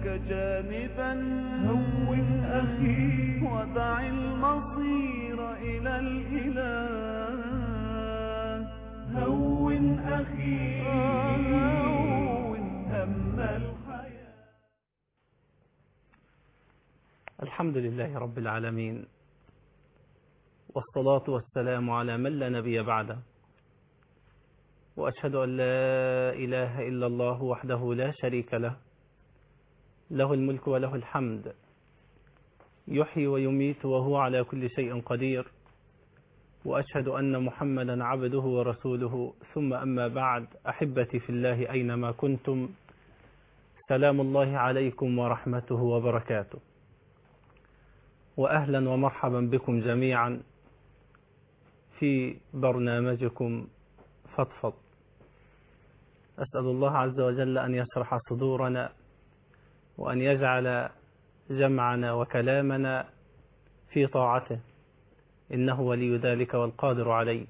لك جانبا هون أخي ودع المصير إلى الإله هون أخي هون هم الحياة الحمد لله رب العالمين والصلاة والسلام على من لا نبي بعده وأشهد أن لا إله إلا الله وحده لا شريك له له الملك وله الحمد يحيي ويميت وهو على كل شيء قدير وأشهد أن محمدا عبده ورسوله ثم أما بعد أحبتي في الله أينما كنتم سلام الله عليكم ورحمته وبركاته وأهلا ومرحبا بكم جميعا في برنامجكم فضفض أسأل الله عز وجل أن يشرح صدورنا وأن يجعل جمعنا وكلامنا في طاعته إنه ولي ذلك والقادر عليه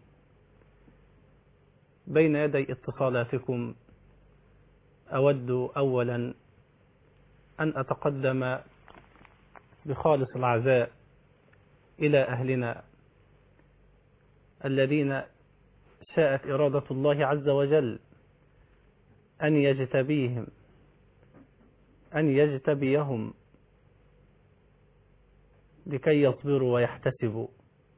بين يدي اتصالاتكم أود أولا أن أتقدم بخالص العزاء إلى أهلنا الذين شاءت إرادة الله عز وجل أن يجتبيهم أن يجتبيهم لكي يصبروا ويحتسبوا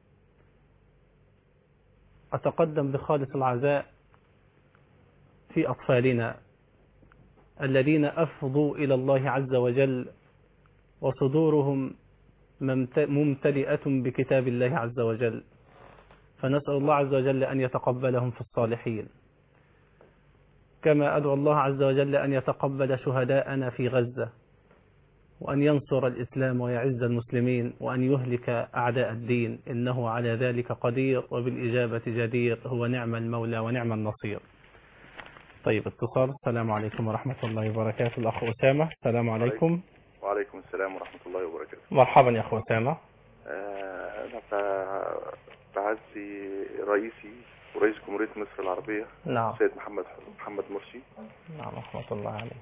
أتقدم بخالص العزاء في أطفالنا الذين أفضوا إلى الله عز وجل وصدورهم ممتلئة بكتاب الله عز وجل فنسأل الله عز وجل أن يتقبلهم في الصالحين كما أدعو الله عز وجل أن يتقبل شهداءنا في غزة وأن ينصر الإسلام ويعز المسلمين وأن يهلك أعداء الدين إنه على ذلك قدير وبالإجابة جدير هو نعم المولى ونعم النصير طيب اتصال السلام عليكم ورحمة الله وبركاته الأخ أسامة السلام عليكم وعليكم السلام ورحمة الله وبركاته مرحبا يا أخو أسامة آه، أنا ب- بعزي رئيسي ورئيس جمهورية مصر العربية نعم السيد محمد محمد مرسي نعم رحمة الله عليه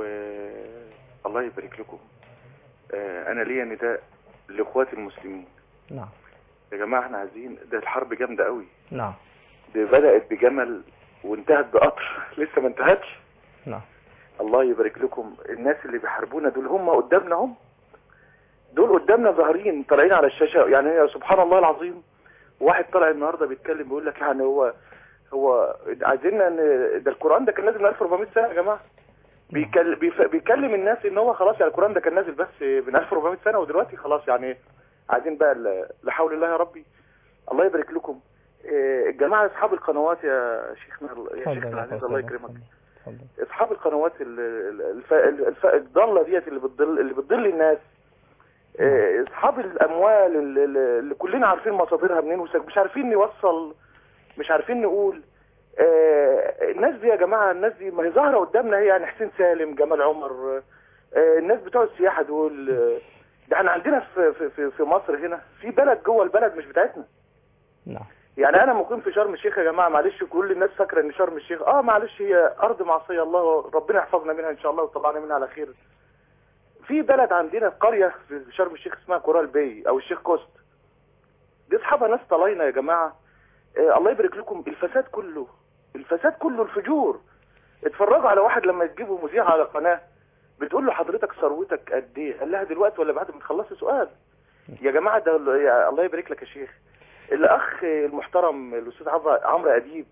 والله يبارك لكم آه، أنا ليا نداء لإخواتي المسلمين نعم يا جماعة احنا عايزين ده الحرب جامدة قوي نعم دي بدأت بجمل وانتهت بقطر لسه ما انتهتش نعم الله يبارك لكم الناس اللي بيحاربونا دول هم قدامنا هم دول قدامنا ظاهرين طالعين على الشاشة يعني هي سبحان الله العظيم واحد طلع النهارده بيتكلم بيقول لك يعني هو هو عايزيننا ان ده القرآن ده كان نازل من 1400 سنة يا جماعة بيكلم بيكلم الناس ان هو خلاص يعني القرآن ده كان نازل بس من 1400 سنة ودلوقتي خلاص يعني عايزين بقى ال- لا حول الله يا ربي الله يبارك لكم إيه، الجماعة اصحاب القنوات يا شيخنا يا تفضل شيخنا يا العزيز أخو الله أسامة، يكرمك تفضل. اصحاب القنوات ال- ال- الف... الف... الضاله ديت اللي بتضل اللي بتضل الناس آه، اصحاب الاموال اللي, اللي كلنا عارفين مصادرها منين وسك- مش عارفين نوصل مش عارفين نقول آه، الناس دي يا جماعه الناس دي ما هي ظاهره قدامنا هي يعني حسين سالم جمال عمر آه، الناس بتوع السياحه دول آه، ده احنا عندنا في في في- في مصر هنا في بلد جوه البلد مش بتاعتنا نعم يعني انا مقيم في شرم الشيخ يا جماعه معلش كل الناس فاكره ان شرم الشيخ اه معلش هي ارض معصيه الله ربنا يحفظنا منها ان شاء الله ويطلعنا منها على خير في بلد عندنا في قريه في شرم الشيخ اسمها كورال باي او الشيخ كوست دي اصحابها ناس طلاينه يا جماعه آه الله يبارك لكم الفساد كله الفساد كله الفجور اتفرجوا على واحد لما تجيبوا مذيع على قناه بتقول له حضرتك ثروتك قد ايه قال لها دلوقتي ولا بعد ما تخلصي سؤال يا جماعه ده يا الله يبارك لك يا شيخ الاخ المحترم الاستاذ عمرو عمرو اديب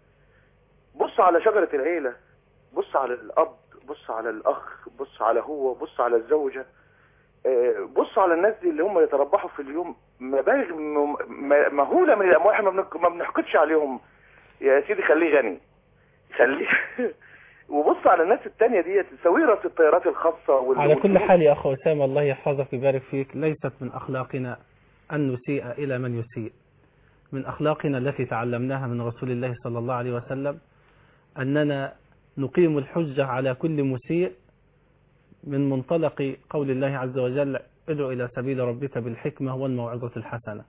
بص على شجره العيله بص على الاب بص على الاخ بص على هو بص على الزوجه آه، بص على الناس دي اللي هم يتربحوا في اليوم مبالغ م- م- مهوله من الاموال احنا ما بنك- ما بنحقدش عليهم يا سيدي خليه غني خليه وبص على الناس التانية ديت سويرة الطيارات الخاصة وال... على كل والفلوس. حال يا أخو أسامة الله يحفظك ويبارك فيك ليست من أخلاقنا أن نسيء إلى من يسيء من أخلاقنا التي تعلمناها من رسول الله صلى الله عليه وسلم أننا نقيم الحجة على كل مسيء من منطلق قول الله عز وجل ادعو إلى سبيل ربك بالحكمة والموعظة الحسنة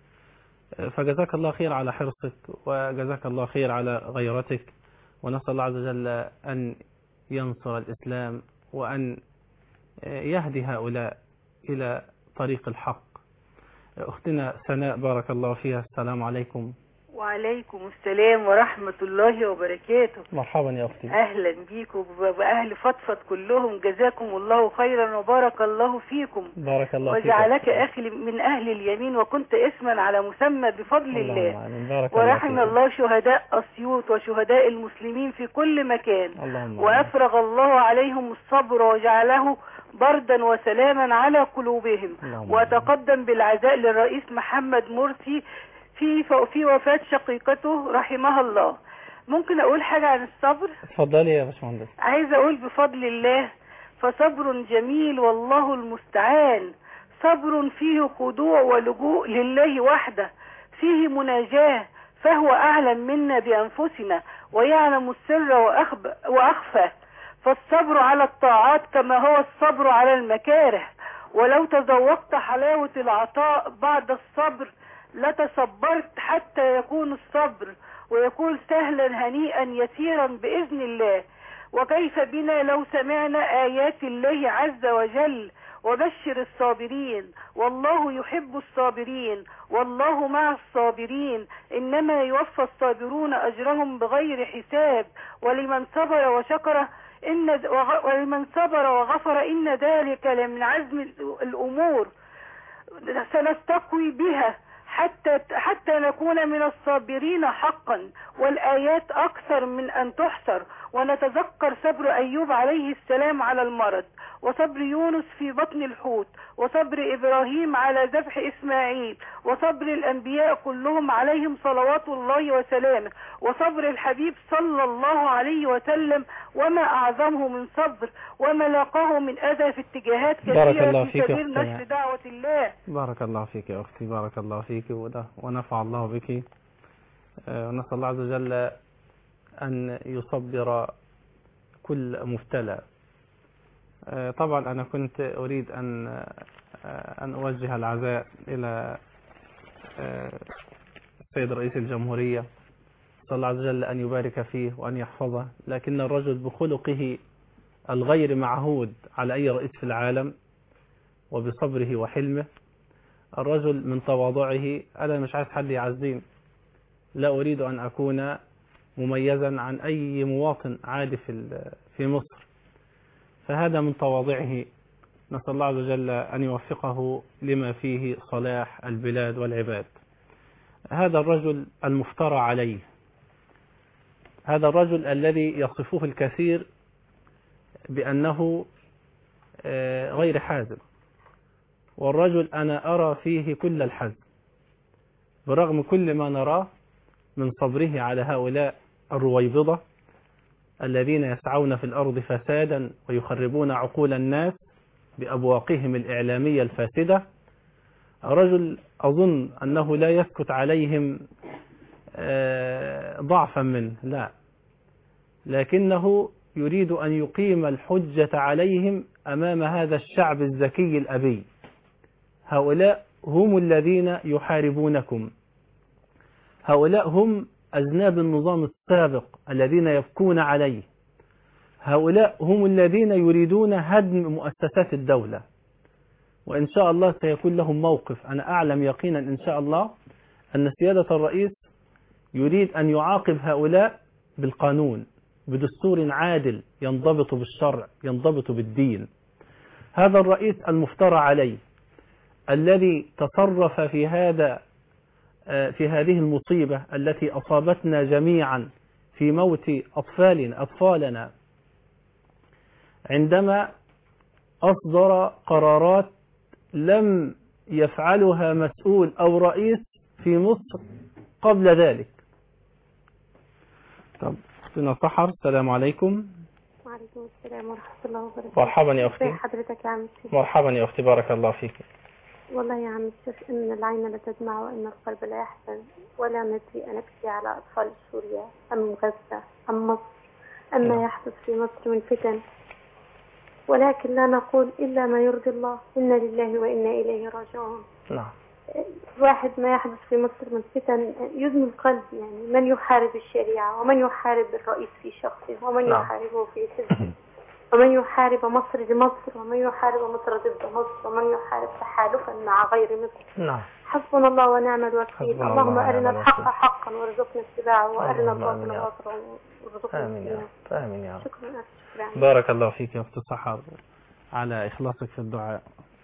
فجزاك الله خير على حرصك وجزاك الله خير على غيرتك ونسأل الله عز وجل أن ينصر الإسلام وأن يهدي هؤلاء إلى طريق الحق أختنا سناء بارك الله فيها السلام عليكم وعليكم السلام ورحمة الله وبركاته مرحبا يا أختي أهلا بيكم وبأهل فضفض كلهم جزاكم الله خيرا وبارك الله فيكم بارك الله فيك وجعلك أخي من أهل اليمين وكنت اسما على مسمى بفضل اللهم الله آمين. بارك الله ورحم فيك. الله شهداء أسيوط وشهداء المسلمين في كل مكان اللهم آمين. وأفرغ الله عليهم الصبر وجعله بردا وسلاما على قلوبهم اللهم وتقدم بالعزاء للرئيس محمد مرسي في في وفاة شقيقته رحمها الله ممكن أقول حاجة عن الصبر اتفضلي يا باشمهندس عايزة أقول بفضل الله فصبر جميل والله المستعان صبر فيه خضوع ولجوء لله وحده فيه مناجاة فهو أعلم منا بأنفسنا ويعلم السر وأخب- وأخفى فالصبر على الطاعات كما هو الصبر على المكاره ولو تذوقت حلاوة العطاء بعد الصبر لتصبرت حتى يكون الصبر ويكون سهلا هنيئا يسيرا بإذن الله وكيف بنا لو سمعنا آيات الله عز وجل وبشر الصابرين والله يحب الصابرين والله مع الصابرين إنما يوفى الصابرون أجرهم بغير حساب ولمن صبر وشكر إن وغ- ولمن صبر وغفر إن ذلك لمن عزم الأمور سنستقوي بها حتى حتى نكون من الصابرين حقا والآيات أكثر من أن تحصر ونتذكر صبر أيوب عليه السلام على المرض وصبر يونس في بطن الحوت وصبر إبراهيم على ذبح إسماعيل وصبر الأنبياء كلهم عليهم صلوات الله وسلامه وصبر الحبيب صلى الله عليه وسلم وما أعظمه من صبر وما لاقاه من أذى في اتجاهات بارك كثيرة الله في فيك يا سبيل أختي. نشر دعوة الله بارك الله فيك يا أختي بارك الله فيك وده- ونفع الله بك آه، ونسأل الله عز وجل أن يصبر كل مبتلى آه، طبعا أنا كنت أريد أن آه، أن أوجه العزاء إلى آه، السيد رئيس الجمهورية صلى الله عز وجل أن يبارك فيه وأن يحفظه لكن الرجل بخلقه الغير معهود على أي رئيس في العالم وبصبره وحلمه الرجل من تواضعه أنا مش عايز حد يعزين لا أريد أن أكون مميزا عن أي مواطن عادي في ال- في مصر فهذا من تواضعه نسأل الله عز وجل أن يوفقه لما فيه صلاح البلاد والعباد هذا الرجل المفترى عليه هذا الرجل الذي يصفه الكثير بأنه آه، غير حازم والرجل أنا أرى فيه كل الحزم برغم كل ما نراه من صبره على هؤلاء الرويبضة الذين يسعون في الأرض فسادا ويخربون عقول الناس بأبواقهم الإعلامية الفاسدة رجل أظن أنه لا يسكت عليهم آه، ضعفا منه لا لكنه يريد أن يقيم الحجة عليهم أمام هذا الشعب الذكي الأبي هؤلاء هم الذين يحاربونكم هؤلاء هم أذناب النظام السابق الذين يبكون عليه هؤلاء هم الذين يريدون هدم مؤسسات الدولة وإن شاء الله سيكون لهم موقف أنا أعلم يقينا إن شاء الله أن سيادة الرئيس يريد أن يعاقب هؤلاء بالقانون بدستور عادل ينضبط بالشرع ينضبط بالدين هذا الرئيس المفترى عليه الذي تصرف في هذا في هذه المصيبة التي أصابتنا جميعا في موت أطفالنا أطفالنا عندما أصدر قرارات لم يفعلها مسؤول أو رئيس في مصر قبل ذلك طب أختنا سحر السلام عليكم وعليكم السلام ورحمة الله وبركاته مرحبا يا ازي أختي حضرتك يا عم الشيخ مرحبا يا أختي بارك الله فيك والله يا عم الشيخ إن العين لا تدمع وإن القلب لا يحزن ولا ندري أن نبكي على أطفال سوريا أم غزة أم مصر أم نعم. ما يحدث في مصر من فتن ولكن لا نقول إلا ما يرضي الله إنا لله وإنا إليه راجعون نعم واحد ما يحدث في مصر من فتن يدمي القلب يعني من يحارب الشريعة ومن يحارب الرئيس في شخصه ومن نعم. يحاربه في حزبه ومن يحارب مصر لمصر ومن يحارب مصر ضد مصر ومن يحارب تحالفا مع غير مصر نعم حسبنا الله ونعم الوكيل حسبنا اللهم الله أرنا ونعم الحق الوكيل. حقا وارزقنا اتباعه وأرنا اللهم آمين الباطل يا رب. باطلا وارزقنا آمين يا اجتنابه رب آمين يا رب شكرا شكرا بارك الله فيك يا أخت سحر على إخلاصك في الدعاء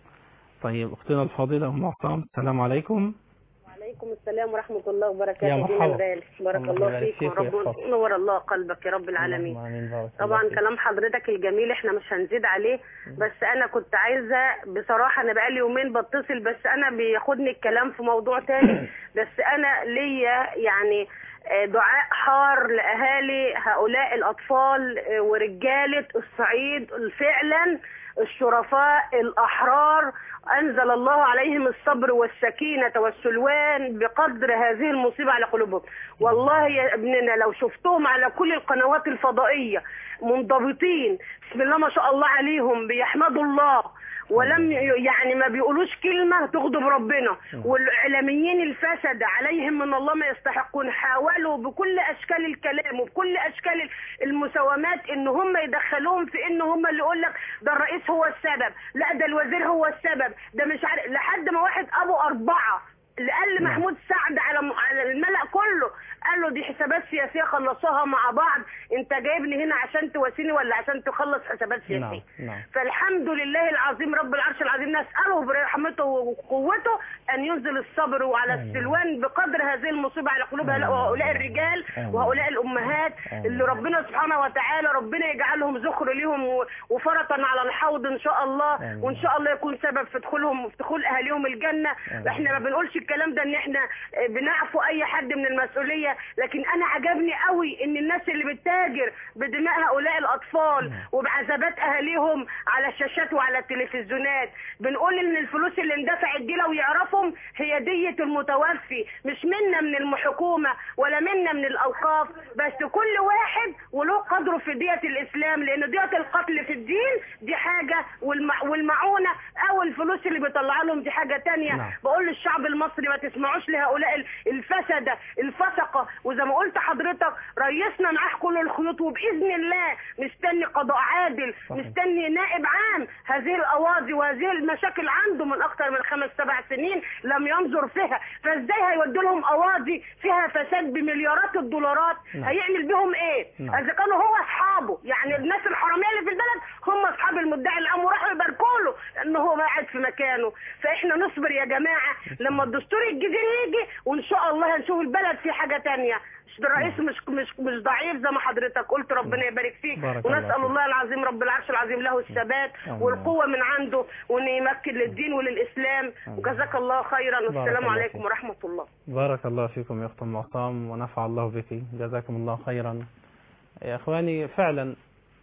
طيب أختنا الفاضلة أم عصام السلام عليكم وعليكم السلام ورحمة الله وبركاته يا دينا مرحبا. الغالي بارك الله الله يبارك فيك فيك ورب ويحفظك. نور الله قلبك يا رب العالمين اللهم آمين بارك الله طبعا فيك. كلام حضرتك الجميل احنا مش هنزيد عليه بس انا كنت عايزة بصراحة انا بقالي يومين بتصل بس انا بياخدني الكلام في موضوع تاني بس انا ليا يعني آه، دعاء حار لأهالي هؤلاء الأطفال آه، ورجالة الصعيد فعلا الشرفاء الأحرار أنزل الله عليهم الصبر والسكينة والسلوان بقدر هذه المصيبة على قلوبهم والله يا ابننا لو شفتهم على كل القنوات الفضائية منضبطين بسم الله ما شاء الله عليهم بيحمدوا الله ولم ي- يعني ما بيقولوش كلمة تغضب ربنا والإعلاميين الفسد عليهم من الله ما يستحقون حاولوا بكل أشكال الكلام وبكل أشكال المساومات إن هم يدخلوهم في إن هم اللي يقول لك ده الرئيس هو السبب لا ده الوزير هو السبب ده مش عارف لحد ما واحد أبو أربعة اللي قال نعم. محمود سعد على على الملأ كله قال له دي حسابات سياسية خلصوها مع بعض انت جايبني هنا عشان تواسيني ولا عشان تخلص حسابات سياسية نعم نعم فالحمد لله العظيم رب العرش العظيم نسأله برحمته وقوته أن ينزل الصبر وعلى آمين. السلوان بقدر هذه المصيبة على قلوب آمين. هؤلاء الرجال آمين. وهؤلاء الأمهات آمين. اللي ربنا سبحانه وتعالى ربنا يجعلهم ذخر ليهم و- وفرطا على الحوض إن شاء الله آمين. وإن شاء الله يكون سبب في دخولهم في دخول أهاليهم الجنة آمين. إحنا ما بنقولش الكلام ده إن إحنا آه، بنعفو أي حد من المسؤولية لكن أنا عجبني قوي إن الناس اللي بتتاجر بدماء هؤلاء الأطفال وبعذابات أهاليهم على الشاشات وعلى التلفزيونات بنقول إن الفلوس اللي اندفعت دي لو يعرفهم هي دية المتوفي مش منا من الحكومة ولا منا من الأوقاف بس كل واحد وله قدره في دية الإسلام لأن دية القتل في الدين دي حاجة والمع والمعونة أو الفلوس اللي بيطلع لهم دي حاجة تانية نعم. بقول للشعب المصري ما تسمعوش لهؤلاء ال- الفسدة الفسقة وزي ما قلت حضرتك ريسنا معاه كل الخيوط وبإذن الله مستني قضاء عادل صحيح. مستني نائب عام هذه الأواضي وهذه المشاكل عنده من أكثر من خمس سبع سنين لم ينظر فيها فإزاي هيودوا لهم أواضي فيها فساد بمليارات الدولارات نعم. هيعمل بهم إيه نعم. إذا كانوا هو أصحابه يعني الناس الحرامية اللي في البلد هم أصحاب المدعي الأمر وراحوا يباركوا له إن هو قاعد في مكانه فإحنا نصبر يا جماعة لما الدستور الجديد يجي وإن شاء الله هنشوف البلد في حاجة تانية مش ده الرئيس مش مش مش ضعيف زي ما حضرتك قلت ربنا يبارك فيك بارك الله ونسأل فيك. الله العظيم رب العرش العظيم له الثبات آمين. والقوة من عنده وإن يمكن للدين وللإسلام آمين. وجزاك الله خيرا والسلام الله عليكم فيك. ورحمة الله بارك الله فيكم يا أخت أم عصام ونفع الله بك جزاكم الله خيرا يا إخواني فعلا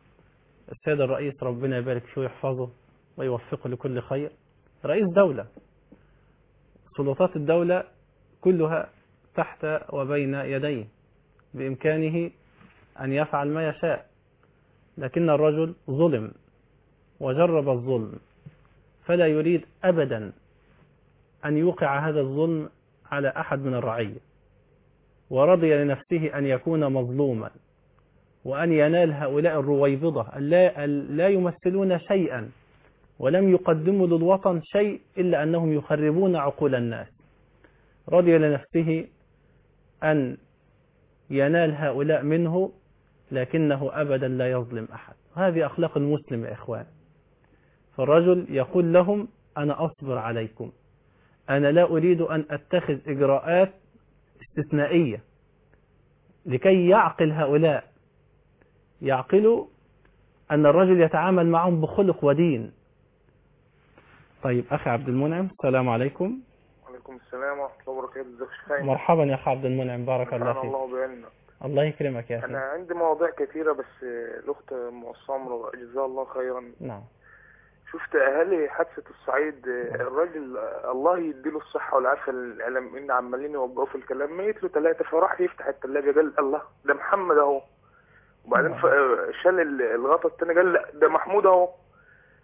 السيد الرئيس ربنا يبارك فيه ويحفظه ويوفقه لكل خير رئيس دولة سلطات الدولة كلها تحت وبين يديه بإمكانه أن يفعل ما يشاء لكن الرجل ظلم وجرب الظلم فلا يريد أبدا أن يوقع هذا الظلم على أحد من الرعية ورضي لنفسه أن يكون مظلوما وأن ينال هؤلاء الرويبضة اللا لا يمثلون شيئا ولم يقدموا للوطن شيء إلا أنهم يخربون عقول الناس رضي لنفسه أن ينال هؤلاء منه لكنه أبدا لا يظلم أحد هذه أخلاق المسلم يا إخوان فالرجل يقول لهم أنا أصبر عليكم أنا لا أريد أن أتخذ إجراءات استثنائية لكي يعقل هؤلاء يعقلوا أن الرجل يتعامل معهم بخلق ودين طيب أخي عبد المنعم السلام عليكم وعليكم السلام ورحمة الله وبركاته ازيك يا شيخ مرحبا يا أخي عبد المنعم بارك الله سبحان فيك الله بعلمك الله يكرمك يا أنا أخي عندي مواضيع كثيرة بس الأخت أم سمر جزاها الله خيرا نعم شفت أهالي حادثة الصعيد الراجل الله يديله الصحة والعافية الإعلاميين عمالين يوقفوا في الكلام ميت له ثلاثة فراح يفتح الثلاجة قال الله ده محمد أهو وبعدين ف- شال ال- الغطا التاني قال لا ده محمود أهو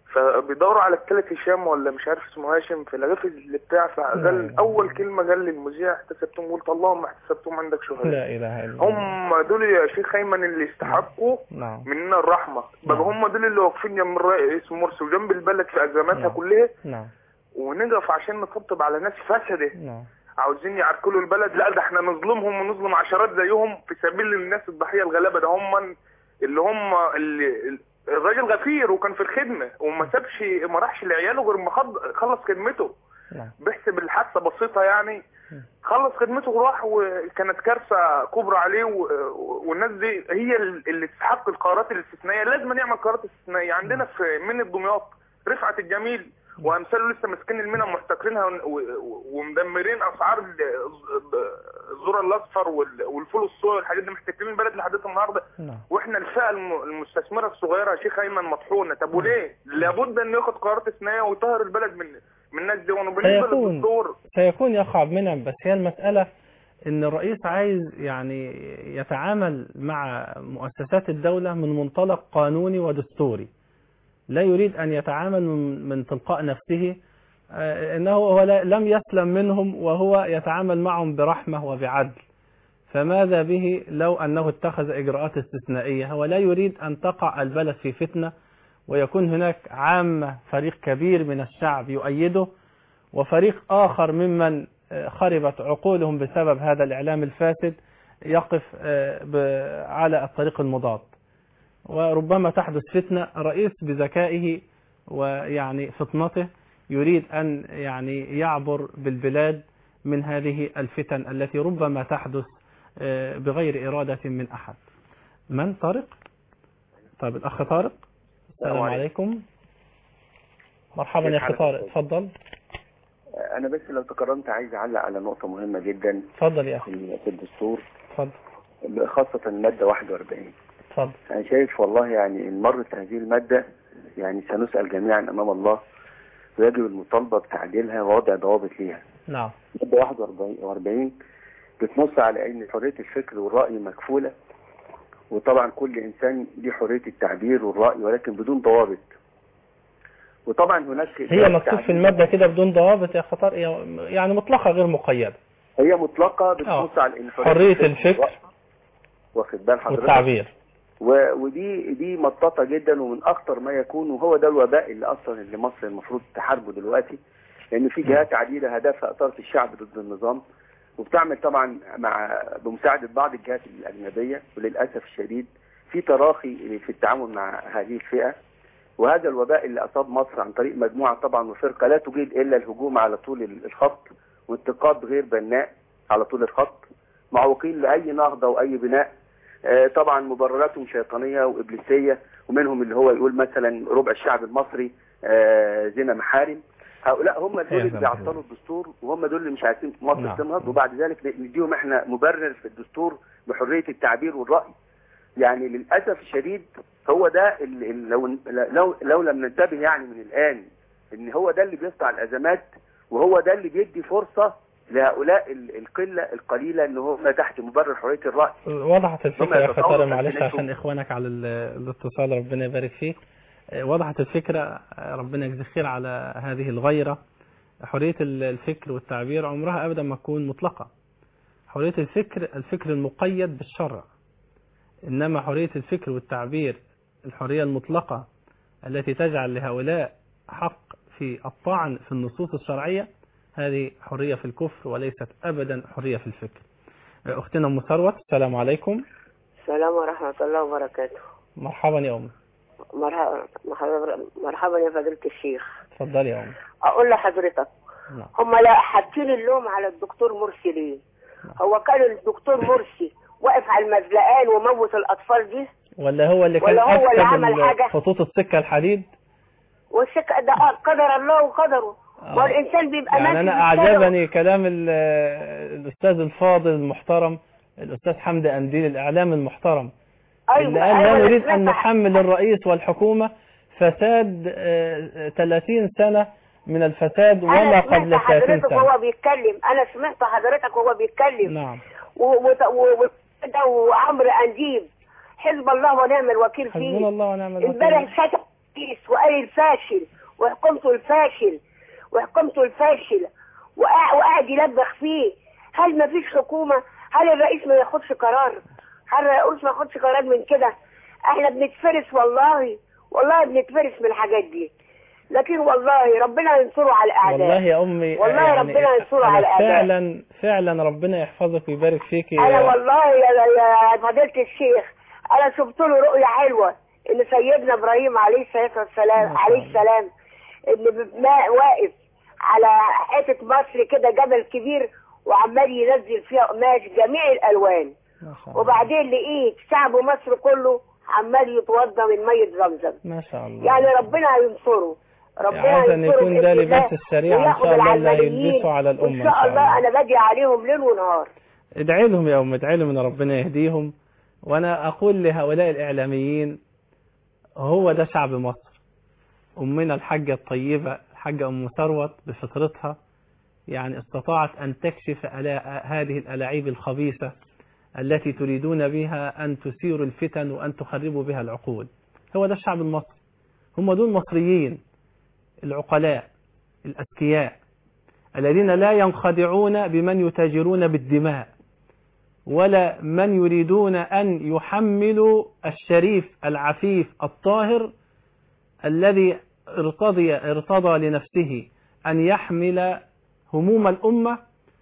فبيدوروا على التالت هشام ولا مش عارف اسمه هاشم في الرغيف اللي بتاع فقال اول كلمه قال للمذيع احتسبتم قلت اللهم احتسبتم عندك شهداء لا اله الا الله هم دول يا شيخ ايمن اللي يستحقوا نعم مننا الرحمه بقى نعم. هم دول اللي واقفين جنب الرئيس مرسي وجنب البلد في ازماتها نعم. كلها نعم ونقف عشان نطبطب على ناس فسده نعم عاوزين يعركلوا البلد لا ده احنا نظلمهم ونظلم عشرات زيهم في سبيل الناس الضحيه الغلابه ده هم اللي هم اللي الراجل غفير وكان في الخدمه وما سابش ما راحش لعياله غير ما خد- خلص خدمته نعم بيحسب الحادثه بسيطه يعني خلص خدمته وراح وكانت كارثه كبرى عليه و- و- والناس دي هي اللي تستحق القرارات الاستثنائيه لازم نعمل قرارات استثنائيه عندنا في من دمياط رفعت الجميل وامثاله لسه ماسكين المنى محتكرينها و- و- ومدمرين اسعار ال- الذره الاصفر وال- والفول الصويا والحاجات دي محتكرين البلد لحد النهارده نعم واحنا الفئه الم- المستثمره الصغيره يا شيخ ايمن مطحونه طب وليه؟ لابد ان ياخد قرارات استثنائيه ويطهر البلد من من الناس دي وانا بالنسبه سيكون. للدكتور سيكون يقع منعم بس هي المسألة ان الرئيس عايز يعني يتعامل مع مؤسسات الدولة من منطلق قانوني ودستوري لا يريد ان يتعامل من, من تلقاء نفسه آه، انه هو لا- لم يسلم منهم وهو يتعامل معهم برحمة وبعدل فماذا به لو انه اتخذ اجراءات استثنائية هو لا يريد ان تقع البلد في فتنة ويكون هناك عامة فريق كبير من الشعب يؤيده وفريق آخر ممن آه، خربت عقولهم بسبب هذا الإعلام الفاسد يقف آه، ب- على الطريق المضاد وربما تحدث فتنة رئيس بذكائه ويعني فطنته يريد أن يعني يعبر بالبلاد من هذه الفتن التي ربما تحدث آه، بغير إرادة من أحد من طارق؟ طيب الأخ طارق السلام عليكم مرحبا يا أخي طارق اتفضل انا بس لو تكرمت عايز اعلق على نقطة مهمة جدا اتفضل يا أخي في في الدستور اتفضل خاصة المادة 41 اتفضل انا شايف والله يعني ان مرت هذه المادة يعني سنسأل جميعا امام الله ويجب المطالبة بتعديلها ووضع ضوابط ليها نعم المادة 41 بتنص على ان حرية الفكر والرأي مكفولة وطبعا كل انسان ليه حرية التعبير والرأي ولكن بدون ضوابط وطبعا هناك هي مكتوب في المادة كده بدون ضوابط يا خطر يعني مطلقة غير مقيدة هي مطلقة آه. بتنص على ان حرية الفكر والرأي- واخد بال حضرتك والتعبير و- ودي دي مطاطة جدا ومن اخطر ما يكون وهو ده الوباء اللي اصلا اللي مصر المفروض تحاربه دلوقتي لان في جهات عديدة هدفها اثارة الشعب ضد النظام وبتعمل طبعا مع بمساعدة بعض الجهات الأجنبية وللأسف الشديد في تراخي في التعامل مع هذه الفئة وهذا الوباء اللي أصاب مصر عن طريق مجموعة طبعا وفرقة لا تجيد إلا الهجوم على طول الخط وانتقاد غير بناء على طول الخط معوقين لأي نهضة وأي بناء آه، طبعا مبرراتهم شيطانية وإبليسية ومنهم اللي هو يقول مثلا ربع الشعب المصري آه، زنا محارم هؤلاء هم دول اللي بيعطلوا الدستور وهم دول اللي مش عايزين مصر نعم. تنهض وبعد ذلك نديهم احنا مبرر في الدستور بحرية التعبير والرأي يعني للأسف الشديد هو ده اللي اللي لو لو لو لم ننتبه يعني من الآن ان هو ده اللي بيصنع الأزمات وهو ده اللي بيدي فرصة لهؤلاء ال- القلة القليلة ان هم تحت مبرر حرية الرأي وضحت الفكرة يا يتصوروا خطر معلش تمثيلاتهم. عشان إخوانك على ال- الاتصال ربنا يبارك فيك آه، وضحت الفكرة آه، ربنا يجزي خير على هذه الغيرة حرية ال- الفكر والتعبير عمرها أبدا ما تكون مطلقة حرية الفكر الفكر المقيد بالشرع إنما حرية الفكر والتعبير الحرية المطلقة التي تجعل لهؤلاء حق في الطعن في النصوص الشرعية هذه حرية في الكفر وليست أبدا حرية في الفكر آه، أختنا أم ثروت السلام عليكم السلام ورحمة الله وبركاته مرحبا يا أم مرحبا مرحبا مرحبا يا فضيلة الشيخ اتفضلي يا أم أقول لحضرتك نعم. هم لا حاطين اللوم على الدكتور مرسي ليه هو كان الدكتور مرسي واقف على المزلقان وموت الأطفال دي ولا هو اللي كان ولا هو اللي أفسد عمل ال- حاجة؟ خطوط السكة الحديد والسك ده قدر الله وقدره ما هو الإنسان بيبقى يعني ماشي أنا بالسلام. أعجبني كلام ال- الأستاذ الفاضل المحترم الأستاذ حمدي أنديل الإعلام المحترم أيوة اللي قال أيوة لا أنا نريد أن سمعت- نحمل الرئيس والحكومة فساد آه، 30 سنة من الفساد وما أنا قبل سمعت 30 حضرتك سنة وهو بيتكلم أنا سمعت حضرتك وهو بيتكلم نعم و- و- و- و- ده وعمرو أنديب حزب الله ونعم الوكيل فيه حسبنا الله ونعم الوكيل امبارح شتم الرئيس وقال الفاشل وحكومته الفاشل وحكومته الفاشل وقع- وقاعد يلبخ فيه هل ما فيش حكومة هل الرئيس ما ياخدش قرار هل الرئيس ما ياخدش قرار من كده احنا بنتفرس والله والله بنتفرس من الحاجات دي لكن والله ربنا ينصره على الاعداء والله يا أمي والله ربنا ينصره أنا على الأعداء. فعلا فعلا ربنا يحفظك ويبارك فيك انا والله يا, يا فضيلة الشيخ انا شفت له رؤية حلوة ان سيدنا ابراهيم عليه الصلاة والسلام عليه السلام ان ماء واقف على حتة مصر كده جبل كبير وعمال ينزل فيها قماش جميع الالوان ما شاء الله وبعدين لقيت شعب مصر كله عمال يتوضى من مية زمزم ما شاء الله يعني ربنا ينصره ربنا عايز أن ينصره يكون ده بإذن لباس الله الشريعة إن وياخد شاء الله اللي العلمانيين. هيلبسه على الأمة وإن شاء الله أنا بدعي عليهم ليل ونهار ادعي لهم يا أم ادعي لهم ان ربنا يهديهم وانا اقول لهؤلاء الاعلاميين هو ده شعب مصر امنا الحاجة الطيبة الحاجة ام ثروت بفطرتها يعني استطاعت ان تكشف ألا- هذه الالاعيب الخبيثة التي تريدون بها ان تثيروا الفتن وان تخربوا بها العقول هو ده الشعب المصري هم دول مصريين العقلاء الاذكياء الذين لا ينخدعون بمن يتاجرون بالدماء ولا من يريدون أن يحملوا الشريف العفيف الطاهر الذي ارتضي ارتضى لنفسه أن يحمل هموم الأمة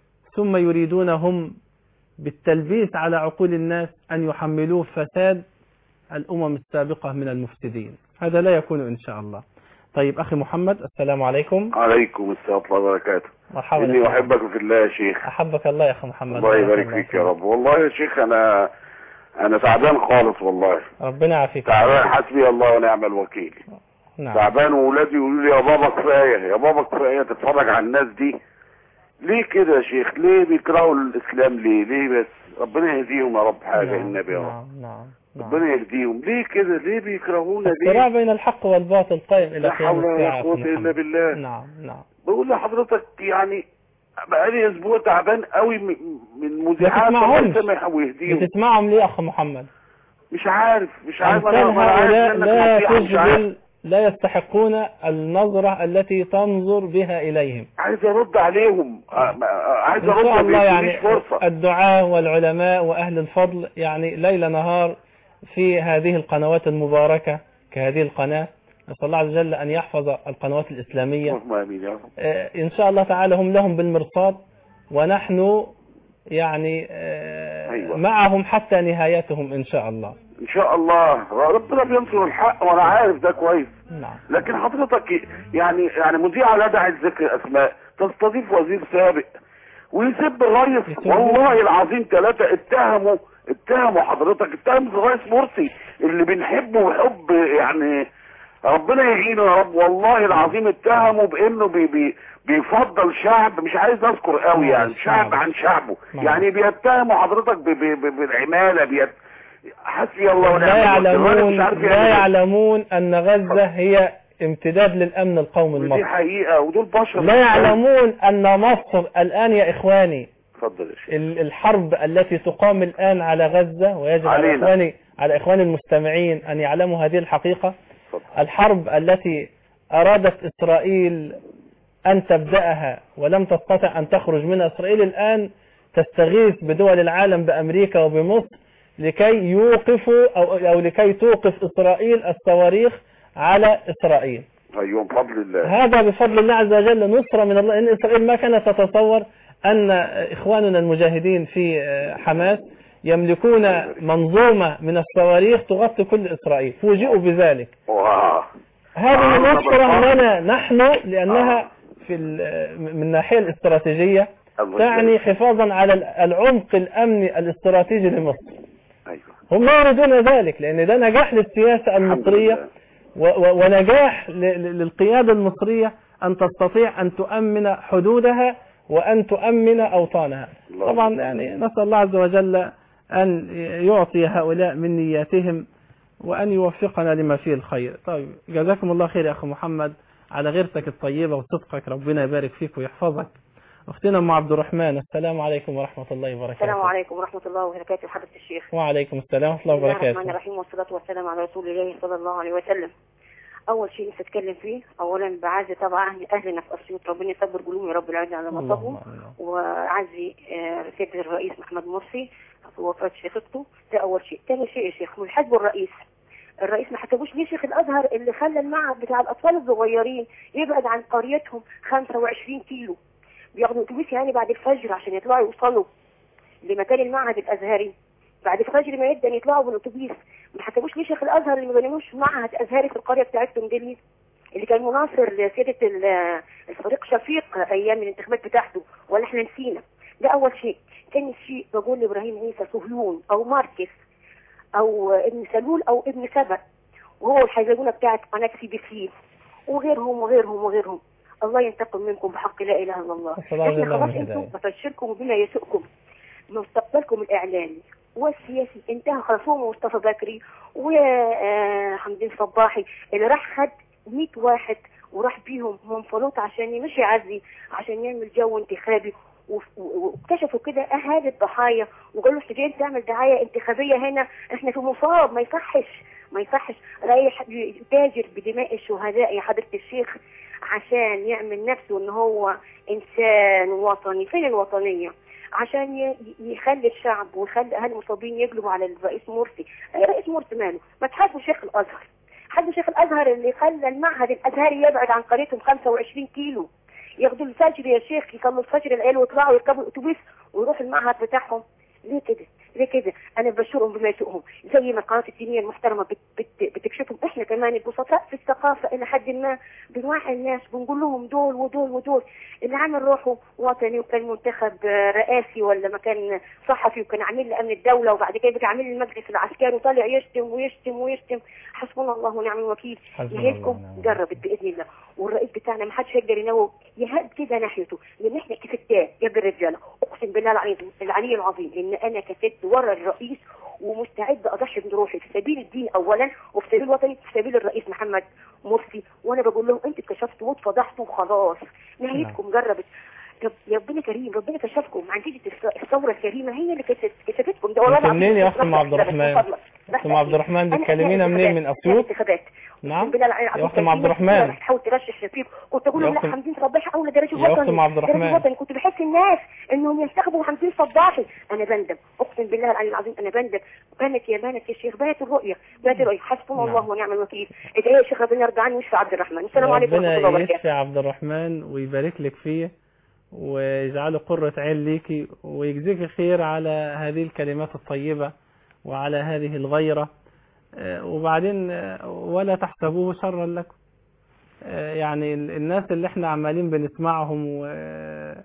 ثم يريدون هم بالتلبيس على عقول الناس أن يحملوه فساد الأمم السابقة من المفسدين هذا لا يكون إن شاء الله طيب أخي محمد السلام عليكم عليكم السلام ورحمة الله وبركاته مرحبا إني يا أخي أحبك في الله يا شيخ أحبك الله يا أخي محمد الله يبارك فيك يا رب والله يا شيخ أنا أنا تعبان خالص والله ربنا يعافيك تعبان حسبي الله ونعم الوكيل نعم تعبان وولادي يقولوا لي يا بابا كفاية يا بابا كفاية تتفرج على الناس دي ليه كده يا شيخ ليه بيكرهوا الإسلام ليه ليه بس ربنا يهديهم يا رب حاجة نعم، النبي يا رب نعم نعم نعم ربنا يهديهم ليه كده ليه بيكرهونا الصراع ليه بين الحق والباطل قائم إلى لا قيام حول ولا الساعة قوة أخي إلا محمد. بالله نعم نعم بقول لحضرتك يعني بقالي اسبوع تعبان قوي من من مذيعات الله تسمعهمش. يسامحها ويهديهم بتسمعهم ليه يا أخ محمد مش عارف مش عارف أمثال انا ما أنا عارف هؤلاء منك لا نصيحة، مش عارف تجبل لا يستحقون النظرة التي تنظر بها إليهم عايز ارد عليهم آه، ما- آه، عايز إن ارد شاء ما الله بيدينيش يعني فرصة الدعاة والعلماء وأهل الفضل يعني ليل نهار في هذه القنوات المباركة كهذه القناة نسأل الله عز وجل أن يحفظ القنوات الإسلامية اللهم امين يا رب آه، إن شاء الله تعالى هم لهم بالمرصاد ونحن يعني آه، أيوة. معهم حتى نهايتهم إن شاء الله ان شاء الله ربنا بينصر الحق وانا عارف ده كويس نعم لكن حضرتك يعني يعني مذيعة لا داعي لذكر اسماء تستضيف وزير سابق ويسب الرئيس يسب والله العظيم ثلاثة اتهموا اتهموا حضرتك اتهموا الرئيس مرسي اللي بنحبه حب يعني ربنا يعينه يا رب والله العظيم اتهموا بانه بي بي بيفضل شعب مش عايز اذكر قوي يعني معلش، شعب معلش. عن شعبه معلش. يعني بيتهموا حضرتك ب- ب- ب- بالعمالة بيت حسبي الله ونعم لا الوكيل. الراجل يعلمون مش عارف لا يعمل إيه. يعلمون أن غزة هي امتداد للأمن القومي ودي المصري حقيقة ودول بشر لا يعلمون أن مصر الآن يا إخواني اتفضل يا شيخ ال- الحرب التي تقام الآن على غزة ويجب على علينا. إخواني على إخواني المستمعين أن يعلموا هذه الحقيقة اتفضل. الحرب التي أرادت إسرائيل أن تبدأها ولم تستطع أن تخرج منها إسرائيل الآن تستغيث بدول العالم بأمريكا وبمصر لكي يوقفوا أو, أو لكي توقف إسرائيل الصواريخ على إسرائيل ايوه بفضل الله هذا بفضل الله عز وجل نصرة من الله إن إسرائيل ما كانت تتصور أن إخواننا المجاهدين في حماس يملكون منظومة من الصواريخ تغطي كل إسرائيل فوجئوا بذلك واه هذه آه، نصرة طبعاً. لنا نحن لأنها في ال- من الناحية الاستراتيجية الله تعني يبارك. حفاظا على العمق الأمني الاستراتيجي لمصر ايوه هم لا يريدون ذلك لأن ده نجاح للسياسة الحمد المصرية لله. و- و- ونجاح ل- ل- للقيادة المصرية أن تستطيع أن تؤمن حدودها وأن تؤمن أوطانها الله طبعا أكبر. يعني نسأل الله عز وجل أن يعطي هؤلاء من نياتهم وأن يوفقنا لما فيه الخير طيب جزاكم الله خير يا أخي محمد على غيرتك الطيبة وصدقك ربنا يبارك فيك ويحفظك أختنا أم عبد الرحمن السلام عليكم ورحمة الله وبركاته السلام عليكم ورحمة الله وبركاته حضرة الشيخ وعليكم السلام ورحمة الله بسم الله الرحمن وبركاته الرحيم والصلاة والسلام على رسول الله صلى الله عليه وسلم اول شيء نفسي اتكلم فيه اولا بعزي طبعا اهل اهلنا في اسيوط ربنا يصبر قلوبهم يا رب العالمين على مصابهم وعزي آه، سيد الرئيس محمد مرسي في وفاه شيخته ده اول شيء ثاني شيء يا شيخ من حزب الرئيس الرئيس ما حسبوش ليه شيخ الازهر اللي خلى المعهد بتاع الاطفال الصغيرين يبعد عن قريتهم 25 كيلو بياخدوا اتوبيس يعني بعد الفجر عشان يطلعوا يوصلوا لمكان المعهد الازهري بعد الفجر ما يبدا يطلعوا بالاتوبيس ما حسبوش ليه شيخ الازهر اللي ما بنموش معهد ازهري في القريه بتاعتهم دي ليه؟ اللي كان مناصر لسياده ال- الفريق شفيق ايام الانتخابات بتاعته ولا احنا نسينا ده اول شيء ثاني شيء بقول لابراهيم عيسى صهيون او ماركس او ابن سلول او ابن سبأ وهو الحيزبونه بتاعت قناه سي بي سي وغيرهم وغيرهم وغيرهم الله ينتقم منكم بحق لا اله الا الله نسأل الله جل احنا وعلا خلاص انتم الهداية. بفشلكم بما يسؤكم مستقبلكم الاعلامي والسياسي انتهى خلاص هو مصطفى بكري وحمدين صباحي اللي راح خد 100 واحد وراح بيهم منفلوط عشان يمشي عزي عشان يعمل جو انتخابي وف- و- واكتشفوا كده اهالي الضحايا وقالوا انت جاي تعمل دعايه انتخابيه هنا احنا في مصاب ما يصحش ما يصحش رايح تاجر بدماء الشهداء يا حضره الشيخ عشان يعمل نفسه ان هو انسان وطني فين الوطنيه عشان ي- يخلي الشعب ويخلي اهل المصابين يقلبوا على الرئيس مرسي الرئيس مرسي ماله ما تحاسبوا شيخ الازهر حد شيخ الازهر اللي خلى المعهد الازهري يبعد عن قريتهم 25 كيلو ياخدوا الفجر يا شيخ يصلوا الفجر العيال ويطلعوا يركبوا الاتوبيس ويروحوا المعهد بتاعهم ليه كده ليه كده انا بشرهم بما يسوءهم زي ما القناه الدينيه المحترمه بت بت بتكشفهم احنا كمان البسطاء في الثقافه الى حد ما بنوعي الناس بنقول لهم دول ودول ودول اللي عامل روحه وطني وكان منتخب آه، رئاسي ولا مكان صحفي وكان عامل لامن الدوله وبعد كده بقى عامل المجلس العسكري وطالع يشتم ويشتم ويشتم حسبنا الله ونعم الوكيل حسبنا يهلكم الله ونعم جربت باذن الله والرئيس بتاعنا ما حدش هيقدر ينوب يهد كده ناحيته لان احنا كفتات يا الرجاله اقسم بالله العلي العلي العظيم ان انا كفت ورا الرئيس ومستعد اضحي بروحي في سبيل الدين اولا وفي سبيل الوطني في سبيل الرئيس محمد مرسي وانا بقول لهم انتوا اتكشفتوا واتفضحتوا وخلاص نهايتكم جربت رب يا ربنا كريم ربنا كشفكم عن نتيجه الث- الثوره الكريمه هي اللي كشفت كشفتكم ده والله انت العظيم منين يا بحث اختي ام عبد بحث الرحمن من فضلك. اختي ام عبد الرحمن أنا بتكلمينا أثناء منين من الانتخابات- اسيوط الانتخابات نعم بالله العلي يا العظيم اختي ام عبد كان في ناس الرحمن تحاول ترشح شفيق كنت اقول لهم يا لا أختي- حمدين صباحي اولى درجه يا أختي وطني أم عبد الرحمن. درجه وطني كنت بحس الناس انهم ينتخبوا حمدين صباحي انا بندم اقسم بالله العلي العظيم انا بندم بانت يا بانت يا شيخ بانت الرؤيه بانت الرؤيه حسبنا نعم. الله ونعم الوكيل ادعي يا شيخ ربنا يرضى عني ويشفي عبد الرحمن السلام عليكم ورحمه الله ربنا وبركاته يشفي عبد الرحمن ويبارك لك فيه ويجعله قرة عين ليكي ويجزيك خير على هذه الكلمات الطيبة وعلى هذه الغيرة آه، وبعدين آه، ولا تحسبوه شرا لكم آه، يعني ال- الناس اللي احنا عمالين بنسمعهم و آه،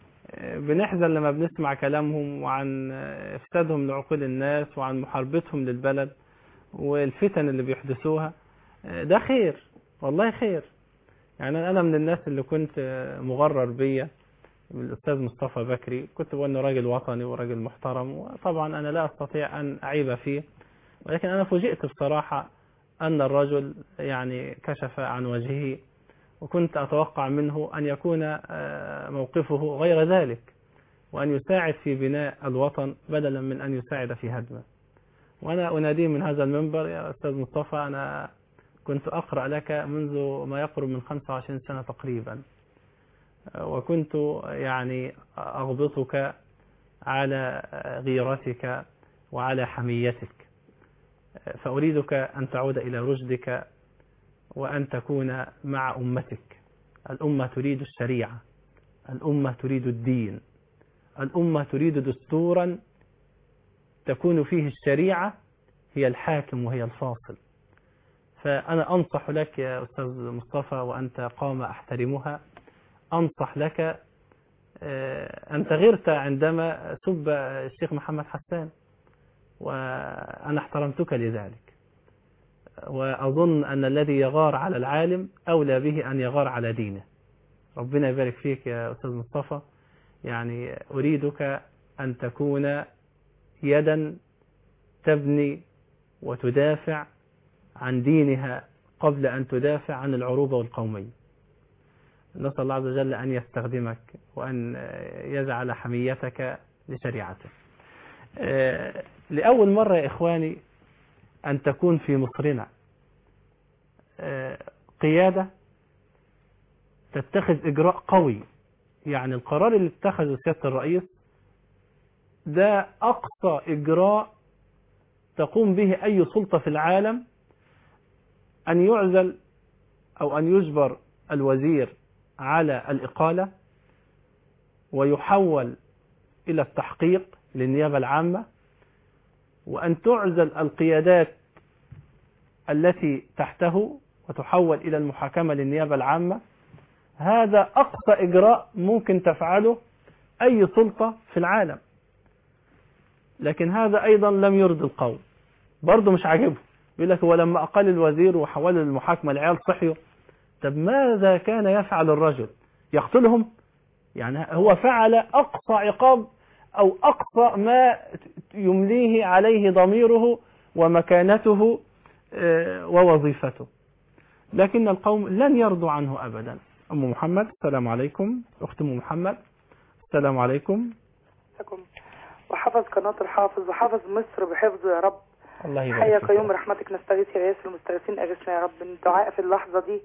بنحزن لما بنسمع كلامهم وعن آه، افسادهم لعقول الناس وعن محاربتهم للبلد والفتن اللي بيحدثوها آه، ده خير والله خير يعني انا من الناس اللي كنت آه، مغرر بيا بالاستاذ مصطفى بكري كنت بقول انه راجل وطني وراجل محترم وطبعا انا لا استطيع ان اعيب فيه ولكن انا فوجئت بصراحة ان الرجل يعني كشف عن وجهه وكنت اتوقع منه ان يكون آه، موقفه غير ذلك وان يساعد في بناء الوطن بدلا من ان يساعد في هدمه وانا اناديه من هذا المنبر يا استاذ مصطفى انا كنت أقرأ لك منذ ما يقرب من 25 سنة تقريبا وكنت يعني أغبطك على غيرتك وعلى حميتك فأريدك أن تعود إلى رشدك وأن تكون مع أمتك الأمة تريد الشريعة الأمة تريد الدين الأمة تريد دستورا تكون فيه الشريعة هي الحاكم وهي الفاصل فأنا أنصح لك يا أستاذ مصطفى وأنت قام أحترمها أنصح لك آه، أنت غرت عندما سب الشيخ محمد حسان وأنا احترمتك لذلك وأظن أن الذي يغار على العالم أولى به أن يغار على دينه ربنا يبارك فيك يا أستاذ مصطفى يعني أريدك أن تكون يدا تبني وتدافع عن دينها قبل أن تدافع عن العروبة والقومية نسأل الله عز وجل أن يستخدمك وأن يجعل حميتك لشريعته آه، لأول مرة يا إخواني أن تكون في مصرنا آه، قيادة تتخذ إجراء قوي يعني القرار اللي اتخذه سيادة الرئيس ده أقصى إجراء تقوم به أي سلطة في العالم أن يعزل أو أن يجبر الوزير على الإقالة ويحول إلى التحقيق للنيابة العامة وأن تعزل القيادات التي تحته وتحول إلى المحاكمة للنيابة العامة هذا أقصى إجراء ممكن تفعله أي سلطة في العالم لكن هذا أيضا لم يرد القوم برضه مش عاجبه يقول لك هو لما أقل الوزير وحوله للمحاكمة العيال صحيوا طب ماذا كان يفعل الرجل يقتلهم يعني هو فعل أقصى عقاب أو أقصى ما يمليه عليه ضميره ومكانته ووظيفته لكن القوم لن يرضوا عنه أبدا أم محمد السلام عليكم أخت أم محمد السلام عليكم وحفظ قناة الحافظ وحفظ مصر بحفظه يا رب الله حيا يبارك فيك. قيوم رحمتك نستغيث يا ياسر المستغيثين أغثنا يا رب الدعاء في اللحظة دي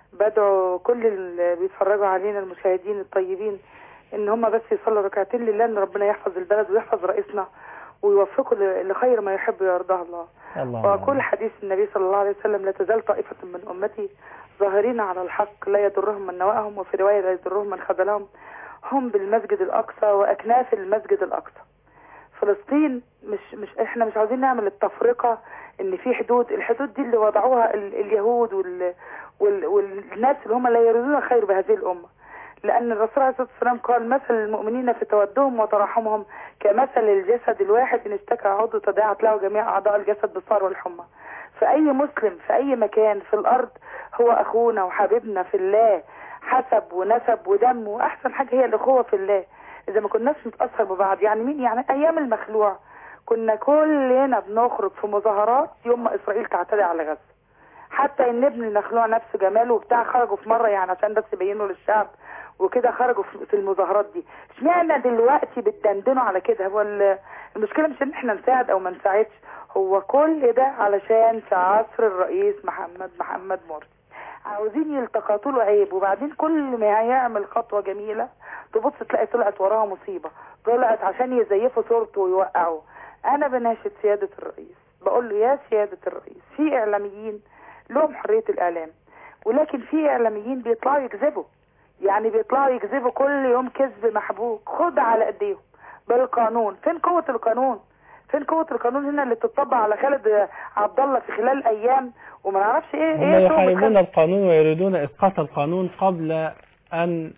بدعو كل اللي بيتفرجوا علينا المشاهدين الطيبين ان هم بس يصلوا ركعتين لله ان ربنا يحفظ البلد ويحفظ رئيسنا ويوفقه ل- لخير ما يحب ويرضاه الله اللهم وكل حديث النبي صلى الله عليه وسلم لا تزال طائفة من أمتي ظاهرين على الحق لا يضرهم من نواهم وفي رواية لا يضرهم من خذلهم هم بالمسجد الأقصى وأكناف المسجد الأقصى فلسطين مش مش احنا مش عاوزين نعمل التفرقة ان في حدود الحدود دي اللي وضعوها ال اليهود وال وال والناس اللي هم لا يريدون خير بهذه الأمة لأن الرسول عليه الصلاة والسلام قال مثل المؤمنين في تودهم وتراحمهم كمثل الجسد الواحد إن اشتكى عضو تداعت له جميع أعضاء الجسد بالصار والحمى فأي مسلم في أي مكان في الأرض هو أخونا وحبيبنا في الله حسب ونسب ودم وأحسن حاجة هي الأخوة في الله إذا ما كناش نتأثر ببعض يعني مين يعني أيام المخلوع كنا كلنا بنخرج في مظاهرات يوم ما إسرائيل تعتدي على غزة حتى ان ابن المخلوع نفسه جماله وبتاع خرجوا في مره يعني عشان بس يبينوا للشعب وكده خرجوا في في المظاهرات دي اشمعنى دلوقتي بتدندنوا على كده هو ال- المشكله مش ان احنا نساعد او ما نساعدش هو كل ده علشان في عصر الرئيس محمد محمد مرسي عاوزين يلتقطوا له عيب وبعدين كل ما هيعمل خطوه جميله تبص تلاقي طلعت وراها مصيبه طلعت عشان يزيفوا صورته ويوقعوا انا بناشد سياده الرئيس بقول له يا سياده الرئيس في اعلاميين لهم حريه الاعلام ولكن في اعلاميين بيطلعوا يكذبوا يعني بيطلعوا يكذبوا كل يوم كذب محبوك خد على ايديهم بالقانون فين قوه القانون فين قوه القانون هنا اللي بتطبق على خالد عبد الله في خلال ايام وما نعرفش ايه هم ايه تهمة يحاربون خالد- القانون ويريدون إسقاط القانون قبل أن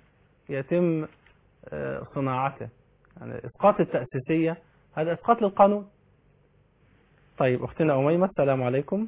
يتم آه، صناعته يعني إسقاط التأسيسية هذا إسقاط للقانون طيب أختنا أميمة السلام عليكم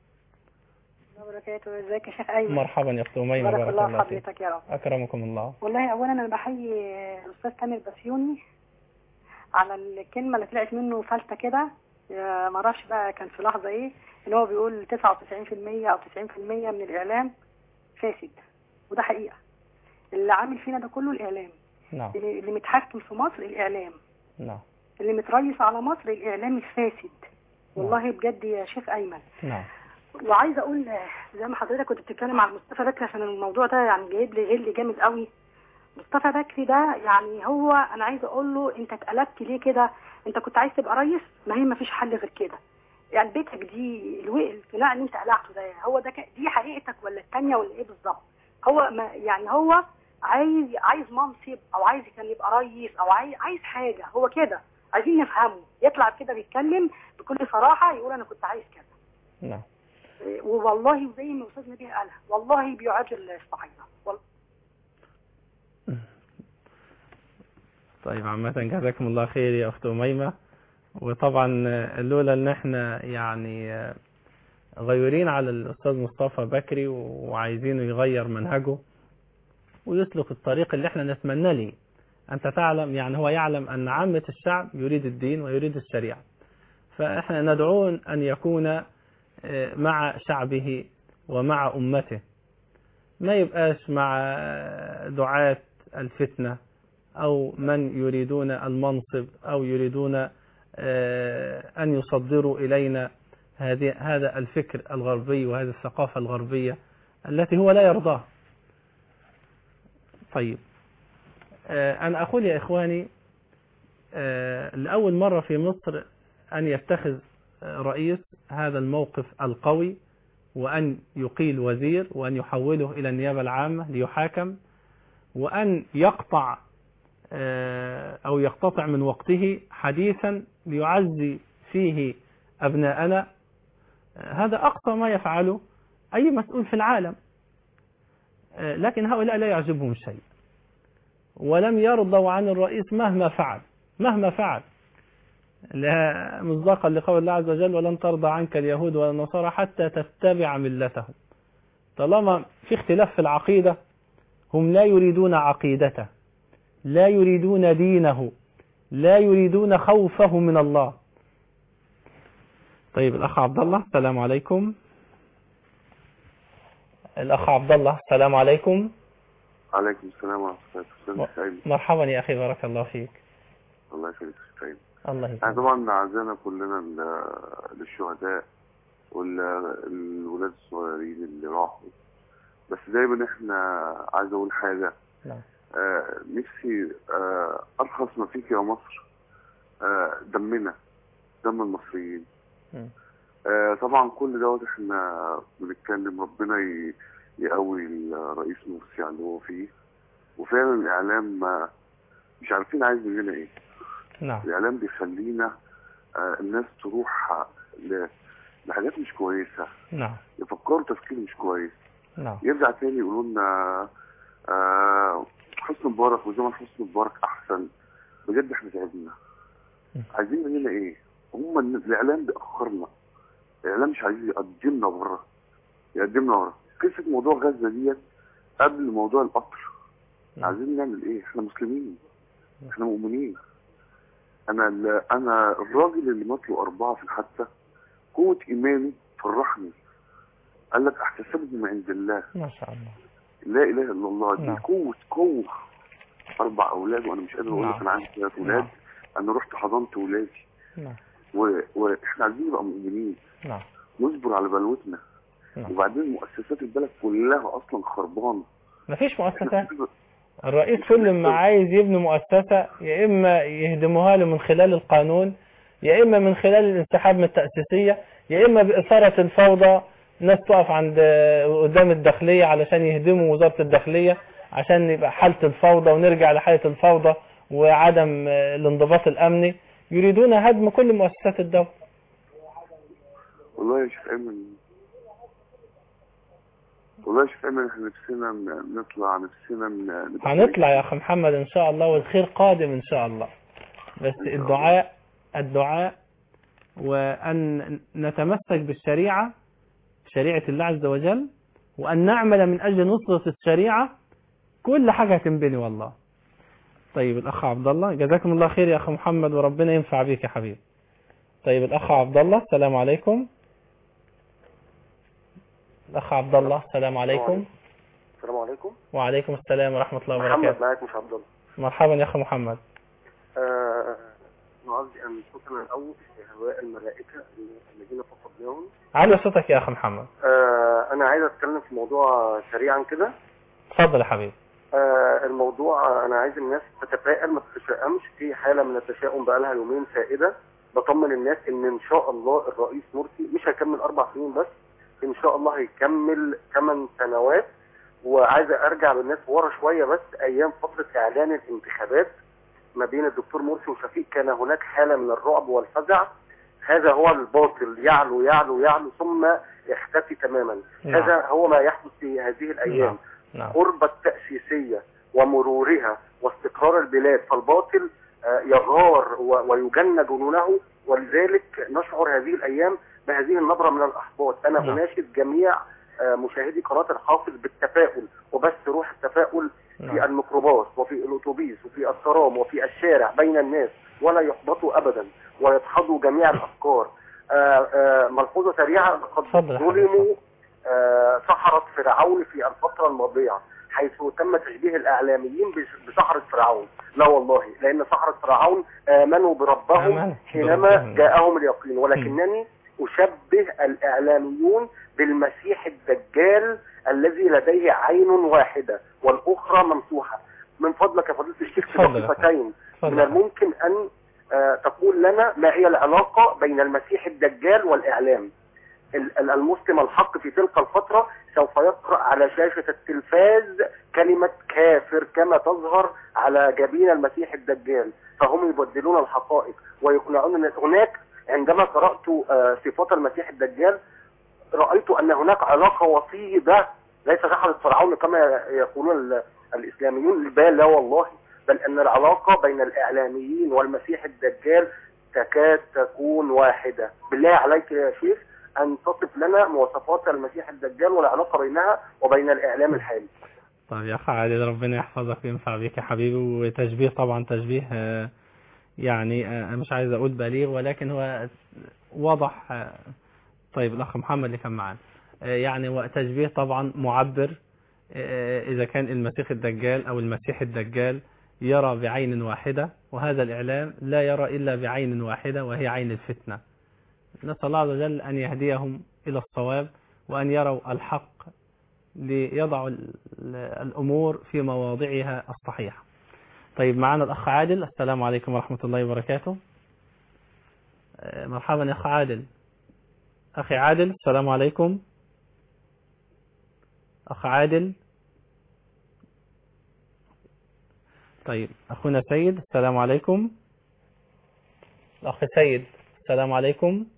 وبركاته ازيك يا شيخ ايمن مرحبا يا أخت أميمة بارك بارك الله الله فيك حضرتك يا رب أكرمكم الله والله اولا انا بحيي الاستاذ تامر بسيوني على الكلمه اللي طلعت منه فلته كده يا ما اعرفش بقى كان في لحظه ايه ان هو بيقول 99% او 90% من الاعلام فاسد وده حقيقه اللي عامل فينا ده كله الاعلام نعم اللي اللي متحكم في مصر الاعلام نعم اللي متريس على مصر الاعلام الفاسد والله بجد يا شيخ ايمن نعم وعايزه اقول زي ما حضرتك كنت بتتكلم عن مصطفى بكري عشان الموضوع ده يعني جايب لي غل جامد قوي مصطفى بكري ده يعني هو انا عايزه اقول له انت اتقلبت ليه كده انت كنت عايز تبقى ريس ما هي ما فيش حل غير كده يعني بيتك دي الوقت القناع اللي انت قلعته ده هو ده ك- دي حقيقتك ولا التانية ولا ايه بالظبط هو ما يعني هو عايز عايز منصب او عايز كان يبقى ريس او عايز عايز حاجه هو كده عايزين نفهمه يطلع كده بيتكلم بكل صراحه يقول انا كنت عايز كذا نعم والله وزي ما استاذ نبيه قالها والله بيعادل الصعيده والله طيب عامة جزاكم الله خير يا أخت أميمة وطبعا آه، لولا ان احنا يعني آه، غيورين على الأستاذ مصطفى بكري وعايزينه يغير منهجه ويسلك الطريق اللي احنا نتمنى ليه أنت تعلم يعني هو يعلم أن عامة الشعب يريد الدين ويريد الشريعة فإحنا ندعون أن يكون آه، مع شعبه ومع أمته ما يبقاش مع آه، دعاة الفتنة أو من يريدون المنصب أو يريدون آه، أن يصدروا إلينا هذه هذا الفكر الغربي وهذه الثقافة الغربية التي هو لا يرضاها طيب آه، أنا أقول يا إخواني آه، لأول مرة في مصر أن يتخذ آه، رئيس هذا الموقف القوي وأن يقيل وزير وأن يحوله إلى النيابة العامة ليحاكم وأن يقطع آه، أو يقتطع من وقته حديثا ليعزي فيه أبناءنا آه، هذا أقصى ما يفعله أي مسؤول في العالم آه، لكن هؤلاء لا يعجبهم شيء ولم يرضوا عن الرئيس مهما فعل مهما فعل لا مصداقا لقول الله عز وجل ولن ترضى عنك اليهود ولا النصارى حتى تتبع ملتهم طالما في اختلاف في العقيدة هم لا يريدون عقيدته لا يريدون دينه لا يريدون خوفه من الله طيب الأخ عبد الله السلام عليكم الأخ عبد الله السلام عليكم عليكم السلام ورحمة الله وبركاته سعيد مرحبا يا أخي بارك الله فيك الله يخليك يا سعيد الله احنا يسلمك طبعا عزانا كلنا ل- للشهداء والولاد الصغيرين اللي راحوا بس دايما احنا عايز اقول حاجة نعم. آه نفسي آه ارخص ما فيك يا مصر آه دمنا دم المصريين مم. آه طبعا كل دوت احنا بنتكلم ربنا ي- يقوي الرئيس مرسي على اللي هو فيه وفعلا الاعلام آه، مش عارفين عايز مننا ايه نعم الاعلام بيخلينا آه، الناس تروح ل- لحاجات مش كويسه نعم يفكروا تفكير مش كويس نعم يرجع تاني يقولوا لنا آه، حسني مبارك وزمن حسني مبارك احسن بجد احنا تعبنا عايزين مننا ايه هم الن- الاعلام بيأخرنا الاعلام مش عايز يقدمنا بره يقدمنا ورا قصه موضوع غزه ديت قبل موضوع القطر عايزين نعمل ايه احنا مسلمين احنا مؤمنين انا ال- انا الراجل اللي مات له اربعه في الحادثه قوه ايماني فرحني قال لك احتسبهم عند الله ما شاء الله لا اله الا الله دي نعم. قوه قوه اربع اولاد وانا مش قادر اقول لك نعم. انا عندي ثلاث اولاد نعم. انا رحت حضنت ولادي نعم و... واحنا عايزين نبقى مؤمنين نعم نصبر على بلوتنا نعم. وبعدين مؤسسات البلد كلها اصلا خربانه مفيش مؤسسات الرئيس كل ما عايز يبني مؤسسة يا إما يهدموها له من خلال القانون يا إما من خلال الانسحاب من التأسيسية يا إما بإثارة الفوضى ناس تقف عند قدام الداخلية علشان يهدموا وزارة الداخلية عشان يبقى حالة الفوضى ونرجع لحالة الفوضى وعدم الانضباط الأمني يريدون هدم كل مؤسسات الدولة والله يا شيخ ايمن والله يا شيخ ايمن احنا نفسنا ن- نطلع نفسنا ن- نبقى هنطلع يا أخ محمد إن شاء الله والخير قادم إن شاء الله بس الدعاء الدعاء وأن نتمسك بالشريعة شريعة الله عز وجل وأن نعمل من أجل نصرة الشريعة كل حاجة هتنبني والله طيب الأخ عبد الله جزاكم الله خير يا أخ محمد وربنا ينفع بيك يا حبيبي طيب الأخ عبد الله السلام عليكم الأخ عبد الله السلام عليكم السلام عليكم وعليكم السلام ورحمة الله محمد وبركاته معاك مش عبد الله مرحبا يا أخ محمد آه، نعزي أنفسنا الأول في هواء الملائكة الذين فقدناهم على صوتك يا أخ محمد آه، أنا عايز أتكلم في موضوع سريعا كده اتفضل يا حبيبي آه، الموضوع آه، أنا عايز الناس تتفائل ما تتشائمش في حالة من التشاؤم بقالها يومين سائدة بطمن الناس إن إن شاء الله الرئيس مرسي مش هيكمل أربع سنين بس إن شاء الله هيكمل ثمان سنوات وعايز أرجع بالناس ورا شوية بس أيام فترة إعلان الانتخابات ما بين الدكتور مرسي وشفيق كان هناك حالة من الرعب والفزع هذا هو الباطل يعلو يعلو يعلو ثم يختفي تماما نعم. هذا هو ما يحدث في هذه الأيام نعم قرب التأسيسية ومرورها واستقرار البلاد فالباطل آه، يغار و- ويجن جنونه ولذلك نشعر هذه الأيام بهذه النبرة من الأحباط أنا نعم. أناشد جميع آه، مشاهدي قناة الحافظ بالتفاؤل وبس روح التفاؤل في نعم. الميكروباص وفي الأتوبيس وفي الترام وفي الشارع بين الناس ولا يحبطوا أبدا ويدحضوا جميع الأفكار آه، آه، ملحوظة سريعة قد اتفضل يا حبيبي، ظلموا آه، سحرة فرعون في الفترة الماضية حيث تم تشبيه الإعلاميين بش- بسحرة فرعون لا والله لأن سحرة فرعون آمنوا بربهم آمنوا حينما بربهم. جاءهم اليقين ولكنني أشبه الإعلاميون بالمسيح الدجال الذي لديه عين واحدة والأخرى ممسوحة من فضلك يا فضيلة الشيخ في اتفضل يا دقيقتين اتفضل. من الممكن أن آه، تقول لنا ما هي العلاقة بين المسيح الدجال والإعلام ال- ال- المسلم الحق في تلك الفترة سوف يقرأ على شاشة التلفاز كلمة كافر كما تظهر على جبين المسيح الدجال فهم يبدلون الحقائق ويقنعون أن هناك عندما قرأت آه، صفات المسيح الدجال رأيت أن هناك علاقة وطيدة ليس كحرة فرعون كما يقولون ال- الإسلاميون بل لا والله بل أن العلاقة بين الإعلاميين والمسيح الدجال تكاد تكون واحدة بالله عليك يا شيخ أن تصف لنا مواصفات المسيح الدجال والعلاقة بينها وبين الإعلام الحالي طيب يا أخ عادل ربنا يحفظك وينفع بيك يا حبيبي وتشبيه طبعا تشبيه آه، يعني آه، مش عايز أقول بليغ ولكن هو واضح آه، طيب الأخ محمد اللي كان معانا آه، يعني هو تشبيه طبعا معبر آه، إذا كان المسيح الدجال أو المسيح الدجال يرى بعين واحدة وهذا الإعلام لا يرى إلا بعين واحدة وهي عين الفتنة نسأل الله عز وجل أن يهديهم إلى الصواب وأن يروا الحق ليضعوا ال- الأمور في مواضعها الصحيحة طيب معنا الأخ عادل السلام عليكم ورحمة الله وبركاته آه، مرحبا يا أخ عادل أخي عادل السلام عليكم أخ عادل طيب أخونا سيد السلام عليكم الأخ سيد السلام عليكم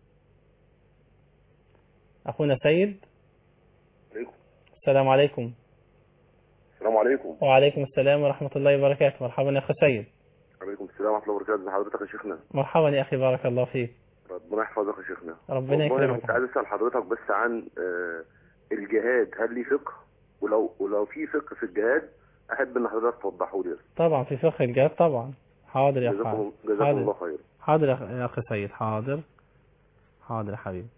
أخونا سيد عليكم. السلام عليكم السلام عليكم وعليكم السلام ورحمة الله وبركاته مرحبا يا أخي سيد عليكم السلام ورحمة الله وبركاته ازي حضرتك يا شيخنا مرحبا يا أخي بارك الله فيك ربنا يحفظك يا شيخنا ربنا والله انا يكرمك كنت عايز اسال حضرتك بس عن آه، الجهاد هل ليه فقه ولو ولو في فقه في الجهاد احب ان حضرتك توضحه لي طبعا في فقه الجهاد طبعا حاضر يا أخي جزاكم جزاكم الله حاضر خير حاضر يا أخ- يا أخي سيد حاضر حاضر يا حبيبي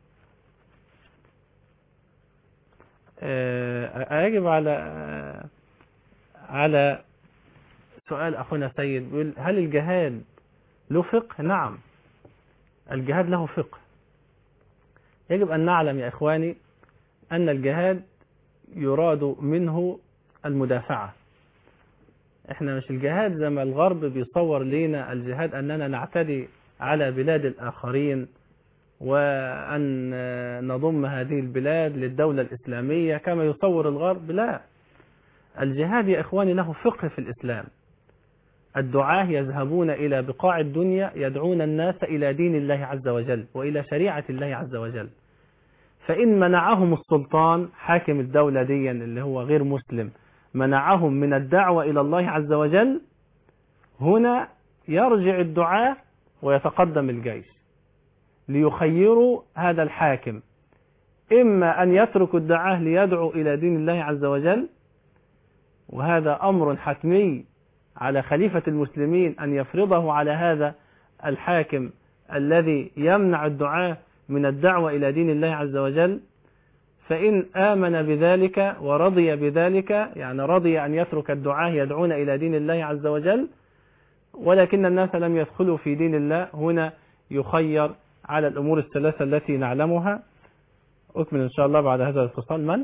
آه، أجب على آه، على سؤال أخونا سيد بيقول هل الجهاد له فقه نعم الجهاد له فقه يجب أن نعلم يا إخواني أن الجهاد يراد منه المدافعة احنا مش الجهاد زي ما الغرب بيصور لينا الجهاد أننا نعتدي على بلاد الآخرين وأن نضم هذه البلاد للدولة الإسلامية كما يصور الغرب لا الجهاد يا إخواني له فقه في الإسلام الدعاة يذهبون إلى بقاع الدنيا يدعون الناس إلى دين الله عز وجل وإلى شريعة الله عز وجل فإن منعهم السلطان حاكم الدولة دي اللي هو غير مسلم منعهم من الدعوة إلى الله عز وجل هنا يرجع الدعاة ويتقدم الجيش ليخيروا هذا الحاكم إما أن يتركوا الدعاة ليدعوا إلى دين الله عز وجل وهذا أمر حتمي على خليفة المسلمين أن يفرضه على هذا الحاكم الذي يمنع الدعاة من الدعوة إلى دين الله عز وجل فإن آمن بذلك ورضي بذلك يعني رضي أن يترك الدعاة يدعون إلى دين الله عز وجل ولكن الناس لم يدخلوا في دين الله هنا يخير على الأمور الثلاثة التي نعلمها أكمل إن شاء الله بعد هذا الاتصال من؟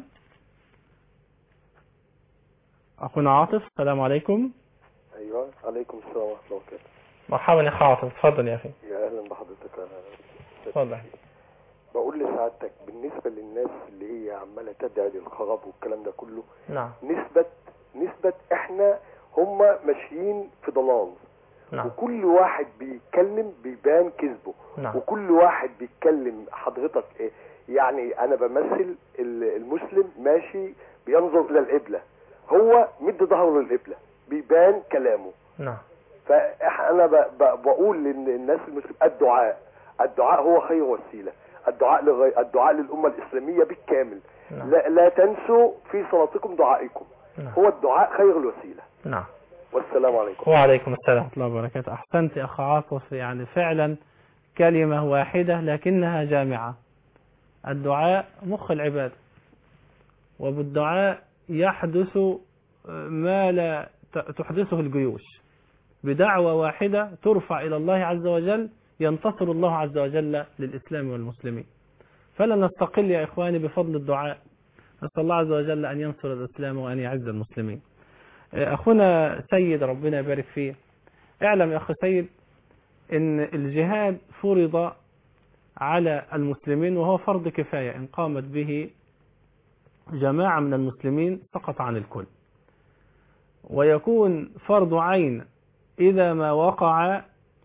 أخونا عاطف السلام عليكم ايوه عليكم السلام ورحمه الله وبركاته مرحبا يا أخي عاطف اتفضل يا أخي يا اهلا بحضرتك انا اتفضل بقول لسعادتك بالنسبه للناس اللي هي عماله تدعي للخراب والكلام ده كله نعم نسبه نسبه احنا هم ماشيين في ضلال نعم وكل واحد بيتكلم بيبان كذبه نعم وكل واحد بيتكلم حضرتك ايه يعني انا بمثل ال- المسلم ماشي بينظر الى القبله هو مد ظهره للقبله بيبان كلامه نعم فانا ب- ب- بقول للناس المسلمين الدعاء الدعاء هو خير وسيله الدعاء لغي... الدعاء للامه الاسلاميه بالكامل نعم. لا, لا تنسوا في صلاتكم دعائكم نعم. هو الدعاء خير الوسيله نعم والسلام عليكم وعليكم السلام ورحمة الله وبركاته أحسنت يا أخ عاطف يعني فعلا كلمة واحدة لكنها جامعة الدعاء مخ العبادة وبالدعاء يحدث ما لا ت- تحدثه الجيوش بدعوة واحدة ترفع إلى الله عز وجل ينتصر الله عز وجل للإسلام والمسلمين فلا نستقل يا إخواني بفضل الدعاء نسأل الله عز وجل أن ينصر الإسلام وأن يعز المسلمين أخونا سيد ربنا يبارك فيه اعلم يا أخي سيد أن الجهاد فرض على المسلمين وهو فرض كفاية إن قامت به جماعة من المسلمين سقط عن الكل ويكون فرض عين إذا ما وقع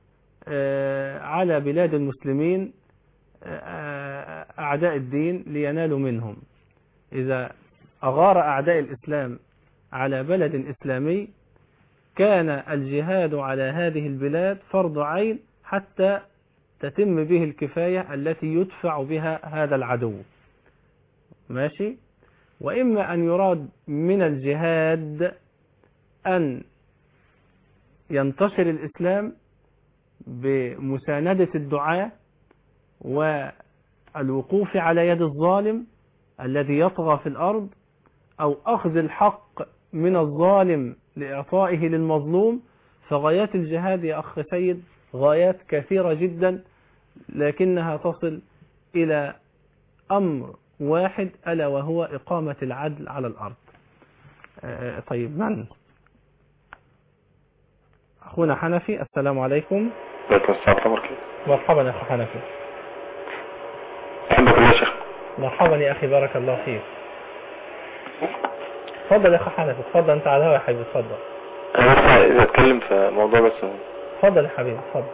على بلاد المسلمين أعداء الدين لينالوا منهم إذا أغار أعداء الإسلام على بلد إسلامي كان الجهاد على هذه البلاد فرض عين حتى تتم به الكفاية التي يدفع بها هذا العدو ماشي وإما أن يراد من الجهاد أن ينتشر الإسلام بمساندة الدعاة والوقوف على يد الظالم الذي يطغى في الأرض أو أخذ الحق من الظالم لإعطائه للمظلوم فغايات الجهاد يا أخ سيد غايات كثيرة جدا لكنها تصل إلى أمر واحد ألا وهو إقامة العدل على الأرض طيب من أخونا حنفي السلام عليكم عليكم السلام ورحمة الله مرحبا يا أخي حنفي أحبك الله يا شيخ مرحبا يا أخي بارك الله فيك تفضل يا أخي حنفي تفضل أنت على الهواء يا حبيبي تفضل أنا بس عايز أتكلم في موضوع بس تفضل يا حبيبي تفضل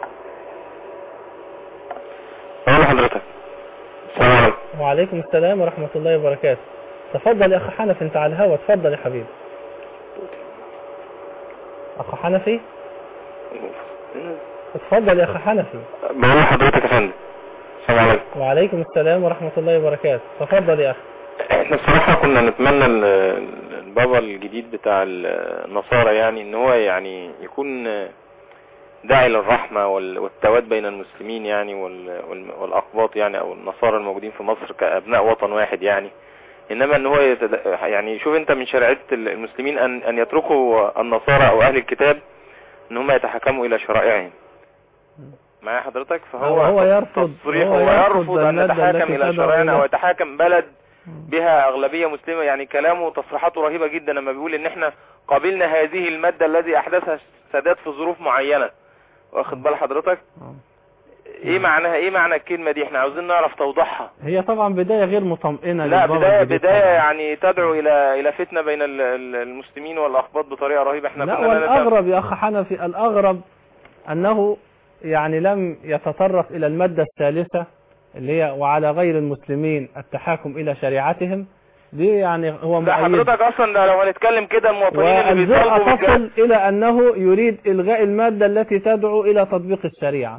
أقول لحضرتك السلام عليكم وعليكم السلام ورحمة الله وبركاته تفضل يا أخي حنفي أنت على الهواء تفضل يا حبيبي أخ حنفي اتفضل يا أخي حنفي بقول لحضرتك يا فندم السلام عليكم وعليكم السلام ورحمة الله وبركاته تفضل يا أخي احنا بصراحة كنا نتمنى ال- البابا الجديد بتاع النصارى يعني ان هو يعني يكون داعي للرحمة وال- والتواد بين المسلمين يعني وال- وال- والأقباط يعني او النصارى الموجودين في مصر كأبناء وطن واحد يعني انما ان هو يتد... يعني شوف انت من شريعة المسلمين ان ان يتركوا النصارى او اهل الكتاب ان هم يتحكموا الى شرائعهم معايا حضرتك فهو هو يرفض تصريح هو هو يرفض يرفض ان المادة يتحاكم التي الى تدعو شرائعنا إلى- او يتحاكم بلد بها اغلبية مسلمة يعني كلامه تصريحاته رهيبة جدا لما بيقول ان احنا قابلنا هذه المادة الذي احدثها السادات في ظروف معينة واخد بال حضرتك ايه معناها ايه معنى الكلمة دي احنا عاوزين نعرف توضيحها هي طبعا بداية غير مطمئنة لا للبابا بداية الجديد بداية طبعاً. يعني تدعو الى الى فتنة بين ال- ال- المسلمين والاقباط بطريقة رهيبة احنا لا كنا لا نتم- والأغرب يا أخ حنفي الأغرب أنه يعني لم يتطرق إلى المادة الثالثة اللي هي وعلى غير المسلمين التحاكم إلى شريعتهم دي يعني هو لا مؤيد حضرتك اصلا ده لو هنتكلم كده المواطنين اللي بيطالبوا والجرأة بالجهاد تصل إلى أنه يريد إلغاء المادة التي تدعو إلى تطبيق الشريعة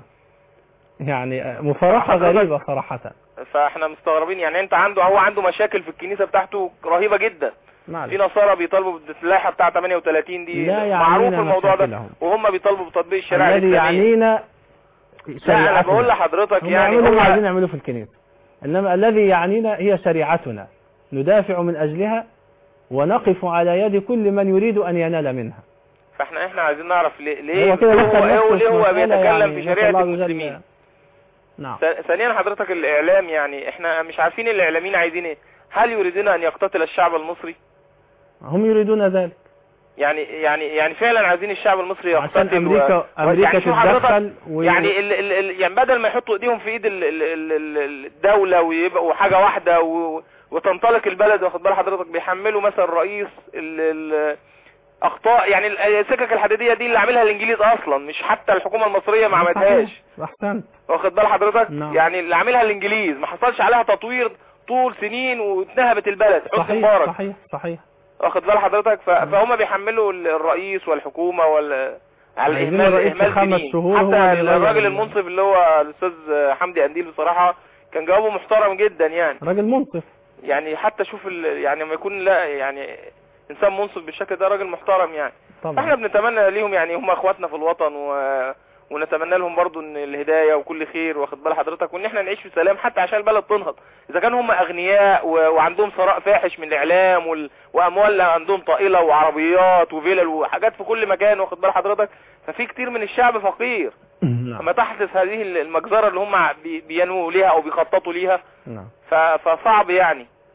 يعني مفارقة حضرتك- غريبة صراحة فاحنا مستغربين يعني انت عنده هو عنده مشاكل في الكنيسة بتاعته رهيبة جدا معلش. في نصارى بيطالبوا باللائحة بتاع 38 دي لا يعنينا معروف الموضوع ده مشاكلهم. وهم بيطالبوا بتطبيق الشريعة الذي الإسلامية يعنينا لا انا شريعتنا. بقول لحضرتك هم يعني يعملوا اللي عايزين هو يعملوه في الكنيسة إنما الذي يعنينا هي شريعتنا ندافع من أجلها ونقف على يد كل من يريد أن ينال منها فاحنا احنا عايزين نعرف ليه ليه هو كده هو, دخل هو, نفسه ليه في هو مسألة بيتكلم يعني في نسأل شريعة الله عز وجل- المسلمين نعم ث- ثانيا حضرتك الاعلام يعني احنا مش عارفين الاعلاميين عايزين ايه هل يريدون ان يقتتل الشعب المصري هم يريدون ذلك يعني يعني يعني فعلا عايزين الشعب المصري عشان يقتتل أمريكا و... أمريكا يعني شوف حضرتك تتدخل و... يعني ال ال ال يعني بدل ما يحطوا ايديهم في ايد ال ال ال ال الدولة ويبقوا حاجة واحدة و وتنطلق البلد واخد بال حضرتك بيحملوا مثلا الرئيس ال ال اخطاء يعني ال- السكك الحديدية دي اللي عاملها الانجليز اصلا مش حتى الحكومة المصرية ما عملتهاش أحسنت واخد بال حضرتك نعم. يعني اللي عاملها الانجليز ما حصلش عليها تطوير طول سنين واتنهبت البلد حسني صحيح مبارك صحيح صحيح واخد بال حضرتك ف... فهم بيحملوا ال- الرئيس والحكومة وال على عايزين الاهمال الرئيس في اهمال خمس سنين شهور هو حتى اللي يغير الراجل ال- المنصف اللي هو الاستاذ حمدي قنديل بصراحة كان جوابه محترم جدا يعني راجل منصف يعني حتى شوف ال... يعني لما يكون لا يعني انسان منصف بالشكل ده راجل محترم يعني طبعا احنا بنتمنى ليهم يعني هم اخواتنا في الوطن و... ونتمنى لهم برضو ان الهداية وكل خير واخد بال حضرتك وان احنا نعيش في سلام حتى عشان البلد تنهض اذا كانوا هم اغنياء و... وعندهم ثراء فاحش من الاعلام وال... واموال عندهم طائلة وعربيات وفلل وحاجات في كل مكان واخد بال حضرتك ففي كتير من الشعب فقير نعم اما تحدث هذه المجزرة اللي هم بي... بينووا ليها او بيخططوا ليها نعم ف... فصعب يعني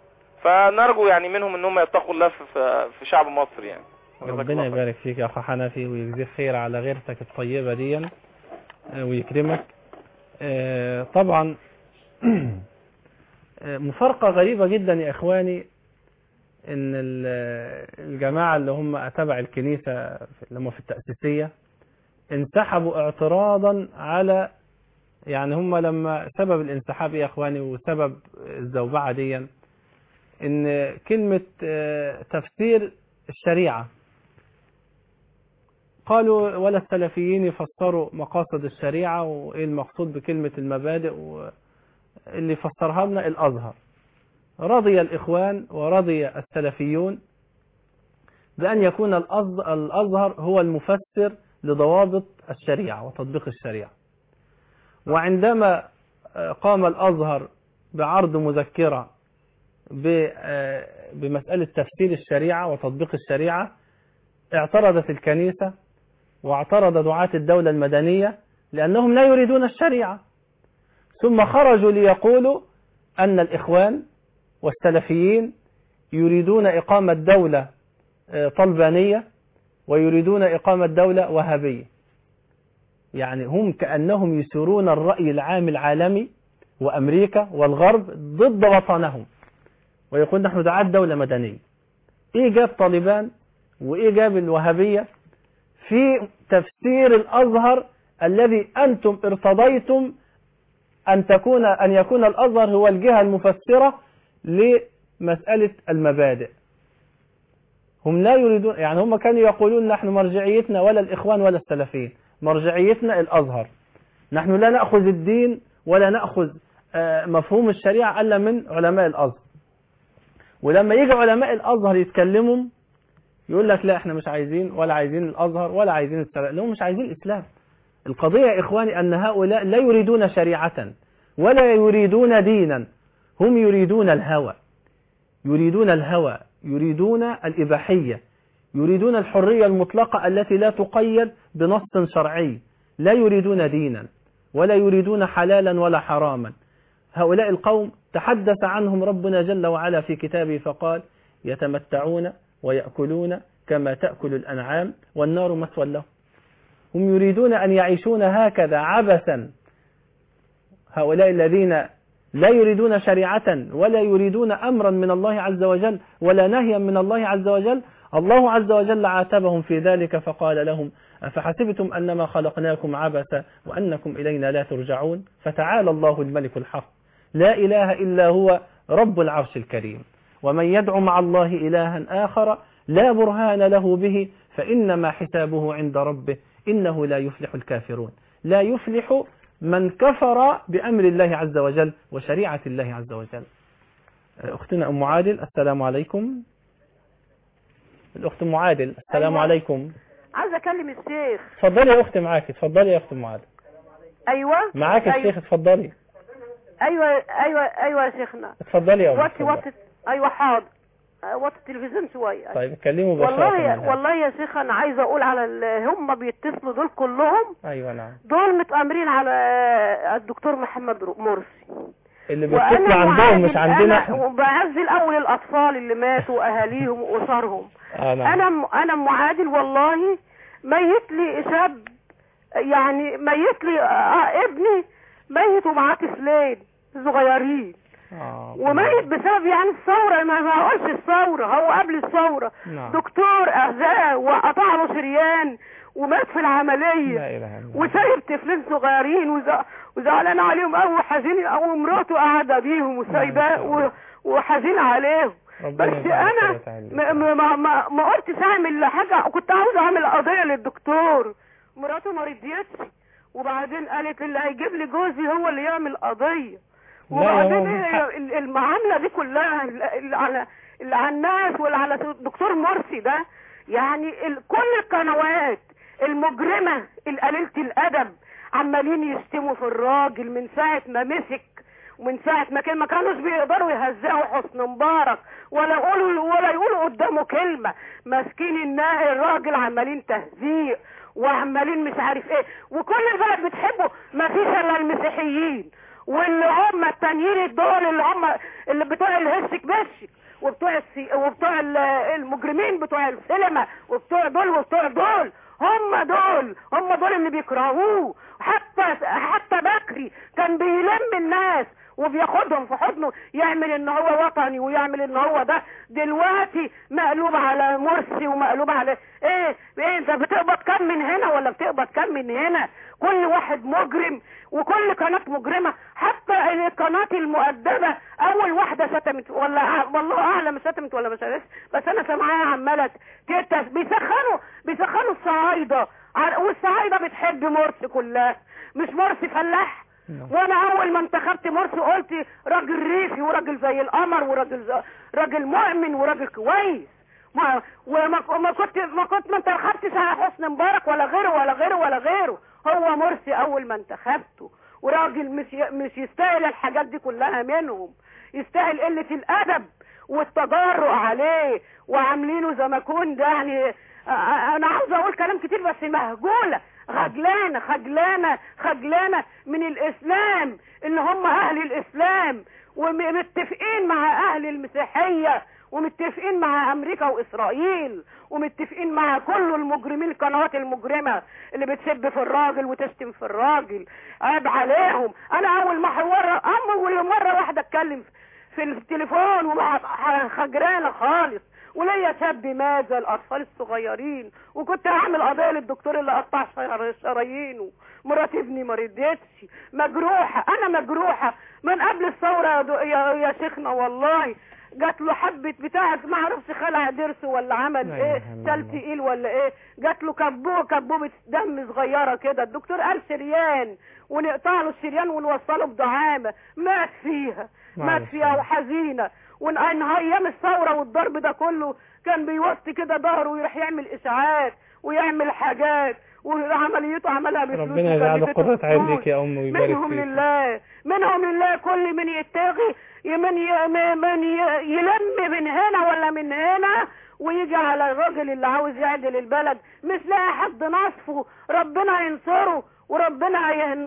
فنرجو يعني منهم انهم يتقوا الله في- في في شعب مصر يعني جزاك ربنا الله خير. يبارك فيك يا اخ حنفي ويجزيك خير على غيرتك الطيبة دي آه، ويكرمك آه، طبعا آه، مفارقة غريبة جدا يا اخواني ان ال- الجماعة اللي هم تبع الكنيسة اللي هم في التأسيسية انسحبوا اعتراضا على يعني هم لما سبب الانسحاب يا اخواني وسبب الزوبعة دي ان كلمة آه، تفسير الشريعة قالوا ولا السلفيين يفسروا مقاصد الشريعة وايه المقصود بكلمة المبادئ واللي فسرها لنا الازهر رضي الاخوان ورضي السلفيون بان يكون الأز- الازهر هو المفسر لضوابط الشريعة وتطبيق الشريعة وعندما آه، قام الازهر بعرض مذكرة ب- آه، بمسألة تفسير الشريعة وتطبيق الشريعة اعترضت الكنيسة واعترض دعاة الدولة المدنية لأنهم لا يريدون الشريعة ثم خرجوا ليقولوا أن الإخوان والسلفيين يريدون إقامة دولة آه، طلبانية ويريدون إقامة دولة وهابية يعني هم كأنهم يسيرون الرأي العام العالمي وأمريكا والغرب ضد وطنهم ويقول نحن دعاة دولة مدنية إيه جاب طالبان وإيه جاب الوهابية في تفسير الأزهر الذي أنتم ارتضيتم أن تكون أن يكون الأزهر هو الجهة المفسرة لمسألة المبادئ هم لا يريدون يعني هم كانوا يقولون نحن مرجعيتنا ولا الإخوان ولا السلفيين مرجعيتنا الأزهر نحن لا نأخذ الدين ولا نأخذ آه، مفهوم الشريعة إلا من علماء الأزهر ولما يجي علماء الأزهر يتكلموا يقول لك لا احنا مش عايزين ولا عايزين الأزهر ولا عايزين السلف لهم مش عايزين الإسلام القضية يا إخواني أن هؤلاء لا يريدون شريعة ولا يريدون دينا هم يريدون الهوى يريدون الهوى يريدون الإباحية يريدون الحرية المطلقة التي لا تقيد بنص شرعي لا يريدون دينا ولا يريدون حلالا ولا حراما هؤلاء القوم تحدث عنهم ربنا جل وعلا في كتابه فقال يتمتعون ويأكلون كما تأكل الأنعام والنار مثوى لهم هم يريدون أن يعيشون هكذا عبثا هؤلاء الذين لا يريدون شريعة ولا يريدون أمرا من الله عز وجل ولا نهيا من الله عز وجل الله عز وجل عاتبهم في ذلك فقال لهم أفحسبتم أنما خلقناكم عبثا وأنكم إلينا لا ترجعون فتعالى الله الملك الحق لا إله إلا هو رب العرش الكريم ومن يدعو مع الله إلها آخر لا برهان له به فإنما حسابه عند ربه إنه لا يفلح الكافرون لا يفلح من كفر بأمر الله عز وجل وشريعة الله عز وجل أختنا أم عادل السلام عليكم الأخت أم عادل السلام أيوة. عليكم عايزه اكلم الشيخ اتفضلي يا أختي معاك اتفضلي يا أخت أم عادل ايوه معاك أيوة. الشيخ اتفضلي ايوه ايوه ايوه يا شيخنا اتفضلي يا أم وطي اتفضلي. وطي ايوه حاضر آه، وطي التلفزيون شويه طيب اتكلموا ببساطة والله من يا هذا. والله يا شيخ انا عايزه اقول على ال- هم بيتصلوا دول كلهم أيوة نعم دول متآمرين على الدكتور محمد رو- مرسي اللي بتطلع عندهم مش عندنا انا احنا وبعز الاول الاطفال اللي ماتوا واهاليهم واسرهم آه نعم. انا م- انا ام عادل والله ميت لي شاب يعني ميت لي آه ابني ميت ومعاه طفلين صغيرين آه. وميت بسبب يعني الثوره ما ما اقولش الثوره هو قبل الثوره نعم. دكتور اذاه وقطع له شريان ومات في العمليه لا إله إلا الله وسايب طفلين صغيرين وز- وزعلان عليهم قوي وحزين او مراته قاعده بيهم وسايباه و- وحزين عليهم ربنا بس يجعل انا خيرات عليك. ما ما ما, ما, ما قلتش اعمل حاجه كنت عاوز اعمل قضيه للدكتور مراته ما رضيتش وبعدين قالت اللي هيجيب لي جوزي هو اللي يعمل قضيه لا يا وبعدين ماما، إيه ال- المعامله دي كلها اللي على اللي على الناس واللي على الدكتور مرسي ده يعني ال- كل القنوات المجرمه القليله الادب عمالين يشتموا في الراجل من ساعه ما مسك ومن ساعه ما كان ما كانوش بيقدروا يهزقوا حسن مبارك ولا يقولوا ولا يقولوا قدامه كلمه ماسكين النا- الراجل عمالين تهزيق وعمالين مش عارف ايه وكل البلد بتحبه ما فيش الا المسيحيين واللي هم التانيين دول اللي هم اللي بتوع الهش كبش وبتوع السي... وبتوع ال- المجرمين بتوع السينما وبتوع دول وبتوع دول هم دول هم دول اللي بيكرهوه حتى حتى بكري كان بيلم الناس وبياخدهم في حضنه يعمل ان هو وطني ويعمل ان هو ده دلوقتي مقلوب على مرسي ومقلوب على ايه ايه انت بتقبض كام من هنا ولا بتقبض كام من هنا كل واحد مجرم وكل قناة مجرمة حتى القناة المؤدبة اول واحدة شتمت ولا أع- والله اعلم شتمت ولا مش عارف بس انا سامعاها عمالة تتس بيسخنوا بيسخنوا الصعايدة ع- والصعايدة بتحب مرسي كلها مش مرسي فلاح وانا اول ما انتخبت مرسي قلت راجل ريفي وراجل زي القمر وراجل ز- راجل مؤمن وراجل كويس ما وما ما كنت ما كنت ما انتخبتش على حسني مبارك ولا غيره ولا غيره ولا غيره هو مرسي اول ما انتخبته وراجل مش ي- مش يستاهل الحاجات دي كلها منهم يستاهل قلة الادب والتجرؤ عليه وعاملينه زي ما كون ده يعني آ- آ- انا عاوز اقول كلام كتير بس مهجوله خجلانه خجلانه خجلانه من الاسلام ان هم اهل الاسلام ومتفقين مع اهل المسيحيه ومتفقين مع امريكا واسرائيل ومتفقين مع كل المجرمين القنوات المجرمه اللي بتسب في الراجل وتشتم في الراجل عيب عليهم انا اول ما حوار اول مره واحده اتكلم في التليفون ومع خجرانه خالص وليا شاب مات زي الاطفال الصغيرين وكنت هعمل قضيه للدكتور اللي قطع شر- شرايينه مرات ابني ما رضيتش مجروحه انا مجروحه من قبل الثوره يا, دو- يا, يا شيخنا والله جات له حبه بتاعك ما اعرفش خلع ضرس ولا عمل لا ايه إله إلا شال تقيل ولا ايه جات له كبوه كبوبه دم صغيره كده الدكتور قال شريان ونقطع له الشريان ونوصله بدعامه مات فيها مات معلش. فيها وحزينه وان ايام الثوره والضرب ده كله كان بيوطي كده ظهره ويروح يعمل اشاعات ويعمل حاجات وعمليته عملها بفلوس ربنا يجعله وكلفته قرة عين فلوس. ليك يا أم ويبارك منهم فيك لله منهم لله كل من يتغي من ي... من ي... يلم من هنا ولا من هنا ويجي على الراجل اللي عاوز يعدل البلد مش لاقي حد نصفه ربنا ينصره وربنا هين...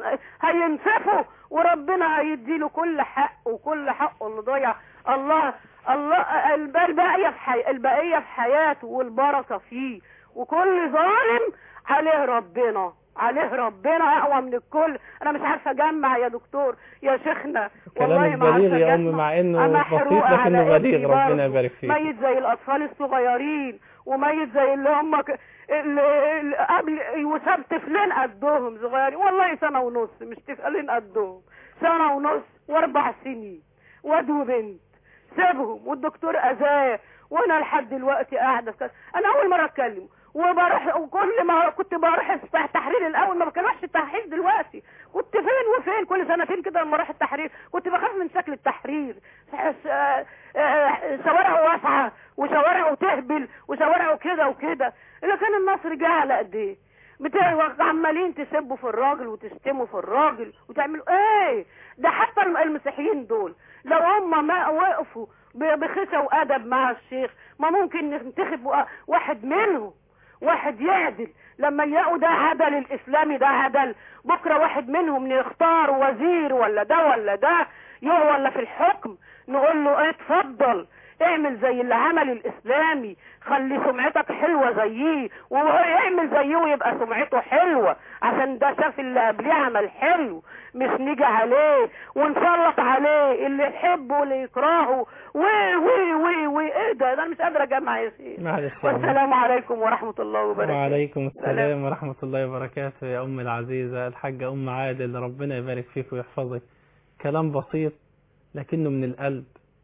هينصفه وربنا هيديله كل حقه وكل حقه اللي ضيع الله الله الب- الباقية في حي... البقية في حياته والبركة فيه وكل ظالم عليه ربنا عليه ربنا اقوى من الكل انا مش عارفه اجمع يا دكتور يا شيخنا والله كلامك ما بليغ عارفه يا أم أجمع. مع إنه أنا بسيط محروقة لكنه على بليغ ابني ربنا برضه. يبارك فيك ميت زي الاطفال الصغيرين وميت زي اللي هم ك... اللي اللي قبل وساب طفلين قدهم صغيرين والله سنه ونص مش طفلين قدهم سنه ونص واربع سنين واد وبنت سابهم والدكتور اذاه وانا لحد دلوقتي قاعده في كده. انا اول مره اتكلم وبروح وكل ما كنت بروح التحرير الاول ما بكلمش التحرير دلوقتي كنت فين وفين كل سنتين كده لما اروح التحرير كنت بخاف من شكل التحرير س- آه، آه، شوارعه واسعه وشوارعه تهبل وشوارعه كده وكده لكن النصر جه على قد ايه بتاع عمالين تسبوا في الراجل وتشتموا في الراجل وتعملوا ايه ده حتى الم- المسيحيين دول لو هم ما وقفوا ب- بخشة وادب مع الشيخ ما ممكن ننتخب وا- واحد منهم واحد يعدل لما يلاقوا ده عدل الاسلامي ده عدل بكره واحد منهم نختار وزير ولا ده ولا ده يقع ولا في الحكم نقول له ايه اتفضل اعمل زي اللي عمل الاسلامي خلي سمعتك حلوة زيه وهو يعمل زيه ويبقى سمعته حلوة عشان ده شاف اللي قبليه عمل حلو مش نيجي عليه ونسلط عليه اللي يحبه واللي يكرهه وي وي وي وي ايه ده ده انا مش قادرة اجمع يا شيخ معلش يا أم. والسلام عليكم ورحمة الله وبركاته وعليكم السلام ورحمة الله وبركاته يا أم العزيزة الحاجة أم عادل ربنا يبارك فيك ويحفظك كلام بسيط لكنه من القلب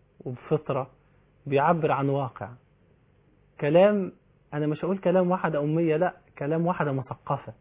وبفطرة بيعبر عن واقع كلام أنا مش هقول كلام واحدة أمية لا كلام واحدة مثقفة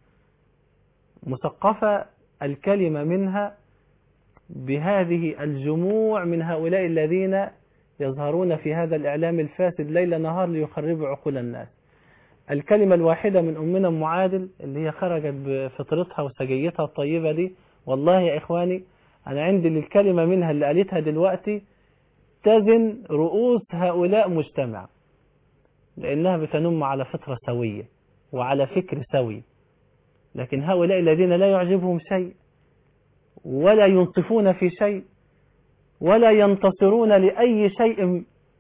مثقفة الكلمة منها بهذه الجموع من هؤلاء الذين يظهرون في هذا الإعلام الفاسد ليل نهار ليخربوا عقول الناس الكلمة الواحدة من أمنا أم عادل اللي هي خرجت بفطرتها وسجيتها الطيبة دي والله يا إخواني أنا عندي الكلمة منها اللي قالتها دلوقتي تزن رؤوس هؤلاء مجتمع لأنها بتنم على فطرة سوية وعلى فكر سوي لكن هؤلاء الذين لا يعجبهم شيء ولا ينصفون في شيء ولا ينتصرون لأي شيء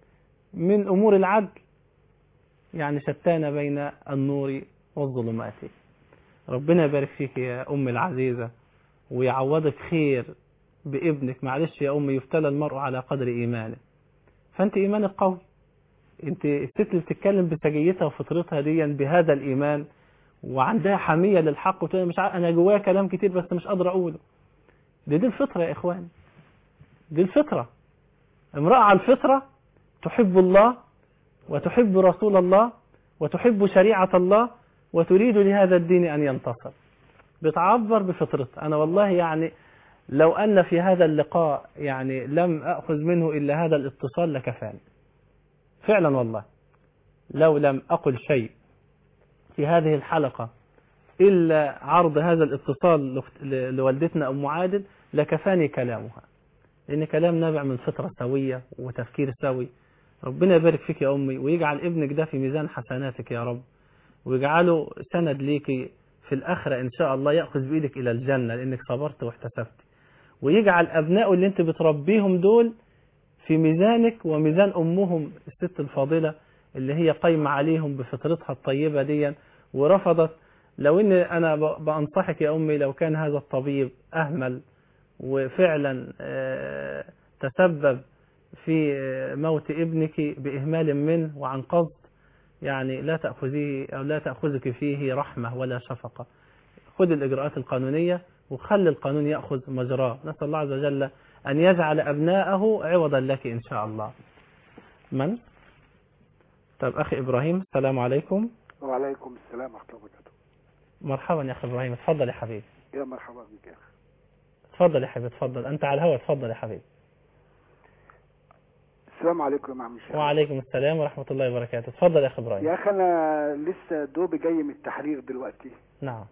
من أمور العدل يعني شتان بين النور والظلمات ربنا يبارك فيك يا أم العزيزة ويعوضك خير بابنك معلش يا أم يفتلى المرء على قدر إيمانه فأنت إيمانك قوي أنت الست اللي بتتكلم بسجيتها وفطرتها دي بهذا الإيمان وعندها حمية للحق وتقول مش عارف أنا جوايا كلام كتير بس مش قادر أقوله دي دي الفطرة يا إخوان دي الفطرة امرأة على الفطرة تحب الله وتحب رسول الله وتحب شريعة الله وتريد لهذا الدين أن ينتصر بتعبر بفطرتها أنا والله يعني لو أن في هذا اللقاء يعني لم أخذ منه إلا هذا الاتصال لكفاني فعلا والله لو لم أقل شيء في هذه الحلقة إلا عرض هذا الاتصال لوالدتنا أم عادل لكفاني كلامها لأن كلام نابع من فطرة سوية وتفكير سوي ربنا يبارك فيك يا أمي ويجعل ابنك ده في ميزان حسناتك يا رب ويجعله سند ليكي في الآخرة إن شاء الله يأخذ بإيدك إلى الجنة لأنك صبرت واحتسبت ويجعل أبنائه اللي أنت بتربيهم دول في ميزانك وميزان أمهم الست الفاضلة اللي هي قايمة عليهم بفطرتها الطيبة دي ورفضت لو ان انا بانصحك يا امي لو كان هذا الطبيب اهمل وفعلا تسبب في موت ابنك باهمال منه وعن قصد يعني لا تاخذيه او لا تاخذك فيه رحمه ولا شفقه خذ الاجراءات القانونيه وخلي القانون ياخذ مجراه نسال الله عز وجل ان يجعل ابناءه عوضا لك ان شاء الله من طب اخي ابراهيم السلام عليكم وعليكم السلام ورحمه الله وبركاته مرحبا يا اخي ابراهيم اتفضل يا حبيبي يا مرحبا بك يا اخي اتفضل يا حبيبي اتفضل انت على الهواء اتفضل يا حبيبي السلام عليكم يا عم الشيخ وعليكم السلام ورحمه الله وبركاته اتفضل يا اخي ابراهيم يا اخي انا لسه دوبي جاي من التحرير دلوقتي نعم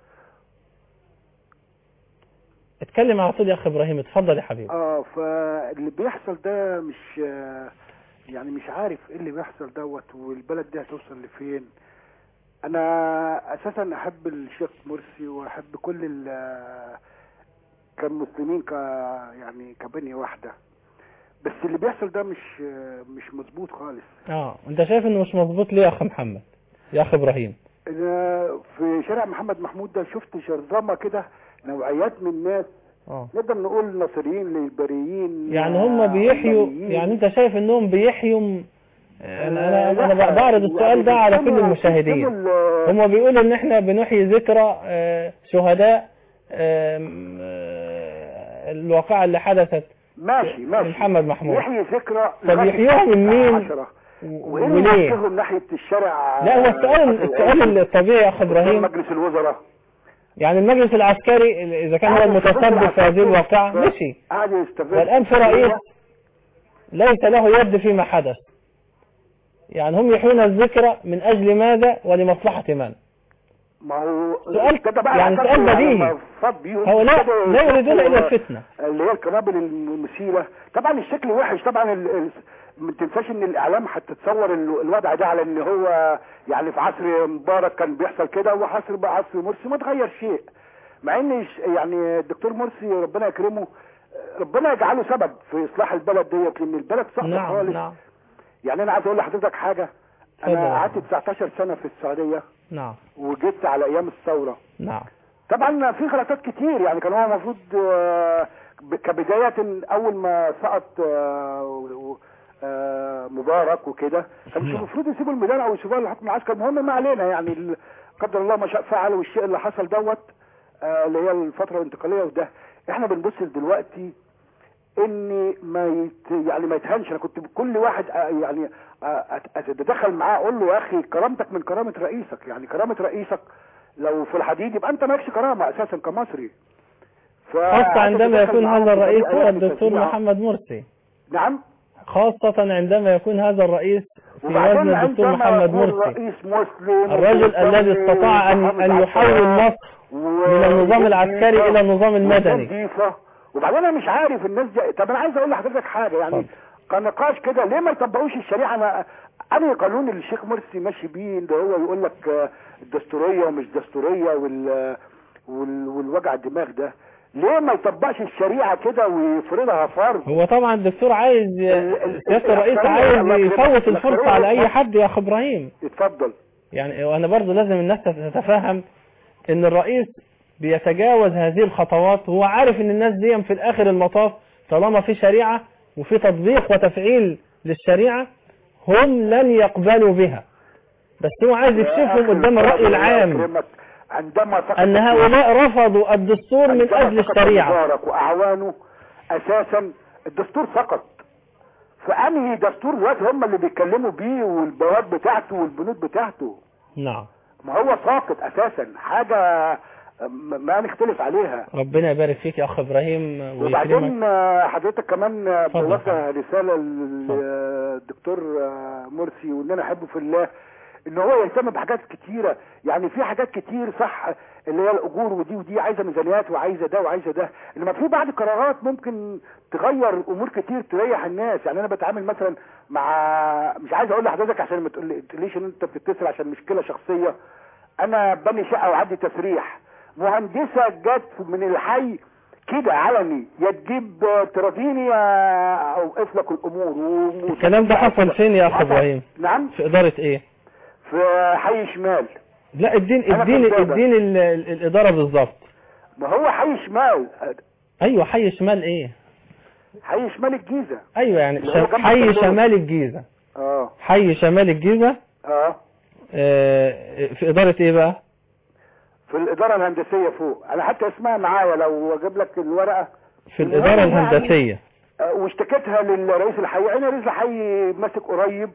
اتكلم على طول يا اخي ابراهيم اتفضل يا حبيبي اه فاللي بيحصل ده مش يعني مش عارف ايه اللي بيحصل دوت والبلد دي هتوصل لفين انا اساسا احب الشيخ مرسي واحب كل ال كمسلمين ك يعني كبنية واحدة بس اللي بيحصل ده مش مش مظبوط خالص اه انت شايف انه مش مظبوط ليه يا اخ محمد يا اخ ابراهيم انا في شارع محمد محمود ده شفت شرذمه كده نوعيات من الناس اه نقدر نقول ناصريين للبريين يعني هم بيحيوا يعني انت شايف انهم بيحيوا انا انا انا بعرض السؤال ده على كل المشاهدين هم بيقولوا ان احنا بنحيي ذكرى شهداء الواقعة اللي حدثت ماشي ماشي محمد محمود يحيي ذكرى طب يحيوها من مين وليه ناحية الشارع لا هو السؤال السؤال الطبيعي يا اخ ابراهيم مجلس الوزراء يعني المجلس العسكري اذا كان هو المتسبب في هذه الواقعة مشي قاعد يستفاد والان في رئيس ليس له يد فيما حدث يعني هم يحيون الذكرى من أجل ماذا ولمصلحة من ما هو سؤال يعني سؤال بديهي هو لا لا يريدون إلا الفتنة اللي هي القنابل المثيرة طبعا الشكل وحش طبعا ال... ال... ما تنساش ان الاعلام هتتصور الوضع ده على ان هو يعني في عصر مبارك كان بيحصل كده وعصر بقى عصر مرسي ما اتغير شيء مع ان يعني الدكتور مرسي ربنا يكرمه ربنا يجعله سبب في اصلاح البلد ديت لان البلد صعبه نعم خالص نعم يعني انا عايز اقول لحضرتك حاجه انا قعدت 19 سنه في السعوديه نعم وجيت على ايام الثوره نعم طبعا في غلطات كتير يعني كان هو المفروض كبدايه اول ما سقط مبارك وكده كان مش المفروض يسيبوا الميدان او يسيبوها للحكم العسكري المهم ما علينا يعني قدر الله ما شاء فعل والشيء اللي حصل دوت اللي هي الفتره الانتقاليه وده احنا بنبص دلوقتي اني ما يت يعني ما يتهنش انا كنت كل واحد يعني اتدخل معاه اقول له يا اخي كرامتك من كرامه رئيسك يعني كرامه رئيسك لو في الحديد يبقى انت مالكش كرامه اساسا كمصري خاصة عندما يكون هذا الرئيس هو الدكتور محمد مرسي نعم خاصة عندما يكون هذا الرئيس في وزن الدكتور محمد مرسي رئيس مسلم الرجل الذي استطاع أن أن يحول مصر من النظام العسكري إلى النظام المدني وبعدين انا مش عارف الناس دي طب انا عايز اقول لحضرتك حاجه يعني كنقاش كده ليه ما يطبقوش الشريعه انا انا قانون اللي الشيخ مرسي ماشي بيه ده هو يقول لك الدستوريه ومش دستوريه وال وال والوجع الدماغ ده ليه ما يطبقش الشريعه كده ويفرضها فرض هو طبعا الدكتور عايز سياده الرئيس الأكثرية- عايز الله يكرمك. يفوت الفرصه الأكثرية على اي بس- حد يا اخ ابراهيم اتفضل يعني وانا برضه لازم الناس تتفهم ان الرئيس بيتجاوز هذه الخطوات وهو عارف ان الناس دي في الاخر المطاف طالما في شريعة وفي تطبيق وتفعيل للشريعة هم لن يقبلوا بها بس هو عايز يكشفهم قدام الرأي العام عندما سقط ان هؤلاء رفضوا الدستور من عندما اجل سقط الشريعة مبارك واعوانه اساسا الدستور سقط فانهي دستور دلوقتي هم اللي بيتكلموا بيه والبواب بتاعته والبنود بتاعته نعم ما هو ساقط اساسا حاجه م- ما نختلف عليها ربنا يبارك فيك يا اخ ابراهيم ويكرمك وبعدين آه، حضرتك كمان آه، اتفضل. بوجه رساله للدكتور آه، مرسي وان انا احبه في الله ان هو يهتم بحاجات كتيره يعني في حاجات كتير صح اللي هي الاجور ودي ودي عايزه ميزانيات وعايزه ده وعايزه ده انما في بعض قرارات ممكن تغير امور كتير تريح الناس يعني انا بتعامل مثلا مع مش عايز اقول لحضرتك عشان ما تقول- تقوليش ان انت بتتصل عشان مشكله شخصيه انا بني شقه وعندي تسريح مهندسه جت من الحي كده علني يا تجيب آه، تراضيني يا اوقف لك الامور و- الكلام ده حصل فين يا اخ ابراهيم نعم في ادارة ايه في حي شمال لا الدين أنا في الدين الإدارة. الدين ال- ال- الادارة بالظبط ما هو حي شمال ايوه حي شمال ايه حي شمال الجيزه ايوه يعني اللي هو شم... جنب حي الدكتور. شمال الجيزة اه حي شمال الجيزة اه آه، في إدارة إيه بقى؟ في الاداره الهندسيه فوق انا حتى اسمها معايا لو اجيب لك الورقه في الإدارة يعني- الهندسية آه، واشتكيتها للرئيس الحي انا رئيس الحي ماسك قريب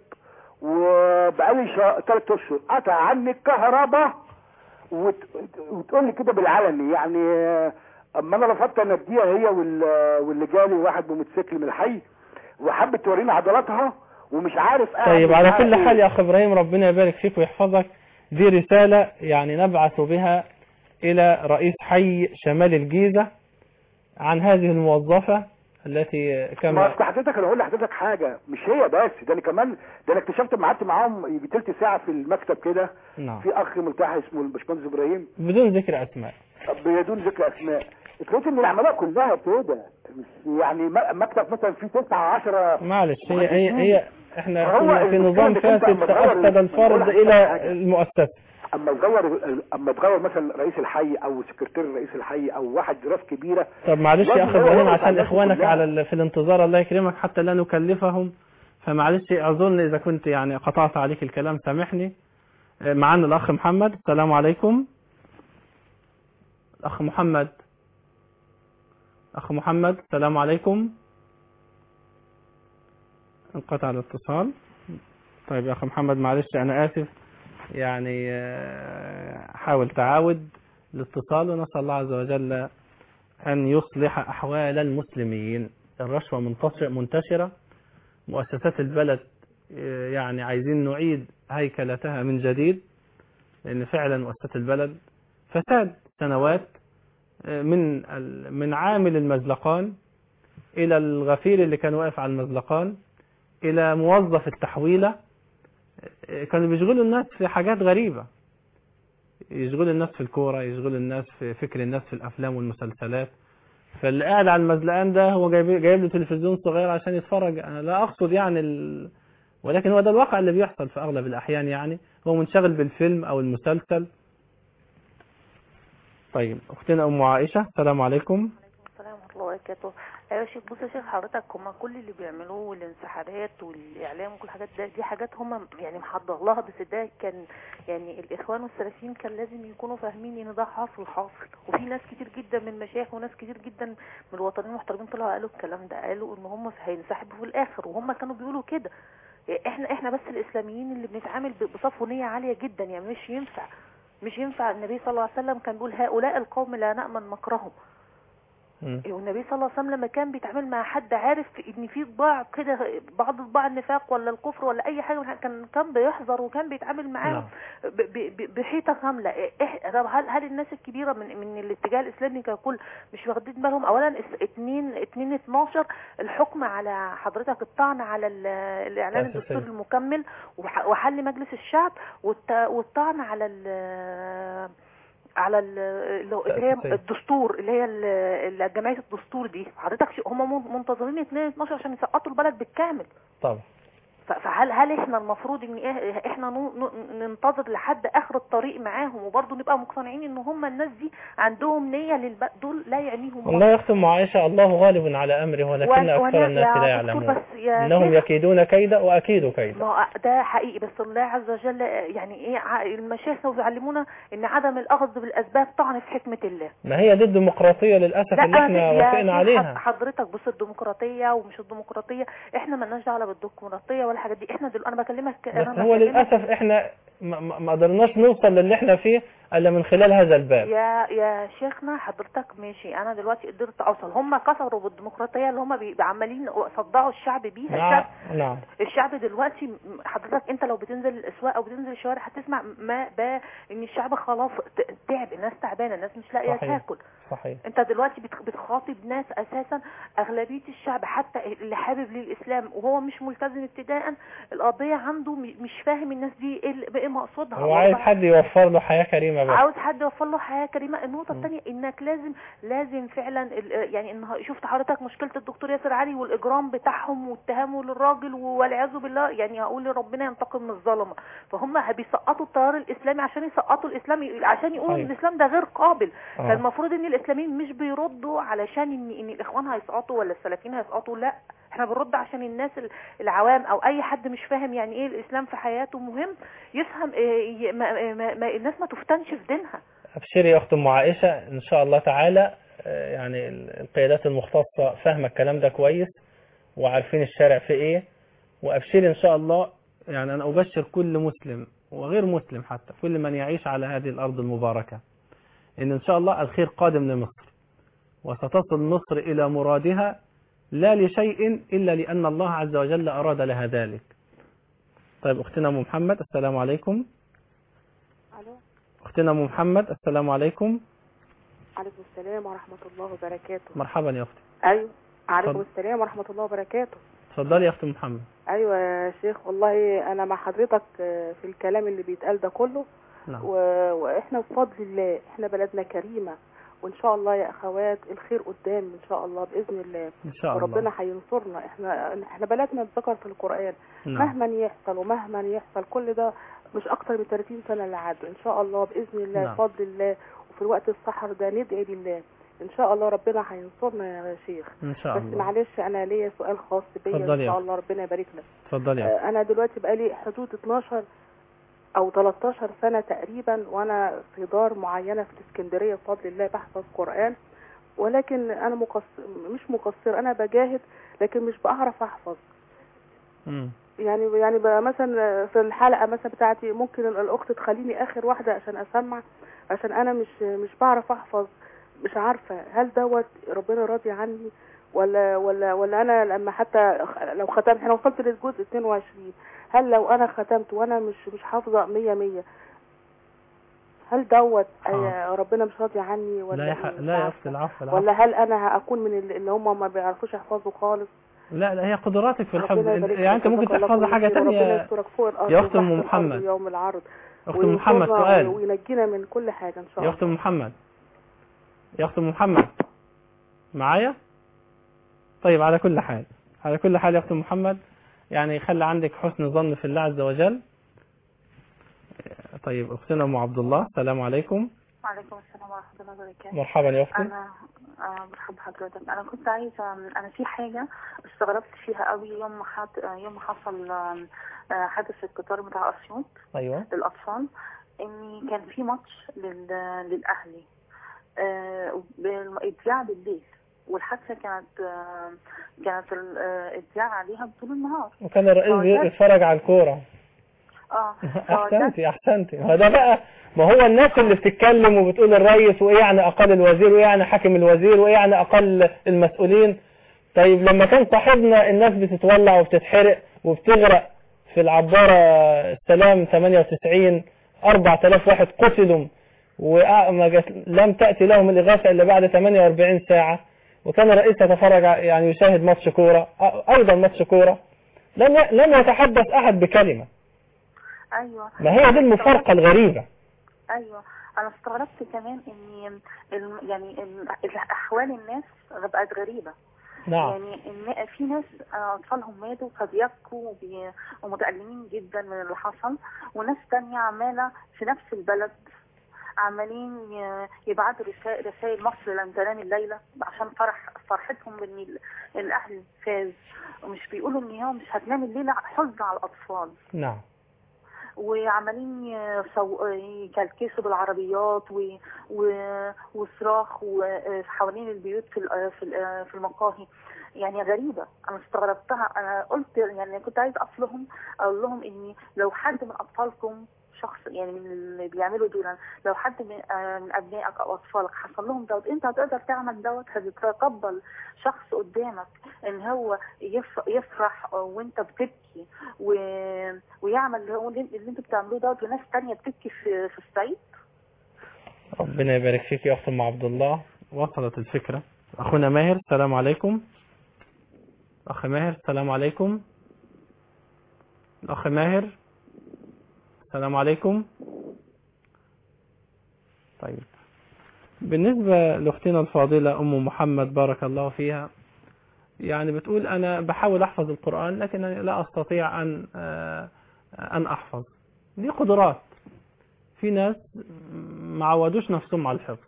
وبقالي شا... ثلاث اشهر قطع عني الكهرباء وت... وتقول لي كده بالعلني يعني آه، اما انا رفضت ان اديها هي وال... واللي جالي واحد بموتوسيكل من الحي وحبت توريني عضلاتها ومش عارف أعمل طيب على معاها كل إيه. حال يا أخ إبراهيم ربنا يبارك فيك ويحفظك دي رسالة يعني نبعث بها إلى رئيس حي شمال الجيزة عن هذه الموظفة التي ما كما اصل حضرتك انا اقول لحضرتك حاجه مش هي بس ده انا كمان ده انا اكتشفت لما قعدت معاهم يجي تلت ساعه في المكتب كده نعم في اخ ملتحي اسمه الباشمهندس ابراهيم بدون ذكر أسماء بدون ذكر اسماء اتلقيت ان العمليه كلها كده مش يعني م- مكتب مثلا فيه 9 10 معلش هي هي, هي احنا هو كنا في المشكلة نظام إنك أنت فاسد أما تغير فأفسد الفرد الموضوع إلى حاجة. المؤسسة اما تغير اما تغير مثلا رئيس الحي او سكرتير رئيس الحي او واحد راس كبيره طب معلش يا لازم اخ هو ابراهيم يقف على عشان الناس اخوانك كلها. على ال- في الانتظار الله يكرمك حتى لا نكلفهم فمعلش اعذرني اذا كنت يعني قطعت عليك الكلام سامحني آه، معانا الاخ محمد السلام عليكم الاخ محمد اخ محمد السلام عليكم انقطع الاتصال طيب يا اخ محمد معلش انا اسف يعني آه، حاول تعاود الاتصال ونسال الله عز وجل أن يصلح أحوال المسلمين الرشوة منتشرة, منتشرة مؤسسات البلد آه، يعني عايزين نعيد هيكلتها من جديد لأن فعلا مؤسسات البلد فساد سنوات آه، من ال- من عامل المزلقان إلى الغفير اللي كان واقف على المزلقان إلى موظف التحويلة آه، كانوا بيشغلوا الناس في حاجات غريبة يشغل الناس في الكورة يشغل الناس في فكر الناس في الأفلام والمسلسلات فاللي قاعد على المزلقان ده هو جايب جايب له تلفزيون صغير عشان يتفرج أنا لا أقصد يعني ال... ولكن هو ده الواقع اللي بيحصل في أغلب الأحيان يعني هو منشغل بالفيلم أو المسلسل طيب أختنا أم عائشة السلام عليكم السلام ورحمة الله وبركاته ايوه يا شيخ بص يا شيخ حضرتك هما كل اللي بيعملوه والانسحابات والاعلام وكل الحاجات ده دي حاجات هما يعني محضر لها بس ده كان يعني الاخوان والسلفيين كان لازم يكونوا فاهمين ان ده حاصل حاصل وفي ناس كتير جدا من المشايخ وناس كتير جدا من الوطنيين المحترمين طلعوا قالوا الكلام ده قالوا ان هم هينسحبوا في الاخر وهم كانوا بيقولوا كده احنا احنا بس الاسلاميين اللي بنتعامل ب- بصفونيه عاليه جدا يعني مش ينفع مش ينفع النبي صلى الله عليه وسلم كان بيقول هؤلاء القوم لا نأمن مكرهم والنبي صلى الله عليه وسلم لما كان بيتعامل مع حد عارف ان في طباع كده بعض طباع النفاق ولا الكفر ولا اي حاجه من الحاجات، كان كان بيحذر وكان بيتعامل معاهم ب- ب- ب- بحيطه كامله إح- طب هل هل الناس الكبيره من من الاتجاه الاسلامي ككل مش واخدين بالهم اولا اس- اتنين اتنين 12 الحكم على حضرتك الطعن على ال- الاعلان أساسي. الدستوري المكمل وح- وحل مجلس الشعب والت- والطعن على ال- على ال- اللي هي تأسيسية. الدستور اللي هي ال- ال- جمعيه الدستور دي حضرتك شو- هم من- منتظرين 2 12 عشان يسقطوا البلد بالكامل طبعا ف- فهل هل احنا المفروض ان إيه- احنا نو- نو- ننتظر لحد اخر الطريق معاهم وبرضه نبقى مقتنعين ان هم الناس دي عندهم نيه للب... دول لا يعنيهم والله يا أختي أم عائشة الله غالب على أمره ولكن وأنا- أكثر وأنا- الناس يا لا دكتور يعلمون بس يا إنهم شيخ- يكيدون كيدا وأكيد كيدا ما ده حقيقي بس الله عز وجل يعني ايه ع- المشايخ بيعلمونا ان عدم الاخذ بالاسباب طعن في حكمه الله ما هي دي الديمقراطية للأسف اللي لا احنا يا وافقنا شيخ عليها حضرتك بص الديمقراطيه ومش الديمقراطيه احنا مالناش دعوه بالديمقراطيه ولا الحاجات دي احنا دل... انا بكلمك انا بس هو بكلمك للأسف احنا ما- ما ما قدرناش نوصل للي احنا فيه إلا من خلال هذا الباب يا يا شيخنا حضرتك ماشي انا دلوقتي قدرت اوصل هم كفروا بالديمقراطيه اللي هم بي- عمالين صدعوا الشعب بيها نعم الشعب نعم الشعب دلوقتي م- حضرتك انت لو بتنزل الاسواق او بتنزل الشوارع هتسمع ما با ان الشعب خلاص ت- تعب الناس تعبانه الناس مش لاقيه صحيح. تاكل صحيح انت دلوقتي بتخ- بتخاطب ناس اساسا اغلبيه الشعب حتى اللي حابب للاسلام وهو مش ملتزم ابتداء القضيه عنده م- مش فاهم الناس دي ايه اللي- ايه مقصودها هو عايز حد يوفر له حياة كريمة بس عاوز حد يوفر له حياه كريمه النقطه الثانيه انك لازم لازم فعلا ال- يعني ان شفت حضرتك مشكله الدكتور ياسر علي والاجرام بتاعهم واتهامه للراجل والعياذ بالله يعني هقول ربنا ينتقم من الظلمه فهم بيسقطوا التيار الاسلامي عشان يسقطوا الاسلام عشان يقولوا ان أيوة. الاسلام ده غير قابل آه. فالمفروض ان الاسلاميين مش بيردوا علشان ان ان الاخوان هيسقطوا ولا السلفيين هيسقطوا لا احنا بنرد عشان الناس ال- العوام او اي حد مش فاهم يعني ايه الاسلام في حياته مهم يفهم إيه ي- ما ما ما الناس ما تفتنش في دينها أبشري يا أخت أم عائشة إن شاء الله تعالى آه، يعني ال- القيادات المختصة فاهمة الكلام ده كويس وعارفين الشارع في إيه وأبشري إن شاء الله يعني أنا أبشر كل مسلم وغير مسلم حتى كل من يعيش على هذه الأرض المباركة إن إن شاء الله الخير قادم لمصر وستصل مصر إلى مرادها لا لشيء إلا لأن الله عز وجل أراد لها ذلك طيب أختنا أم محمد السلام عليكم الو أختنا أم محمد السلام عليكم عليكم السلام ورحمة الله وبركاته مرحبا يا أختي ايوه عليكم اتفضل. السلام ورحمة الله وبركاته اتفضلي يا أخت محمد ايوه يا شيخ والله انا مع حضرتك آه، في الكلام اللي بيتقال ده كله نعم و... واحنا بفضل الله احنا بلدنا كريمة وان شاء الله يا اخوات الخير قدام ان شاء الله باذن الله إن شاء الله وربنا هينصرنا احنا احنا بلدنا اتذكر في القرآن نعم. مهما يحصل ومهما يحصل كل ده مش اكتر من 30 سنة اللي عدوا ان شاء الله باذن الله نعم. بفضل الله وفي الوقت السحر ده ندعي بالله ان شاء الله ربنا هينصرنا يا شيخ إن شاء بس الله معلش انا ليا سؤال خاص بيا اتفضلي ان يا شاء أخت. الله ربنا يبارك لك اتفضلي يا أخت. آه، انا دلوقتي بقالي حدود 12 او 13 سنة تقريبا وانا في دار معينة في الاسكندرية بفضل الله بحفظ قرآن ولكن انا مقصر مش مقصر انا بجاهد لكن مش بعرف احفظ مم. يعني يعني بقى مثلا في الحلقة مثلا بتاعتي ممكن الاخت تخليني اخر واحدة عشان اسمع عشان انا مش مش بعرف احفظ مش عارفة هل دوت ربنا راضي عني ولا ولا ولا انا لما حتى لو ختمت احنا وصلت للجزء 22 هل لو انا ختمت وانا مش مش حافظة 100 100 هل دوت آه، ربنا مش راضي عني ولا لا يا ح... إيه؟ مش لا يا عارفة. أختي العفو العفو ولا هل انا هكون من اللي اللي هم ما بيعرفوش يحفظوا خالص لا لا هي قدراتك في الحفظ ربنا يبارك يعني أنت فيك، ممكن جزاك الله تحفظي كل حاجة خير، وربنا تانية يسترك فوق الارض يا أخت أم وتحت الأرض محمد. يوم العرض أخت أم محمد وينصرنا سؤال وينجينا من كل حاجة ان شاء يا الله أخت أم محمد يا أخت أم محمد معايا طيب على كل حال على كل حال يا أخت أم محمد يعني خلي عندك حسن ظن في الله عز وجل طيب أختنا أم عبد الله السلام عليكم وعليكم السلام ورحمة الله وبركاته مرحبا يا أختي أنا آه، مرحبا بحضرتك أنا كنت عايزة أنا في حاجة استغربت فيها قوي يوم ما حد آه، يوم ما حصل آم، آه، حادث القطار بتاع أسيوط أيوة للأطفال إن كان في ماتش لل- للأهلي آه، بالإذاعة بالليل والحادثة كانت آه، كانت ال- آه، الإذاعة عليها طول النهار وكان الرئيس فوجدت- بيتفرج على الكورة اه احسنتي احسنتي ما ده بقى ما هو الناس اللي بتتكلم وبتقول الرئيس وايه يعني اقل الوزير وايه يعني حاكم الوزير وايه يعني اقل المسؤولين طيب لما كان صاحبنا الناس بتتولع وبتتحرق وبتغرق في العبارة السلام 98 4000 واحد قتلوا وما جت لم تأتي لهم الإغاثة إلا بعد 48 ساعة وكان الرئيس يتفرج ع- يعني يشاهد ماتش كورة أ- أيضا ماتش كورة لم ي- لم يتحدث أحد بكلمة ايوه ما هي دي المفارقة الغريبة ايوه انا استغربت كمان ان الم- يعني ال- احوال الناس بقت غريبه نعم. يعني إن في ناس آه، اطفالهم ماتوا فبيبكوا وبي- ومتألمين جدا من اللي حصل وناس تانية عمالة في نفس البلد عمالين ي- يبعتوا رسائل رسائل مصر لن تنام الليلة عشان فرح فرحتهم بان ال- الاهل فاز ومش بيقولوا ان هو مش هتنام الليلة حزن على الاطفال نعم وعمالين يسو... يكلكسوا بالعربيات و... و... وصراخ وحوالين البيوت في ال- في ال- في المقاهي يعني غريبة أنا استغربتها أنا قلت يعني كنت عايز أصلهم أقول لهم إني لو حد من أطفالكم شخص يعني من اللي بيعملوا دول لو حد من, آه، من أبنائك أو أطفالك حصل لهم دوت أنت هتقدر تعمل دوت هتتقبل شخص قدامك إن هو يف... يفرح وأنت بتبكي و... ويعمل اللي هو اللي انتوا بتعملوه دوت وناس تانية بتبكي في, في الصعيد ربنا يبارك فيك يا أخت أم عبد الله وصلت الفكرة أخونا ماهر السلام عليكم أخ ماهر السلام عليكم الأخ ماهر السلام عليكم طيب بالنسبة لأختنا الفاضلة أم محمد بارك الله فيها يعني بتقول أنا بحاول أحفظ القرآن لكن لا أستطيع أن آه، أن أحفظ دي قدرات في ناس ما عودوش نفسهم على الحفظ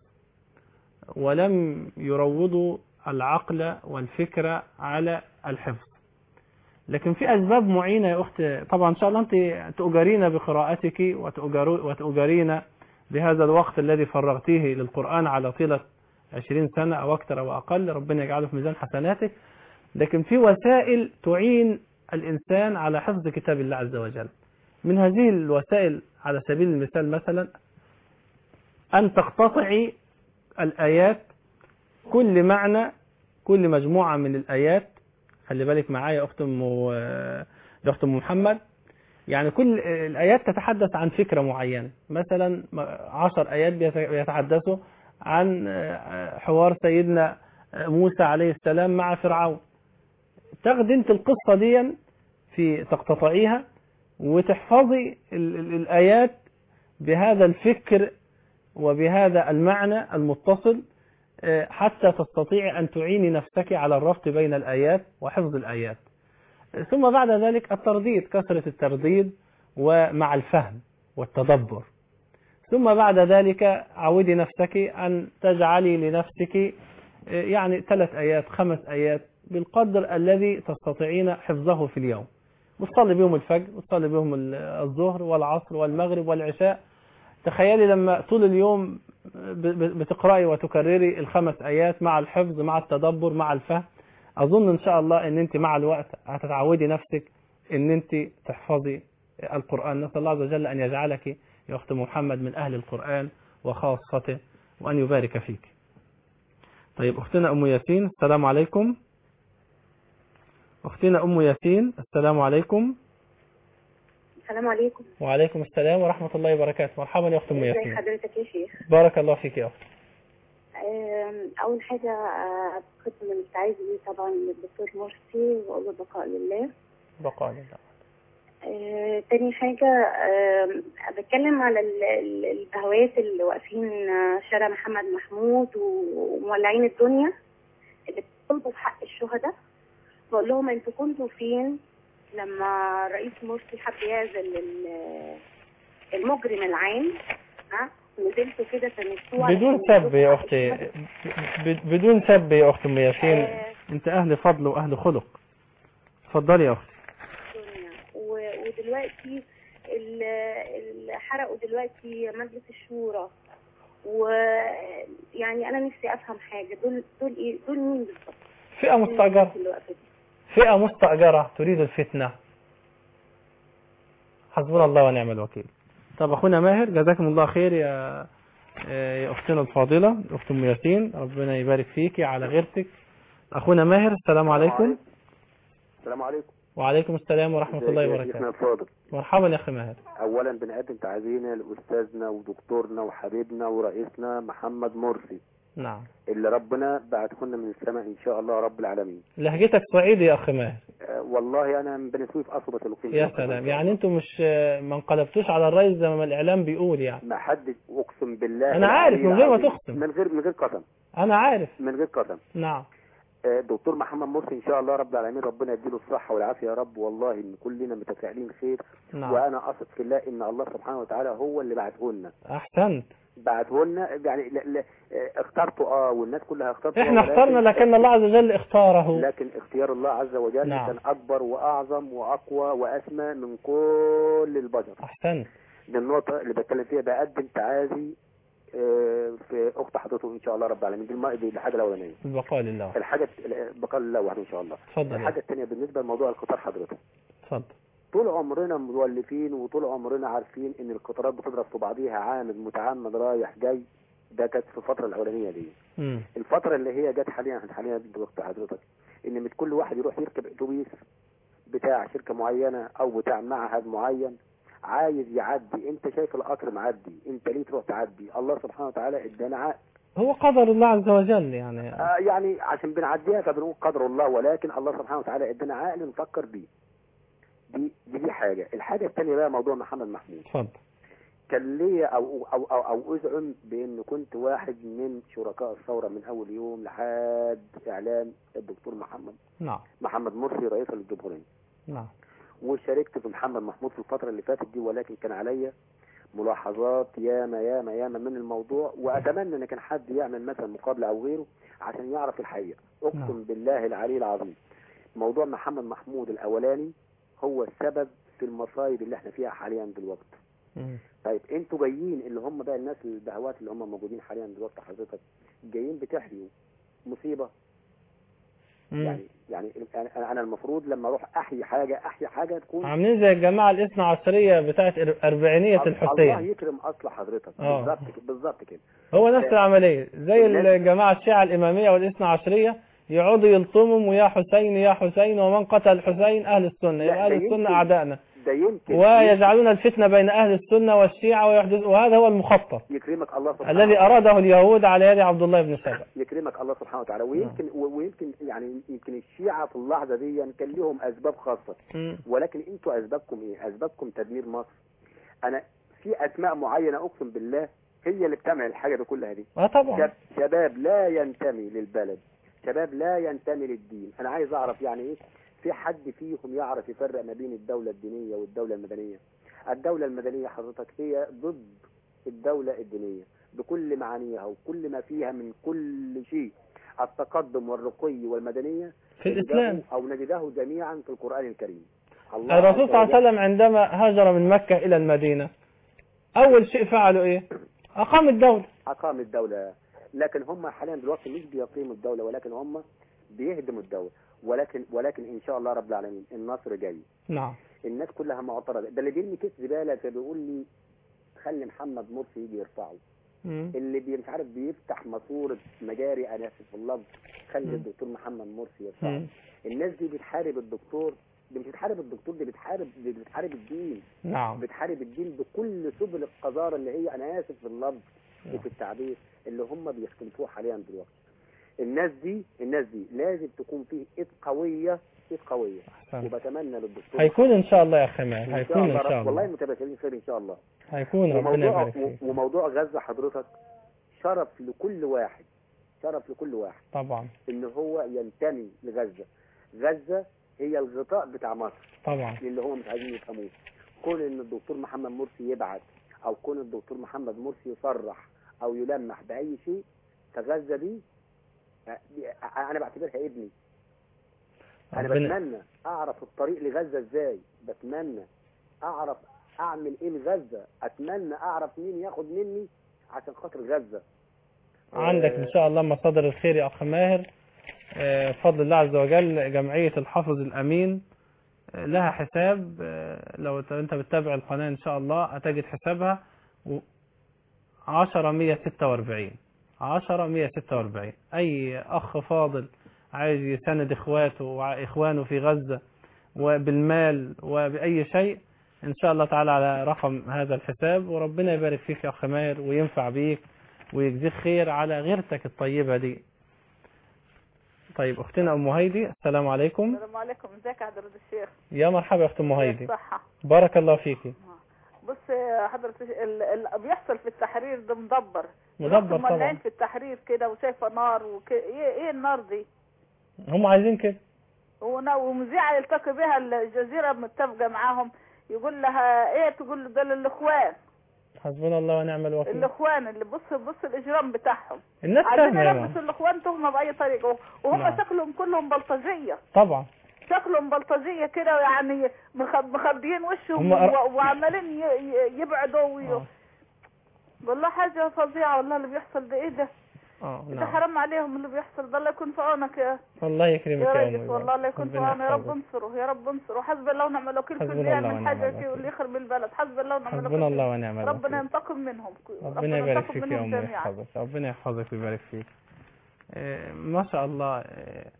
ولم يروضوا العقل والفكرة على الحفظ لكن في أسباب معينة يا أخت طبعا إن شاء الله أنت تؤجرين بقراءتك وتؤجر- وتؤجرين بهذا الوقت الذي فرغتيه للقرآن على طيلة 20 سنة أو أكثر أو أقل ربنا يجعله في ميزان حسناتك لكن في وسائل تعين الإنسان على حفظ كتاب الله عز وجل من هذه الوسائل على سبيل المثال مثلا أن تقتطعي الآيات كل معنى كل مجموعة من الآيات خلي بالك معايا يا أخت أم يا أخت أم محمد يعني كل الآيات تتحدث عن فكرة معينة مثلا عشر آيات بيت- بيتحدثوا عن حوار سيدنا موسى عليه السلام مع فرعون تاخد انت القصة دي في تقتطعيها وتحفظي ال- ال- الآيات بهذا الفكر وبهذا المعنى المتصل آه، حتى تستطيعي أن تعيني نفسك على الربط بين الآيات وحفظ الآيات آه، ثم بعد ذلك الترديد كثرة الترديد ومع الفهم والتدبر ثم بعد ذلك عودي نفسك أن تجعلي لنفسك آه، يعني ثلاث آيات خمس آيات بالقدر الذي تستطيعين حفظه في اليوم وتصلي بهم الفجر وتصلي بهم ال- الظهر والعصر والمغرب والعشاء تخيلي لما طول اليوم ب- ب- بتقرأي وتكرري الخمس آيات مع الحفظ مع التدبر مع الفهم أظن إن شاء الله إن أنت مع الوقت هتتعودي نفسك إن أنت تحفظي القرآن نسأل الله عز وجل أن يجعلك يا أخت محمد من أهل القرآن وخاصته وأن يبارك فيك طيب أختنا أم ياسين السلام عليكم أختنا أم ياسين السلام عليكم السلام عليكم وعليكم السلام ورحمة الله وبركاته مرحبا يا أخت أم ازي ياسين حضرتك يا شيخ بارك الله فيك يا أخت آم، اول حاجه آه، بقدم الاستعاذ بيه طبعا للدكتور مرسي واقول له بقاء لله بقاء لله آه، تاني حاجة آم، بتكلم على ال- ال- البهوات اللي واقفين آه، شارع محمد محمود و- ومولعين الدنيا اللي بيطلبوا في حق الشهداء بقول لهم انتوا كنتوا فين لما الرئيس مرسي حب يعزل ال- المجرم العام ها نزلتوا كده تنسوه بدون سب يا أختي ب- بدون سب يا أخت أم ياسين أنت أهل فضل وأهل خلق اتفضلي يا أختي و- ودلوقتي ال- ال- حرقوا دلوقتي مجلس الشورى ويعني انا نفسي افهم حاجه دول دول ايه دول مين بالظبط فئة مستأجرة اللي واقفة دي؟ فئة مستأجرة تريد الفتنة حسبنا الله ونعم الوكيل طب أخونا ماهر جزاكم الله خير يا يا أختنا الفاضلة أخت أم ياسين ربنا يبارك فيك على غيرتك أخونا ماهر السلام عليكم السلام عليكم وعليكم السلام ورحمة الله ازيك يا شيخنا وبركاته الفاضل مرحبا يا أخي ماهر اولا بنقدم تعزينا لاستاذنا ودكتورنا وحبيبنا ورئيسنا محمد مرسي نعم اللي ربنا بعته لنا من السماء ان شاء الله رب العالمين لهجتك صعيدي يا أخي ماهر آه، والله انا من بني سويف اصلا بس المقيم يا في سلام يعني انتوا مش ما انقلبتوش على الرئيس زي ما الإعلام بيقول يعني ما حد اقسم بالله أنا عارف، من غير ما العلي تقسم. من غير من غير قسم أنا عارف من غير قسم نعم آه، دكتور محمد مرسي ان شاء الله رب العالمين ربنا يديله الصحه والعافيه يا رب والله ان كلنا متفائلين خير نعم. وانا اثق في الله ان الله سبحانه وتعالى هو اللي بعته لنا أحسنت بعته لنا يعني لا لا آه، اخترته اه والناس كلها اخترته احنا آه، ولكن- اخترنا لكن الله عز وجل اختاره لكن اختيار الله عز وجل نعم. كان اكبر واعظم واقوى واسمى من كل البشر أحسنت دي النقطه اللي بتكلم فيها بقدم تعازي آه، في اخت حضرته ان شاء الله رب العالمين دي الم- دي الحاجه الاولانيه البقاء لله الحاجه بقى لله وحده ان شاء الله اتفضل الحاجه الثانيه بالنسبه لموضوع القطار حضرتك اتفضل طول عمرنا مولفين وطول عمرنا عارفين ان القطارات بتضرب في بعضيها عامد متعمد رايح جاي ده كانت في الفتره الاولانيه دي مم. الفتره اللي هي جت حاليا حاليا بوقت حضرتك ان مش كل واحد يروح يركب اتوبيس بتاع شركه معينه او بتاع معهد معين عايز يعدي انت شايف القطر معدي انت ليه تروح تعدي الله سبحانه وتعالى ادانا عقل هو قدر الله عز وجل يعني آه يعني عشان بنعديها فبنقول قدر الله ولكن الله سبحانه وتعالى ادانا عقل نفكر بيه دي دي, دي حاجه الحاجه الثانيه بقى موضوع محمد محمود اتفضل كان ليا او او او, أو ازعم بان كنت واحد من شركاء الثوره من اول يوم لحد اعلان الدكتور محمد نعم محمد مرسي رئيس الجمهوريه نعم وشاركت في محمد محمود في الفتره اللي فاتت دي ولكن كان عليا ملاحظات ياما ياما ياما من الموضوع واتمنى ان كان حد يعمل مثلا مقابله او غيره عشان يعرف الحقيقه اقسم نعم. بالله العلي العظيم موضوع محمد محمود الاولاني هو السبب في المصايب اللي احنا فيها حاليا دلوقتي مم. طيب انتوا جايين اللي هم بقى الناس البهوات اللي هم موجودين حاليا دلوقتي حضرتك جايين بتحيوا مصيبه مم. يعني يعني انا أنا المفروض لما اروح احيي حاجه احيي حاجه تكون عاملين زي الجماعة الاثنى عشرية بتاعت أر- أربعينية الله الحسين يكرم اصل حضرتك آه. بالظبط كده بالظبط كده هو نفس العملية زي الناس- الجماعة الشيعة الإمامية والاثنى عشرية يقعدوا يلطموا ويا حسين يا حسين ومن قتل الحسين أهل السنة يبقى أهل ده السنة يمكن- أعدائنا ده يمكن ويجعلون الفتنة بين أهل السنة والشيعة ويحدث وهذا هو المخطط يكرمك الله سبحانه الذي أراده اليهود على يد عبد الله بن سبأ يكرمك الله سبحانه وتعالى ويمكن و- ويمكن يعني يمكن الشيعة في اللحظة دي كان لهم أسباب خاصة مم. ولكن انتوا أسبابكم إيه؟ أسبابكم تدمير مصر أنا في أسماء معينة أقسم بالله هي اللي بتعمل الحاجة دي كلها دي اه طبعا شب شباب لا ينتمي للبلد شباب لا ينتمي للدين أنا عايز أعرف يعني إيه في حد فيهم يعرف يفرق ما بين الدولة الدينية والدولة المدنية الدولة المدنية حضرتك هي ضد الدولة الدينية بكل معانيها وكل ما فيها من كل شيء التقدم والرقي والمدنية في نجده- الإسلام أو نجده جميعا في القرآن الكريم الله الرسول صلى عز الله عليه وسلم عندما هاجر من مكة إلى المدينة أول شيء فعلوا إيه أقام الدولة أقام الدولة لكن هم حاليا دلوقتي مش بيقيموا الدولة ولكن هم بيهدموا الدولة ولكن ولكن إن شاء الله رب العالمين النصر جاي نعم الناس كلها معترضة ده اللي بيرمي كيس زبالة فبيقول لي خلي محمد مرسي يجي يرفعه مم. اللي بي مش عارف بيفتح ماسورة مجاري أنا آسف في اللفظ خلي مم. الدكتور محمد مرسي يرفعه مم. الناس دي بتحارب الدكتور دي مش بتحارب الدكتور دي بتحارب دي بتحارب الدين نعم بتحارب الدين بكل سبل القذارة اللي هي أنا آسف في اللفظ وفي التعبير اللي هم بيختلفوه حاليا دلوقتي الناس دي الناس دي لازم تكون فيه ايد قوية ايد قوية أحسنت. وبتمنى للدكتور هيكون إن شاء الله يا أخي ماهر إن هيكون إن رب- شاء والله الله متبشرين خير ان شاء الله هيكون ربنا وموضوع يبارك فيك وموضوع غزة حضرتك شرف لكل واحد شرف لكل واحد طبعا ان هو ينتمي لغزة غزة هي الغطاء بتاع مصر طبعا اللي هو مش عايزين يفهموه كون ان الدكتور محمد مرسي يبعت او كون الدكتور محمد مرسي يصرح او يلمح باي شيء فغزة دي آه، دي- آه، انا بعتبرها ابني انا ربنا بتمنى اعرف الطريق لغزة ازاي بتمنى اعرف اعمل ايه لغزة اتمنى اعرف مين ياخد مني عشان خاطر غزة عندك إن شاء الله مصادر الخير يا أخ ماهر آه، بفضل الله عز وجل جمعية الحافظ الأمين آه، لها حساب آه، لو ت- أنت بتتابع القناة إن شاء الله هتجد حسابها عشرة مية ستة وأربعين عشرة مية ستة وأربعين أي أخ فاضل عايز يساند إخواته وإخوانه في غزة وبالمال وبأي شيء إن شاء الله تعالى على رقم هذا الحساب وربنا يبارك فيك يا أخ ماهر وينفع بيك ويجزيك خير على غيرتك الطيبة دي طيب أختنا أم هيدي السلام عليكم السلام عليكم ازيك يا حضرة الشيخ يا مرحبا يا أخت أم هيدي صحة بارك الله فيكي بص يا حضرة الشيخ ال- اللي بيحصل في التحرير ده مدبر مدبر رحتوا مولعين طبعا في التحرير كده وشايفة نار وك... ايه ايه النار دي هم عايزين كده ون- ومذيعة يلتقي بها الجزيرة متفقة معاهم يقول لها ايه تقول له دول الاخوان حسبنا الله ونعم الوكيل الاخوان اللي بص بص الاجرام بتاعهم الناس عايزين فاهمة يا يلبسوا جماعة. الاخوان تهمة باي طريقة وهم نعم. شكلهم كلهم بلطجية طبعا شكلهم بلطجية كده يعني مخ- مخبيين وشهم هم أر- و- وعمالين ي- ي- يبعدوا وي... والله حاجة فظيعة والله اللي بيحصل ده ايه ده اه ده نعم حرام عليهم اللي بيحصل ده الله يكون في عونك يا الله يكرمك يا يا ريس أمي والله الله يكون في ربنا عونه يا رب يحفظك. انصره يا رب انصره حسب الله ونعم الوكيل في حسبنا اللي الله يعمل ونعم حاجة الوكيل. فيه واللي يخرب البلد حسب الله ونعم الوكيل حسبنا فيه. الله ونعم الوكيل. ربنا ينتقم منهم ربنا يبارك ينتقم فيك يا منهم أمي جميعا يحفظك ربنا يحفظك ويبارك فيك آه، ما شاء الله آه،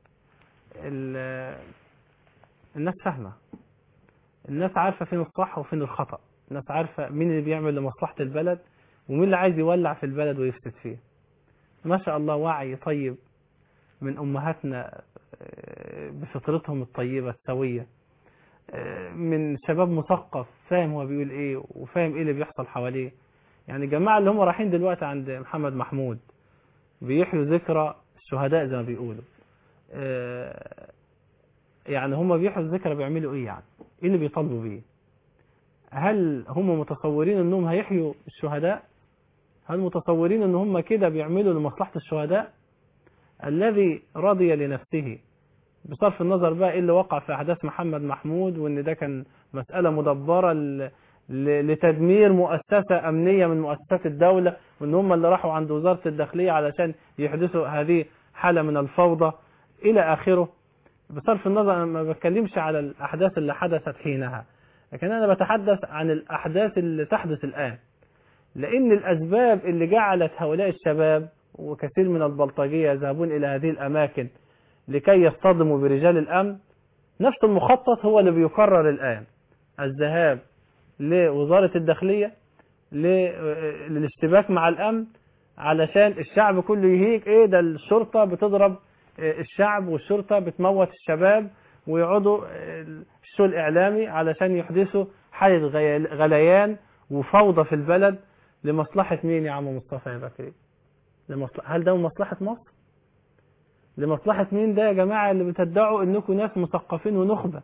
ال- الناس فاهمة الناس عارفة فين الصح وفين الخطأ الناس عارفة مين اللي بيعمل لمصلحة البلد ومين اللي عايز يولع في البلد ويفسد فيه ما شاء الله وعي طيب من أمهاتنا آه، بفطرتهم الطيبة السوية آه، من شباب مثقف فاهم هو بيقول ايه وفاهم ايه اللي بيحصل حواليه يعني الجماعة اللي هم رايحين دلوقتي عند محمد محمود بيحيوا ذكرى الشهداء زي ما بيقولوا آه، يعني هم بيحيوا الذكرى بيعملوا ايه يعني ايه اللي بيطالبوا بيه هل هم متصورين انهم هيحيوا الشهداء هل متصورين ان هم كده بيعملوا لمصلحة الشهداء الذي رضي لنفسه بصرف النظر بقى ايه اللي وقع في احداث محمد محمود وان ده كان مسألة مدبرة ل- ل- لتدمير مؤسسة امنية من مؤسسات الدولة وان هم اللي راحوا عند وزارة الداخلية علشان يحدثوا هذه حالة من الفوضى الى اخره بصرف النظر انا ما بتكلمش على الاحداث اللي حدثت حينها لكن انا بتحدث عن الاحداث اللي تحدث الان لان الاسباب اللي جعلت هؤلاء الشباب وكثير من البلطجية يذهبون الى هذه الاماكن لكي يصطدموا برجال الامن نفس المخطط هو اللي بيكرر الان الذهاب لوزارة الداخلية ل- للاشتباك مع الامن علشان الشعب كله يهيج ايه ده الشرطة بتضرب آه، الشعب والشرطة بتموت الشباب ويقعدوا آه، الشو الاعلامي علشان يحدثوا حالة غي- غليان وفوضى في البلد لمصلحة مين يا عم مصطفى يا بكري لمصلحة هل ده من مصلحة مصر لمصلحة مين ده يا جماعة اللي بتدعوا انكم ناس مثقفين ونخبة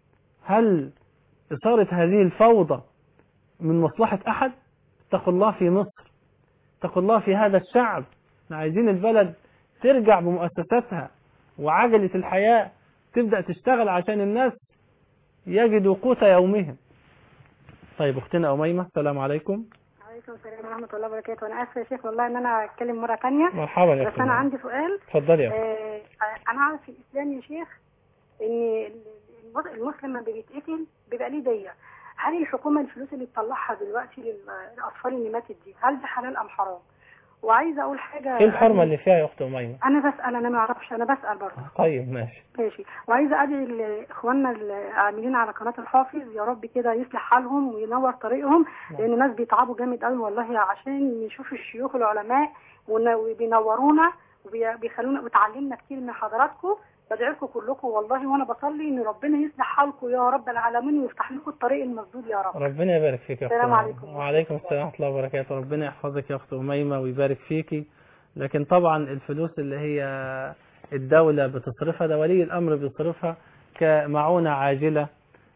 هل إثارة هذه الفوضى من مصلحة أحد اتقوا الله في مصر اتقوا الله في هذا الشعب احنا عايزين البلد ترجع بمؤسساتها وعجلة الحياة تبدأ تشتغل عشان الناس يجدوا قوت يومهم طيب اختنا أميمة السلام عليكم عليكم السلام ورحمة الله وبركاته أنا آسفة يا شيخ والله إن أنا أتكلم مرة تانية مرحبا يا بس أختنا أنا عندي سؤال اتفضلي يا أختي. آه أنا أعرف في الإسلام يا شيخ إن الم- المسلم لما بيتقتل بيبقى ليه دية هل الحكومة الفلوس اللي بتطلعها دلوقتي لل- للأطفال اللي ماتت دي هل ده حلال أم حرام؟ وعايزة أقول حاجة ايه الحرمة اللي فيها يا أخت أميمة أنا بسأل أنا ما أعرفش أنا بسأل برضه طيب ماشي ماشي وعايزه ادعي لاخواننا العاملين على قناه الحافظ يا رب كده يصلح حالهم وينور طريقهم لان الناس بيتعبوا جامد قوي والله عشان يشوفوا الشيوخ العلماء ون- وبينورونا وبيخلونا وتعلمنا كتير من حضراتكم بدعي لكم كلكم والله وانا بصلي ان ربنا يصلح حالكم يا رب العالمين ويفتح لكم الطريق المسدود يا رب ربنا يبارك فيك يا أخت السلام أميمة. عليكم. وعليكم السلام ورحمة الله وبركاته ربنا يحفظك يا أخت أميمة ويبارك فيكي لكن طبعا الفلوس اللي هي الدولة بتصرفها ده ولي الأمر بيصرفها كمعونة عاجلة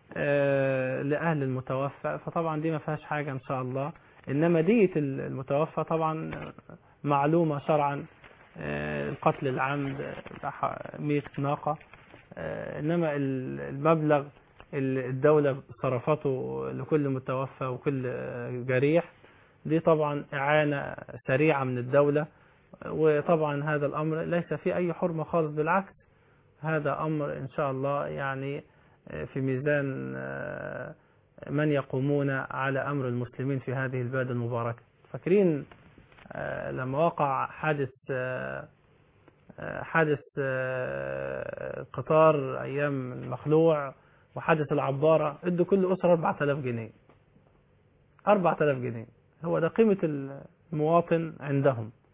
آه، لأهل المتوفى فطبعا دي ما فيهاش حاجة إن شاء الله إنما دية المتوفى طبعا معلومة شرعا آه، القتل العمد 100 ناقة آه، إنما ال- المبلغ اللي الدولة صرفته لكل متوفى وكل آه، جريح دي طبعا إعانة سريعة من الدولة وطبعا هذا الأمر ليس فيه أي حرمة خالص بالعكس هذا أمر إن شاء الله يعني في ميزان آه، من يقومون على أمر المسلمين في هذه البلاد المباركة فاكرين آه، لما وقع حادث آه، آه، حادث آه، قطار أيام المخلوع وحادث العبارة ادوا كل أسرة 4000 جنيه 4000 جنيه هو ده قيمة المواطن عندهم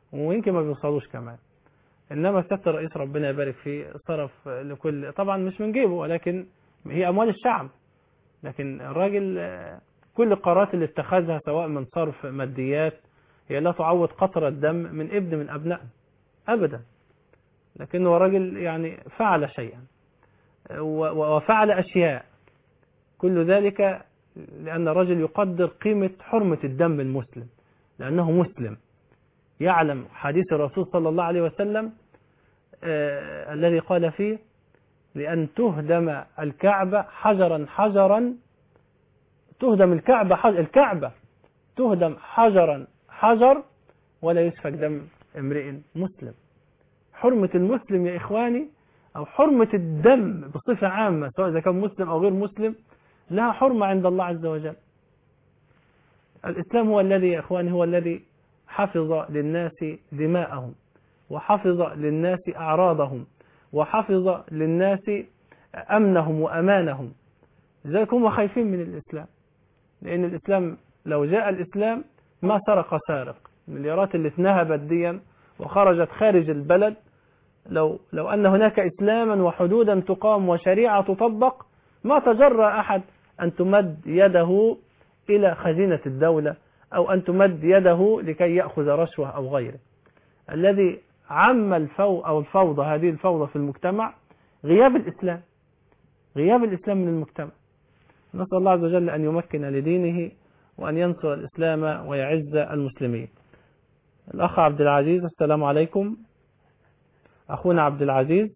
ويمكن ما بيوصلوش كمان انما سياده الرئيس ربنا يبارك فيه صرف لكل طبعا مش من جيبه ولكن هي اموال الشعب لكن الراجل آه، كل القرارات اللي اتخذها سواء من صرف ماديات هي لا تعوض قطرة دم من ابن من ابنائه ابدا لكنه راجل يعني فعل شيئا و- وفعل اشياء كل ذلك لان الرجل يقدر قيمة حرمة الدم المسلم لانه مسلم يعلم حديث الرسول صلى الله عليه وسلم آه الذي قال فيه لأن تهدم الكعبة حجرا حجرا تهدم الكعبة حجر الكعبة تهدم حجرا حجر ولا يسفك دم امرئ مسلم حرمة المسلم يا إخواني أو حرمة الدم بصفة عامة سواء إذا كان مسلم أو غير مسلم لها حرمة عند الله عز وجل الإسلام هو الذي يا إخواني هو الذي حفظ للناس دماءهم وحفظ للناس أعراضهم وحفظ للناس أمنهم وأمانهم لذلك هم خايفين من الإسلام لأن الإسلام لو جاء الإسلام ما سرق سارق المليارات اللي اتنهبت ديا وخرجت خارج البلد لو لو أن هناك إسلاما وحدودا تقام وشريعة تطبق ما تجرأ أحد أن تمد يده إلى خزينة الدولة أو أن تمد يده لكي يأخذ رشوة أو غيره الذي عم الفو أو الفوضى هذه الفوضى في المجتمع غياب الإسلام غياب الإسلام من المجتمع نسأل الله عز وجل أن يمكن لدينه وأن ينصر الإسلام ويعز المسلمين الأخ عبد العزيز السلام عليكم أخونا عبد العزيز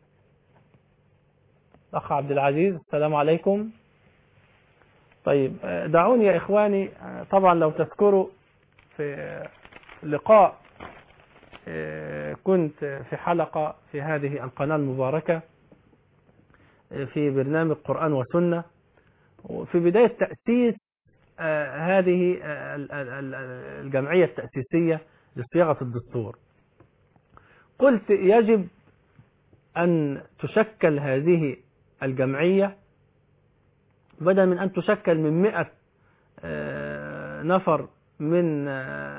أخ عبد العزيز السلام عليكم طيب دعوني يا إخواني طبعا لو تذكروا في لقاء كنت في حلقة في هذه القناة المباركة في برنامج قرآن وسنة وفي بداية تأسيس هذه الجمعية التأسيسية لصياغة الدستور قلت يجب أن تشكل هذه الجمعية بدلا من أن تشكل من مئة نفر من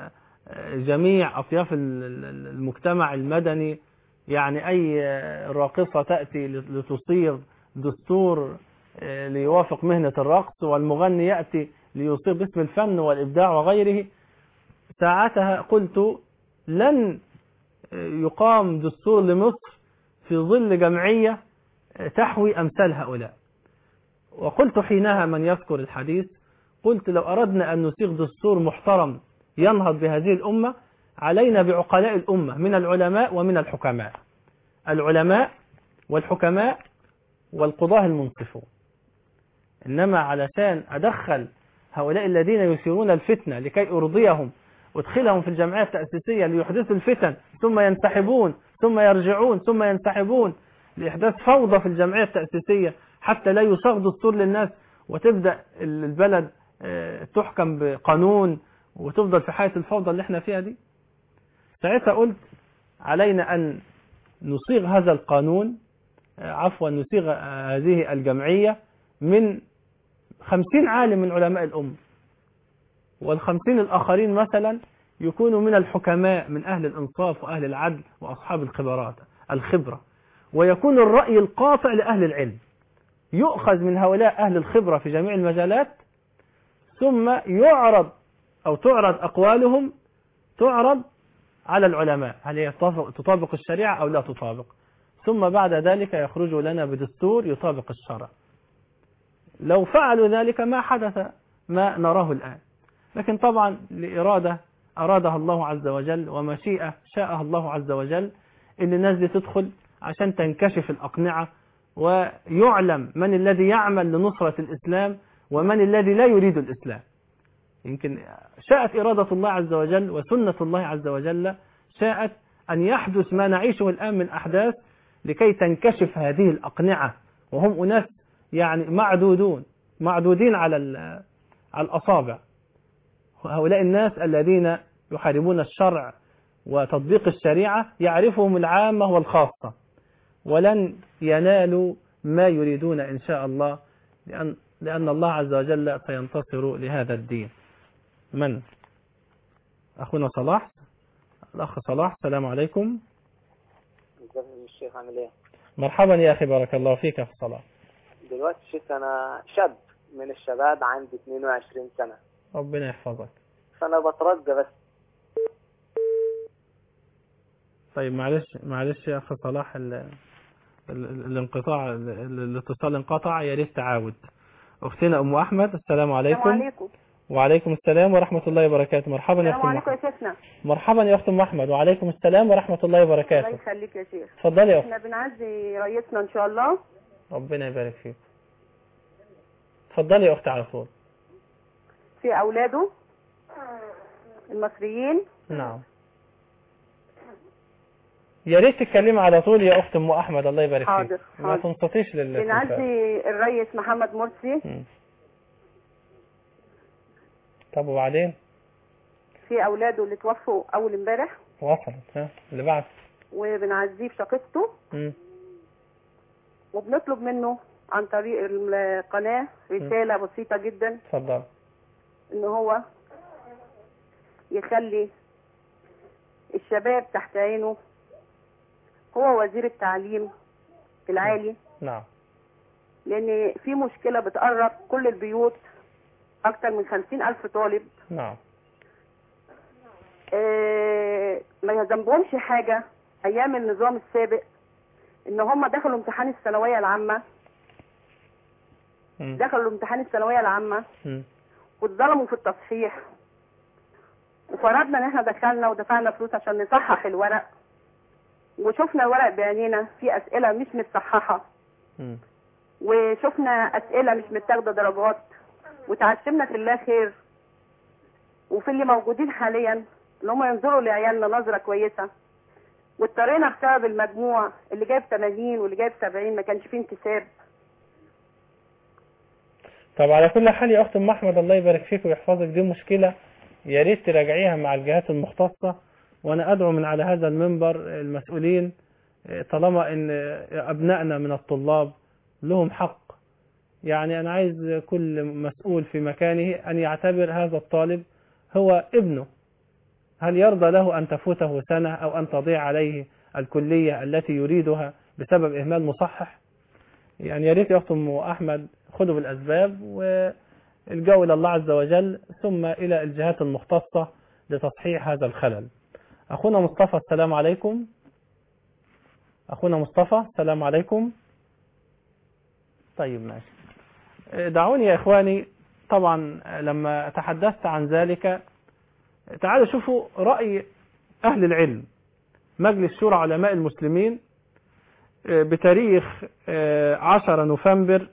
جميع أطياف المجتمع المدني يعني أي راقصة تأتي لتصيغ دستور ليوافق مهنة الرقص والمغني يأتي ليصيغ باسم الفن والإبداع وغيره ساعتها قلت لن يقام دستور لمصر في ظل جمعية تحوي أمثال هؤلاء وقلت حينها من يذكر الحديث قلت لو أردنا أن نسيغ دستور محترم ينهض بهذه الأمة علينا بعقلاء الأمة من العلماء ومن الحكماء العلماء والحكماء والقضاة المنصفون إنما علشان أدخل هؤلاء الذين يثيرون الفتنة لكي أرضيهم أدخلهم في الجمعية التأسيسية ليحدثوا الفتن ثم ينسحبون ثم يرجعون ثم ينسحبون لإحداث فوضى في الجمعية التأسيسية حتى لا يصاغ دستور للناس وتبدأ البلد تحكم بقانون وتفضل في حالة الفوضى اللي احنا فيها دي ساعتها قلت علينا أن نصيغ هذا القانون عفوا نصيغ هذه الجمعية من خمسين عالم من علماء الأمة والخمسين الآخرين مثلا يكونوا من الحكماء من أهل الإنصاف وأهل العدل وأصحاب الخبرات الخبرة ويكون الرأي القاطع لأهل العلم يؤخذ من هؤلاء أهل الخبرة في جميع المجالات ثم يعرض أو تعرض أقوالهم تعرض على العلماء هل هي تطابق الشريعة أو لا تطابق ثم بعد ذلك يخرج لنا بدستور يطابق الشرع لو فعلوا ذلك ما حدث ما نراه الآن لكن طبعا لإرادة أرادها الله عز وجل ومشيئة شاءها الله عز وجل إن الناس دي تدخل عشان تنكشف الأقنعة ويعلم من الذي يعمل لنصرة الإسلام ومن الذي لا يريد الإسلام يمكن شاءت إرادة الله عز وجل وسنة الله عز وجل شاءت أن يحدث ما نعيشه الآن من أحداث لكي تنكشف هذه الأقنعة وهم أناس يعني معدودون معدودين على على الأصابع هؤلاء الناس الذين يحاربون الشرع وتطبيق الشريعة يعرفهم العامة والخاصة ولن ينالوا ما يريدون إن شاء الله لأن, لأن الله عز وجل سينتصر لهذا الدين من أخونا صلاح الأخ صلاح السلام عليكم ازيك يا الشيخ عامل ايه؟ مرحبا يا أخي بارك الله فيك يا أخ صلاح دلوقتي الشيخ انا شاب من الشباب عندي 22 سنة ربنا يحفظك فانا بترجى بس طيب معلش معلش يا أخ صلاح ال... ال... ال- الانقطاع ال- ال- الاتصال انقطع يا ريت تعاود أختنا أم أحمد السلام عليكم السلام عليكم وعليكم السلام ورحمة الله وبركاته مرحبا يا أخت السلام أم عليكم أحمد يا شيخنا مرحبا يا أخت أم أحمد وعليكم السلام ورحمة الله الله وبركاته يخليك يا شيخ اتفضلي يا أخت احنا بنعزي رئيسنا ان شاء الله ربنا يبارك فيك اتفضلي يا أختي على طول في اولاده المصريين نعم يا ريت تتكلمي على طول يا أخت أم أحمد الله يبارك فيك حاضر، ما حاضر. تنصتيش لل بنعزي الرئيس محمد مرسي طب وبعدين في اولاده اللي توفوا اول امبارح وصلت ها اللي بعد وبنعزيه في شقيقته مم. وبنطلب منه عن طريق القناة رسالة بسيطة جدا اتفضل ان هو يخلي الشباب تحت عينه هو وزير التعليم العالي نعم لان في مشكلة بتقرب كل البيوت اكتر من خمسين الف طالب نعم آه، ما ذنبهمش حاجة ايام النظام السابق ان هم دخلوا امتحان الثانوية العامة مم. دخلوا امتحان الثانوية العامة مم. واتظلموا في التصحيح وفرضنا ان احنا دخلنا ودفعنا فلوس عشان نصحح الورق وشفنا الورق بعينينا في اسئله مش متصححه مم. وشفنا اسئله مش متاخده درجات وتعشمنا في الله خير وفي اللي موجودين حاليا اللي هم ينظروا لعيالنا نظره كويسه واضطرينا بسبب المجموع اللي جايب 80 واللي جايب 70 ما كانش فيه انتساب طب على كل حال يا أخت أم أحمد الله يبارك فيك ويحفظك دي مشكلة يا ريت تراجعيها مع الجهات المختصة وأنا أدعو من على هذا المنبر المسؤولين طالما أن أبنائنا من الطلاب لهم حق يعني أنا عايز كل مسؤول في مكانه أن يعتبر هذا الطالب هو ابنه هل يرضى له أن تفوته سنة أو أن تضيع عليه الكلية التي يريدها بسبب إهمال مصحح يعني يا ريت يا أخت أم أحمد خذوا بالأسباب والجو إلى الله عز وجل ثم إلى الجهات المختصة لتصحيح هذا الخلل أخونا مصطفى السلام عليكم أخونا مصطفى السلام عليكم طيب ماشي دعوني يا إخواني طبعا لما تحدثت عن ذلك تعالوا شوفوا رأي أهل العلم مجلس شورى علماء المسلمين بتاريخ 10 نوفمبر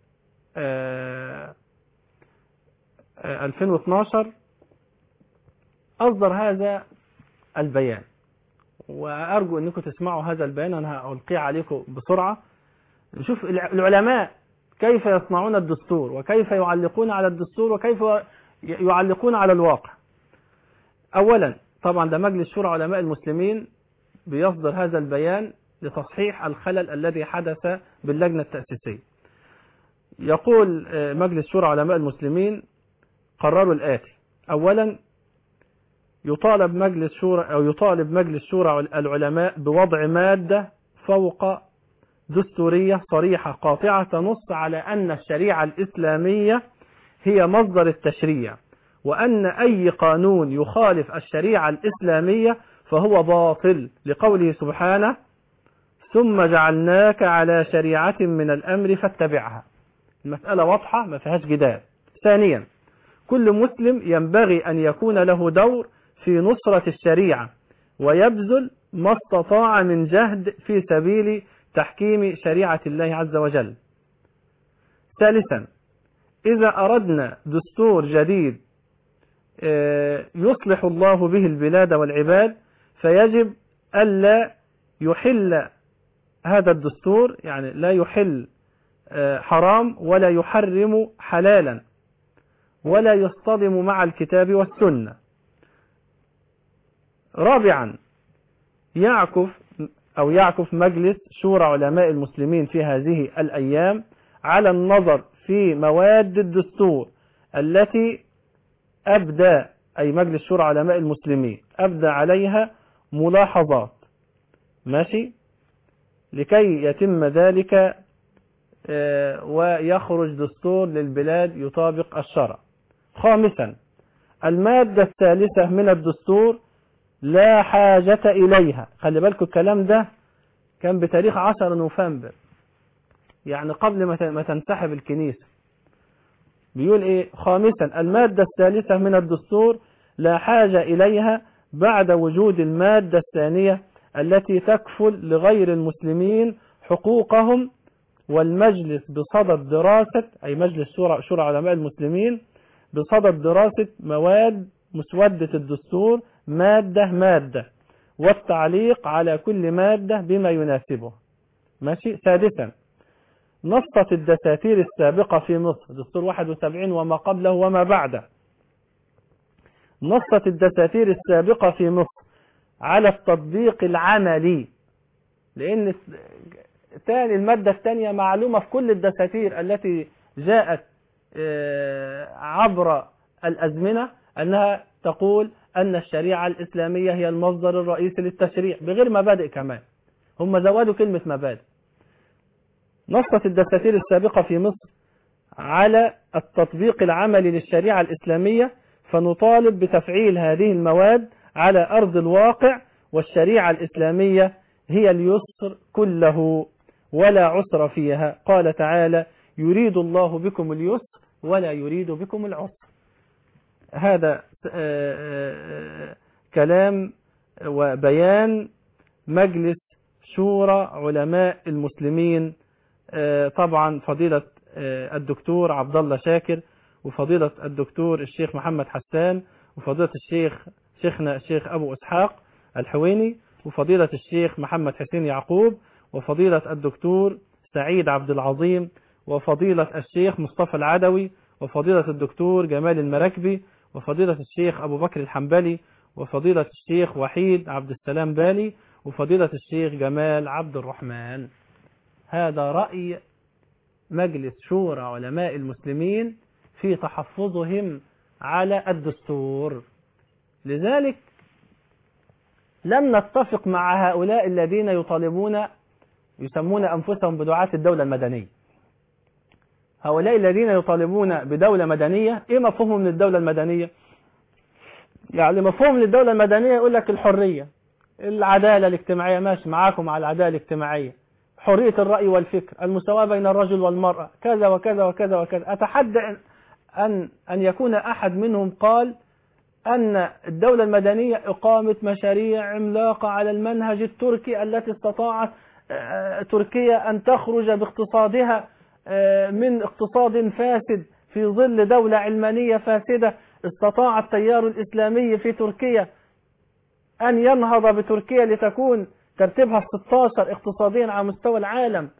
2012 أصدر هذا البيان وأرجو أنكم تسمعوا هذا البيان أنا هألقيه عليكم بسرعة نشوف العلماء كيف يصنعون الدستور وكيف يعلقون على الدستور وكيف يعلقون على الواقع أولا طبعا ده مجلس شورى علماء المسلمين بيصدر هذا البيان لتصحيح الخلل الذي حدث باللجنة التأسيسية يقول مجلس شورى علماء المسلمين قرروا الآتي أولا يطالب مجلس شورى أو يطالب مجلس شورى العلماء بوضع مادة فوق دستورية صريحة قاطعة تنص على أن الشريعة الإسلامية هي مصدر التشريع وأن أي قانون يخالف الشريعة الإسلامية فهو باطل لقوله سبحانه ثم جعلناك على شريعة من الأمر فاتبعها المسألة واضحة ما فيهاش جدال ثانيا كل مسلم ينبغي أن يكون له دور في نصرة الشريعة ويبذل ما استطاع من جهد في سبيل تحكيم شريعة الله عز وجل ثالثا إذا أردنا دستور جديد يصلح الله به البلاد والعباد فيجب ألا يحل هذا الدستور يعني لا يحل حرام ولا يحرم حلالا ولا يصطدم مع الكتاب والسنة رابعا يعكف أو يعكف مجلس شورى علماء المسلمين في هذه الأيام على النظر في مواد الدستور التي أبدى أي مجلس شورى علماء المسلمين أبدى عليها ملاحظات ماشي لكي يتم ذلك آه، ويخرج دستور للبلاد يطابق الشرع خامسا المادة الثالثة من الدستور لا حاجة إليها خلي بالكم الكلام ده كان بتاريخ 10 نوفمبر يعني قبل ما ت- ما تنسحب الكنيسة بيقول ايه خامسا المادة الثالثة من الدستور لا حاجة إليها بعد وجود المادة الثانية التي تكفل لغير المسلمين حقوقهم والمجلس بصدد دراسة أي مجلس شورى, شورى علماء المسلمين بصدد دراسة مواد مسودة الدستور مادة مادة والتعليق على كل مادة بما يناسبه ماشي سادسا نصت الدساتير السابقة في مصر دستور 71 وما قبله وما بعده نصت الدساتير السابقة في مصر على التطبيق العملي لأن تاني المادة الثانية معلومة في كل الدساتير التي جاءت آه، عبر الأزمنة أنها تقول أن الشريعة الإسلامية هي المصدر الرئيسي للتشريع بغير مبادئ كمان هم زودوا كلمة مبادئ نصت الدساتير السابقة في مصر على التطبيق العملي للشريعة الإسلامية فنطالب بتفعيل هذه المواد على أرض الواقع والشريعة الإسلامية هي اليسر كله ولا عسر فيها قال تعالى يريد الله بكم اليسر ولا يريد بكم العسر هذا آه، آه، كلام وبيان مجلس شورى علماء المسلمين آه، طبعا فضيلة آه، الدكتور عبد الله شاكر وفضيلة الدكتور الشيخ محمد حسان وفضيلة الشيخ شيخنا الشيخ أبو إسحاق الحويني وفضيلة الشيخ محمد حسين يعقوب وفضيلة الدكتور سعيد عبد العظيم وفضيلة الشيخ مصطفى العدوي وفضيلة الدكتور جمال المراكبي وفضيلة الشيخ أبو بكر الحنبلي وفضيلة الشيخ وحيد عبد السلام بالي وفضيلة الشيخ جمال عبد الرحمن هذا رأي مجلس شورى علماء المسلمين في تحفظهم على الدستور لذلك لم نتفق مع هؤلاء الذين يطالبون يسمون أنفسهم بدعاة الدولة المدنية هؤلاء الذين يطالبون بدولة مدنية ايه مفهومهم من الدولة المدنية يعني مفهوم من الدولة المدنية يقول لك الحرية العدالة الاجتماعية ماشي معاكم على العدالة الاجتماعية حرية الرأي والفكر المساواة بين الرجل والمرأة كذا وكذا وكذا وكذا أتحدى أن أن يكون أحد منهم قال أن الدولة المدنية إقامة مشاريع عملاقة على المنهج التركي التي استطاعت آه، تركيا أن تخرج باقتصادها آه، من اقتصاد فاسد في ظل دولة علمانية فاسدة استطاع التيار الإسلامي في تركيا أن ينهض بتركيا لتكون ترتيبها 16 اقتصاديا على مستوى العالم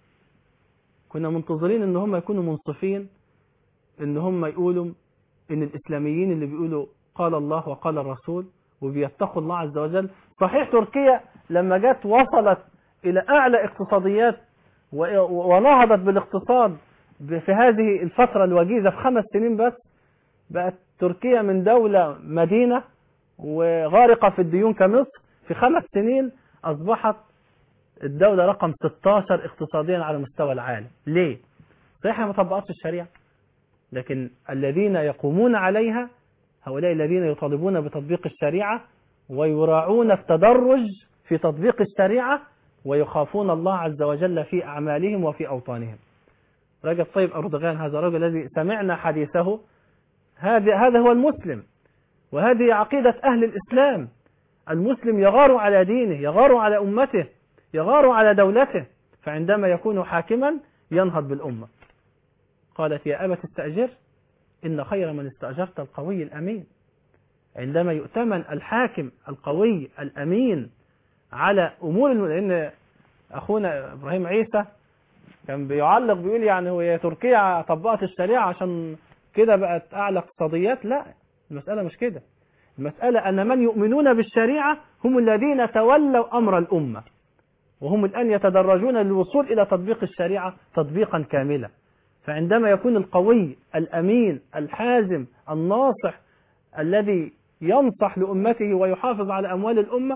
كنا منتظرين ان هم يكونوا منصفين ان هم يقولوا ان الاسلاميين اللي بيقولوا قال الله وقال الرسول وبيتقوا الله عز وجل صحيح تركيا لما جت وصلت الى اعلى اقتصاديات و- ونهضت بالاقتصاد ب- في هذه الفترة الوجيزة في خمس سنين بس بقت تركيا من دولة مدينة وغارقة في الديون كمصر في خمس سنين أصبحت الدولة رقم 16 اقتصاديا على مستوى العالم ليه؟ صحيح ما طبقتش الشريعة لكن الذين يقومون عليها هؤلاء الذين يطالبون بتطبيق الشريعة ويراعون التدرج في تطبيق الشريعة ويخافون الله عز وجل في أعمالهم وفي أوطانهم رجب طيب أردوغان هذا الرجل الذي سمعنا حديثه هذا هذا هو المسلم وهذه عقيدة أهل الإسلام المسلم يغار على دينه يغار على أمته يغار على دولته فعندما يكون حاكما ينهض بالأمة قالت يا أبت استأجر إن خير من استأجرت القوي الأمين عندما يؤتمن الحاكم القوي الأمين على أمور الم... لأن أخونا إبراهيم عيسى كان بيعلق بيقول يعني هو يا تركيا طبقت الشريعة عشان كده بقت أعلى اقتصاديات لا المسألة مش كده المسألة أن من يؤمنون بالشريعة هم الذين تولوا أمر الأمة وهم الآن يتدرجون للوصول إلى تطبيق الشريعة تطبيقا كاملا فعندما يكون القوي الأمين الحازم الناصح الذي ينصح لأمته ويحافظ على أموال الأمة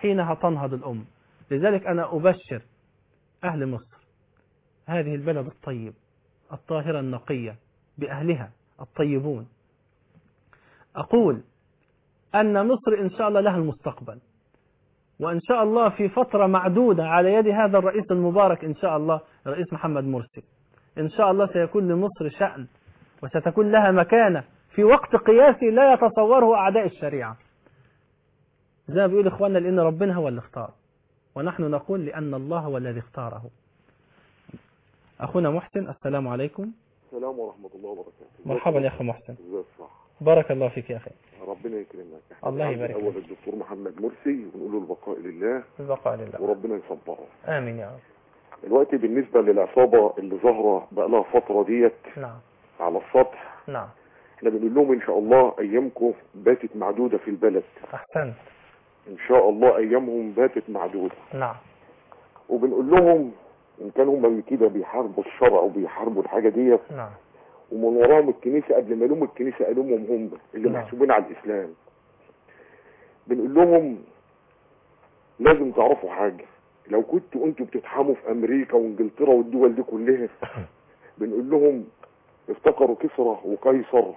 حينها تنهض الأمة لذلك أنا أبشر أهل مصر هذه البلد الطيب الطاهرة النقية بأهلها الطيبون أقول أن مصر إن شاء الله لها المستقبل وإن شاء الله في فترة معدودة على يد هذا الرئيس المبارك إن شاء الله الرئيس محمد مرسي إن شاء الله سيكون لمصر شأن وستكون لها مكانة في وقت قياسي لا يتصوره أعداء الشريعة زي ما بيقول إخواننا لأن ربنا هو اللي اختار ونحن نقول لأن الله هو الذي اختاره أخونا محسن السلام عليكم السلام ورحمة الله وبركاته مرحبا يا أخي محسن ازيك صح بارك الله فيك يا أخي ربنا يكرمك احنا الله بنعزي يبارك اول فيك. الدكتور محمد مرسي ونقول له البقاء لله البقاء لله وربنا يصبره آمين يا رب دلوقتي بالنسبة للعصابة اللي ظاهرة بقى لها فترة ديت نعم على السطح نعم احنا بنقول لهم ان شاء الله ايامكم باتت معدودة في البلد أحسنت ان شاء الله ايامهم باتت معدودة نعم وبنقول لهم ان كانوا هم كده بيحاربوا الشرع وبيحاربوا الحاجة ديت نعم ومن وراهم الكنيسة قبل ما لهم الكنيسة قالوهم هم اللي نعم. محسوبين على الإسلام بنقول لهم لازم تعرفوا حاجة لو كنتوا انتوا بتتحاموا في أمريكا وإنجلترا والدول دي كلها بنقول لهم افتكروا كسرى وقيصر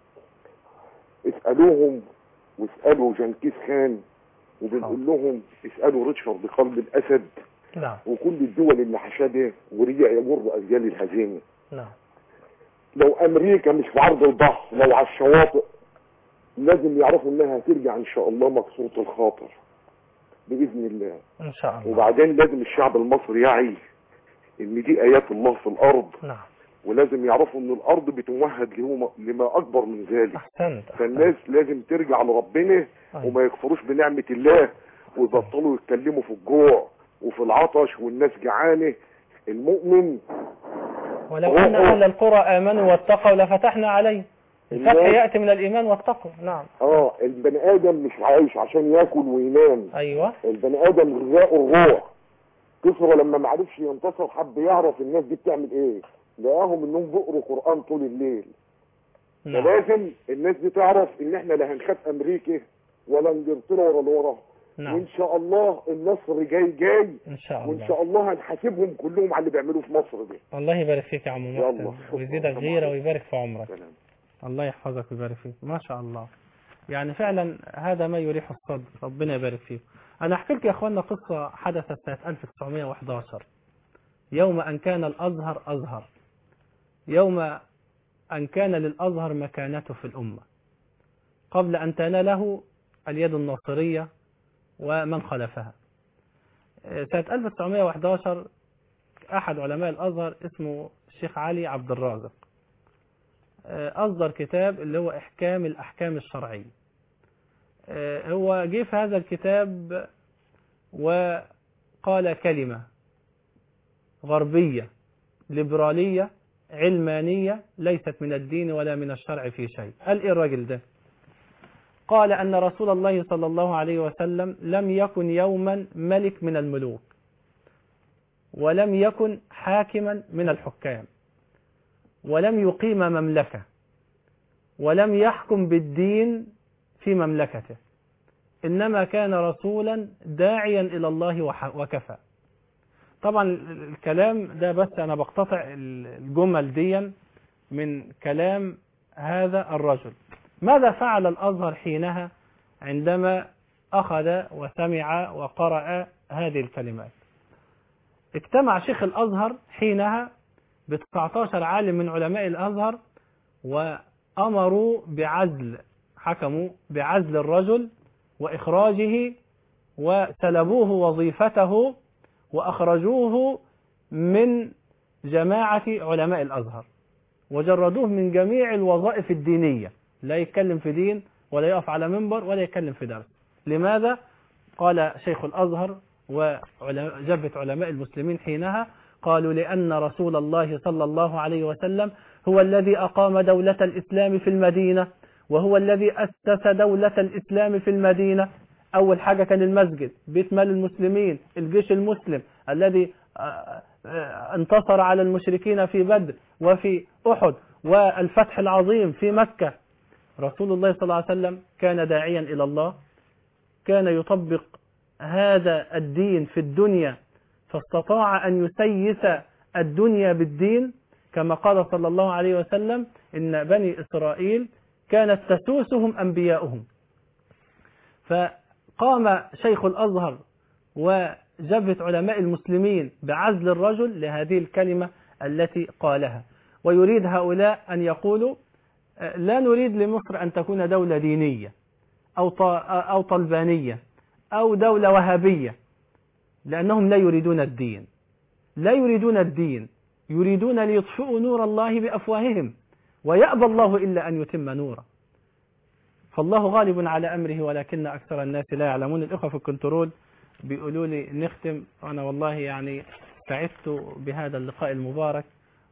اسألوهم واسألوا جنكيز خان وبنقول لهم اسألوا ريتشارد قلب الأسد نعم وكل الدول اللي حشده ورجع يمر أجيال الهزيمة نعم لو امريكا مش في عرض البحر لو على الشواطئ لازم يعرفوا انها هترجع ان شاء الله مكسورة الخاطر باذن الله إن شاء الله وبعدين لازم الشعب المصري يعي ان دي ايات الله في الارض نعم ولازم يعرفوا ان الارض بتمهد لهما- لما اكبر من ذلك أحسنت فالناس لازم ترجع لربنا أيوة. وما يكفروش بنعمة الله ويبطلوا يتكلموا في الجوع وفي العطش والناس جعانة المؤمن ولو أن أهل القرى آمنوا واتقوا لفتحنا عليهم الفتح الناس- يأتي من الإيمان والتقوى نعم اه البني ادم مش عايش عشان ياكل وينام أيوة البني ادم غذاء الروح كسرى لما ما عرفش ينتصر حب يعرف الناس دي بتعمل ايه لقاهم انهم بيقروا قران طول الليل نعم فلازم الناس دي تعرف ان احنا لا هنخاف امريكا ولا انجلترا ولا لورا نعم وان شاء الله النصر جاي جاي إن شاء وان الله شاء الله هنحاسبهم كلهم على اللي بيعملوه في مصر دي الله يبارك فيك يا عم يلا. محسن ويزيدك غيرة ويبارك في عمرك سلام. الله يحفظك ويبارك فيك ما شاء الله يعني فعلا هذا ما يريح الصدر ربنا يبارك فيك أنا أحكي لك يا أخوانا قصة حدثت سنة 1911 يوم أن كان الأزهر أزهر يوم أن كان للأزهر مكانته في الأمة قبل أن تناله اليد الناصرية ومن خلفها سنة 1911 أحد علماء الأزهر اسمه الشيخ علي عبد الرازق أصدر كتاب اللي هو إحكام الأحكام الشرعية هو جه في هذا الكتاب وقال كلمة غربية ليبرالية علمانية ليست من الدين ولا من الشرع في شيء قال إيه الراجل ده قال أن رسول الله صلى الله عليه وسلم لم يكن يوما ملك من الملوك ولم يكن حاكما من الحكام ولم يقيم مملكة ولم يحكم بالدين في مملكته إنما كان رسولا داعيا إلى الله وكفى طبعا الكلام ده بس أنا بقتطع الجمل دي من كلام هذا الرجل ماذا فعل الأزهر حينها عندما أخذ وسمع وقرأ هذه الكلمات اجتمع شيخ الأزهر حينها ب 19 عالم من علماء الأزهر وأمروا بعزل حكموا بعزل الرجل وإخراجه وسلبوه وظيفته وأخرجوه من جماعة علماء الأزهر وجردوه من جميع الوظائف الدينية لا يتكلم في دين ولا يقف على منبر ولا يتكلم في درس لماذا؟ قال شيخ الأزهر وجبة علماء المسلمين حينها قالوا لأن رسول الله صلى الله عليه وسلم هو الذي أقام دولة الإسلام في المدينة وهو الذي أسس دولة الإسلام في المدينة أول حاجة كان المسجد بيت مال المسلمين الجيش المسلم الذي انتصر على المشركين في بدر وفي أحد والفتح العظيم في مكة رسول الله صلى الله عليه وسلم كان داعيا إلى الله كان يطبق هذا الدين في الدنيا فاستطاع أن يسيس الدنيا بالدين كما قال صلى الله عليه وسلم إن بني إسرائيل كانت تسوسهم أنبياؤهم فقام شيخ الأزهر وجبهة علماء المسلمين بعزل الرجل لهذه الكلمة التي قالها ويريد هؤلاء أن يقولوا لا نريد لمصر أن تكون دولة دينية أو أو طلبانية أو دولة وهابية لأنهم لا يريدون الدين لا يريدون الدين يريدون ليطفئوا نور الله بأفواههم ويأبى الله إلا أن يتم نوره فالله غالب على أمره ولكن أكثر الناس لا يعلمون الإخوة في الكنترول بيقولوا لي نختم وأنا والله يعني سعدت بهذا اللقاء المبارك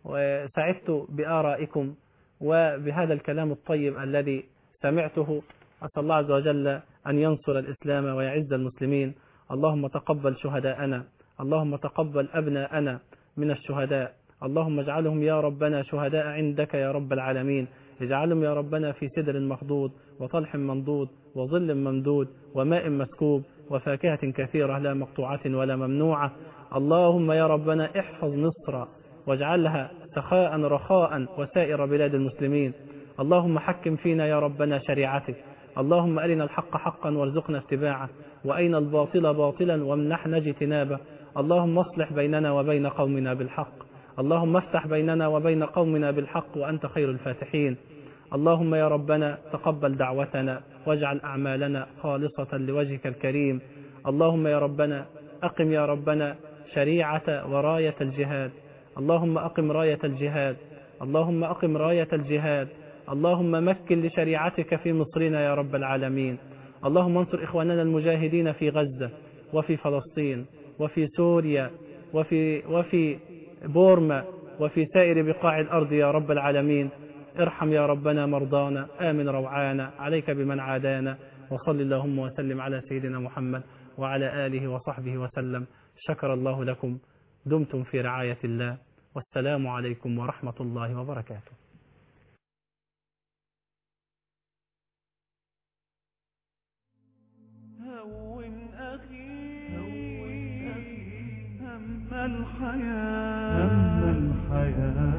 وسعدت بآرائكم وبهذا الكلام الطيب الذي سمعته أسأل الله عز وجل أن ينصر الإسلام ويعز المسلمين اللهم تقبل شهداءنا اللهم تقبل أبناءنا من الشهداء اللهم اجعلهم يا ربنا شهداء عندك يا رب العالمين اجعلهم يا ربنا في سدر مخضود وطلح منضود وظل ممدود وماء مسكوب وفاكهة كثيرة لا مقطوعة ولا ممنوعة اللهم يا ربنا احفظ مصر واجعلها سخاء رخاء وسائر بلاد المسلمين اللهم حكم فينا يا ربنا شريعتك اللهم أرنا الحق حقا وارزقنا اتباعه وأين الباطل باطلا وامنحنا اجتنابه اللهم اصلح بيننا وبين قومنا بالحق اللهم افتح بيننا وبين قومنا بالحق وأنت خير الفاتحين اللهم يا ربنا تقبل دعوتنا واجعل أعمالنا خالصة لوجهك الكريم اللهم يا ربنا أقم يا ربنا شريعة وراية الجهاد اللهم أقم راية الجهاد اللهم أقم راية الجهاد اللهم مكن لشريعتك في مصرنا يا رب العالمين اللهم انصر إخواننا المجاهدين في غزة وفي فلسطين وفي سوريا وفي, وفي بورما وفي سائر بقاع الأرض يا رب العالمين ارحم يا ربنا مرضانا آمن روعانا عليك بمن عادانا وصل اللهم وسلم على سيدنا محمد وعلى آله وصحبه وسلم شكر الله لكم دمتم في رعاية الله والسلام عليكم ورحمة الله وبركاته هون أخي هم الحياة هم الحياة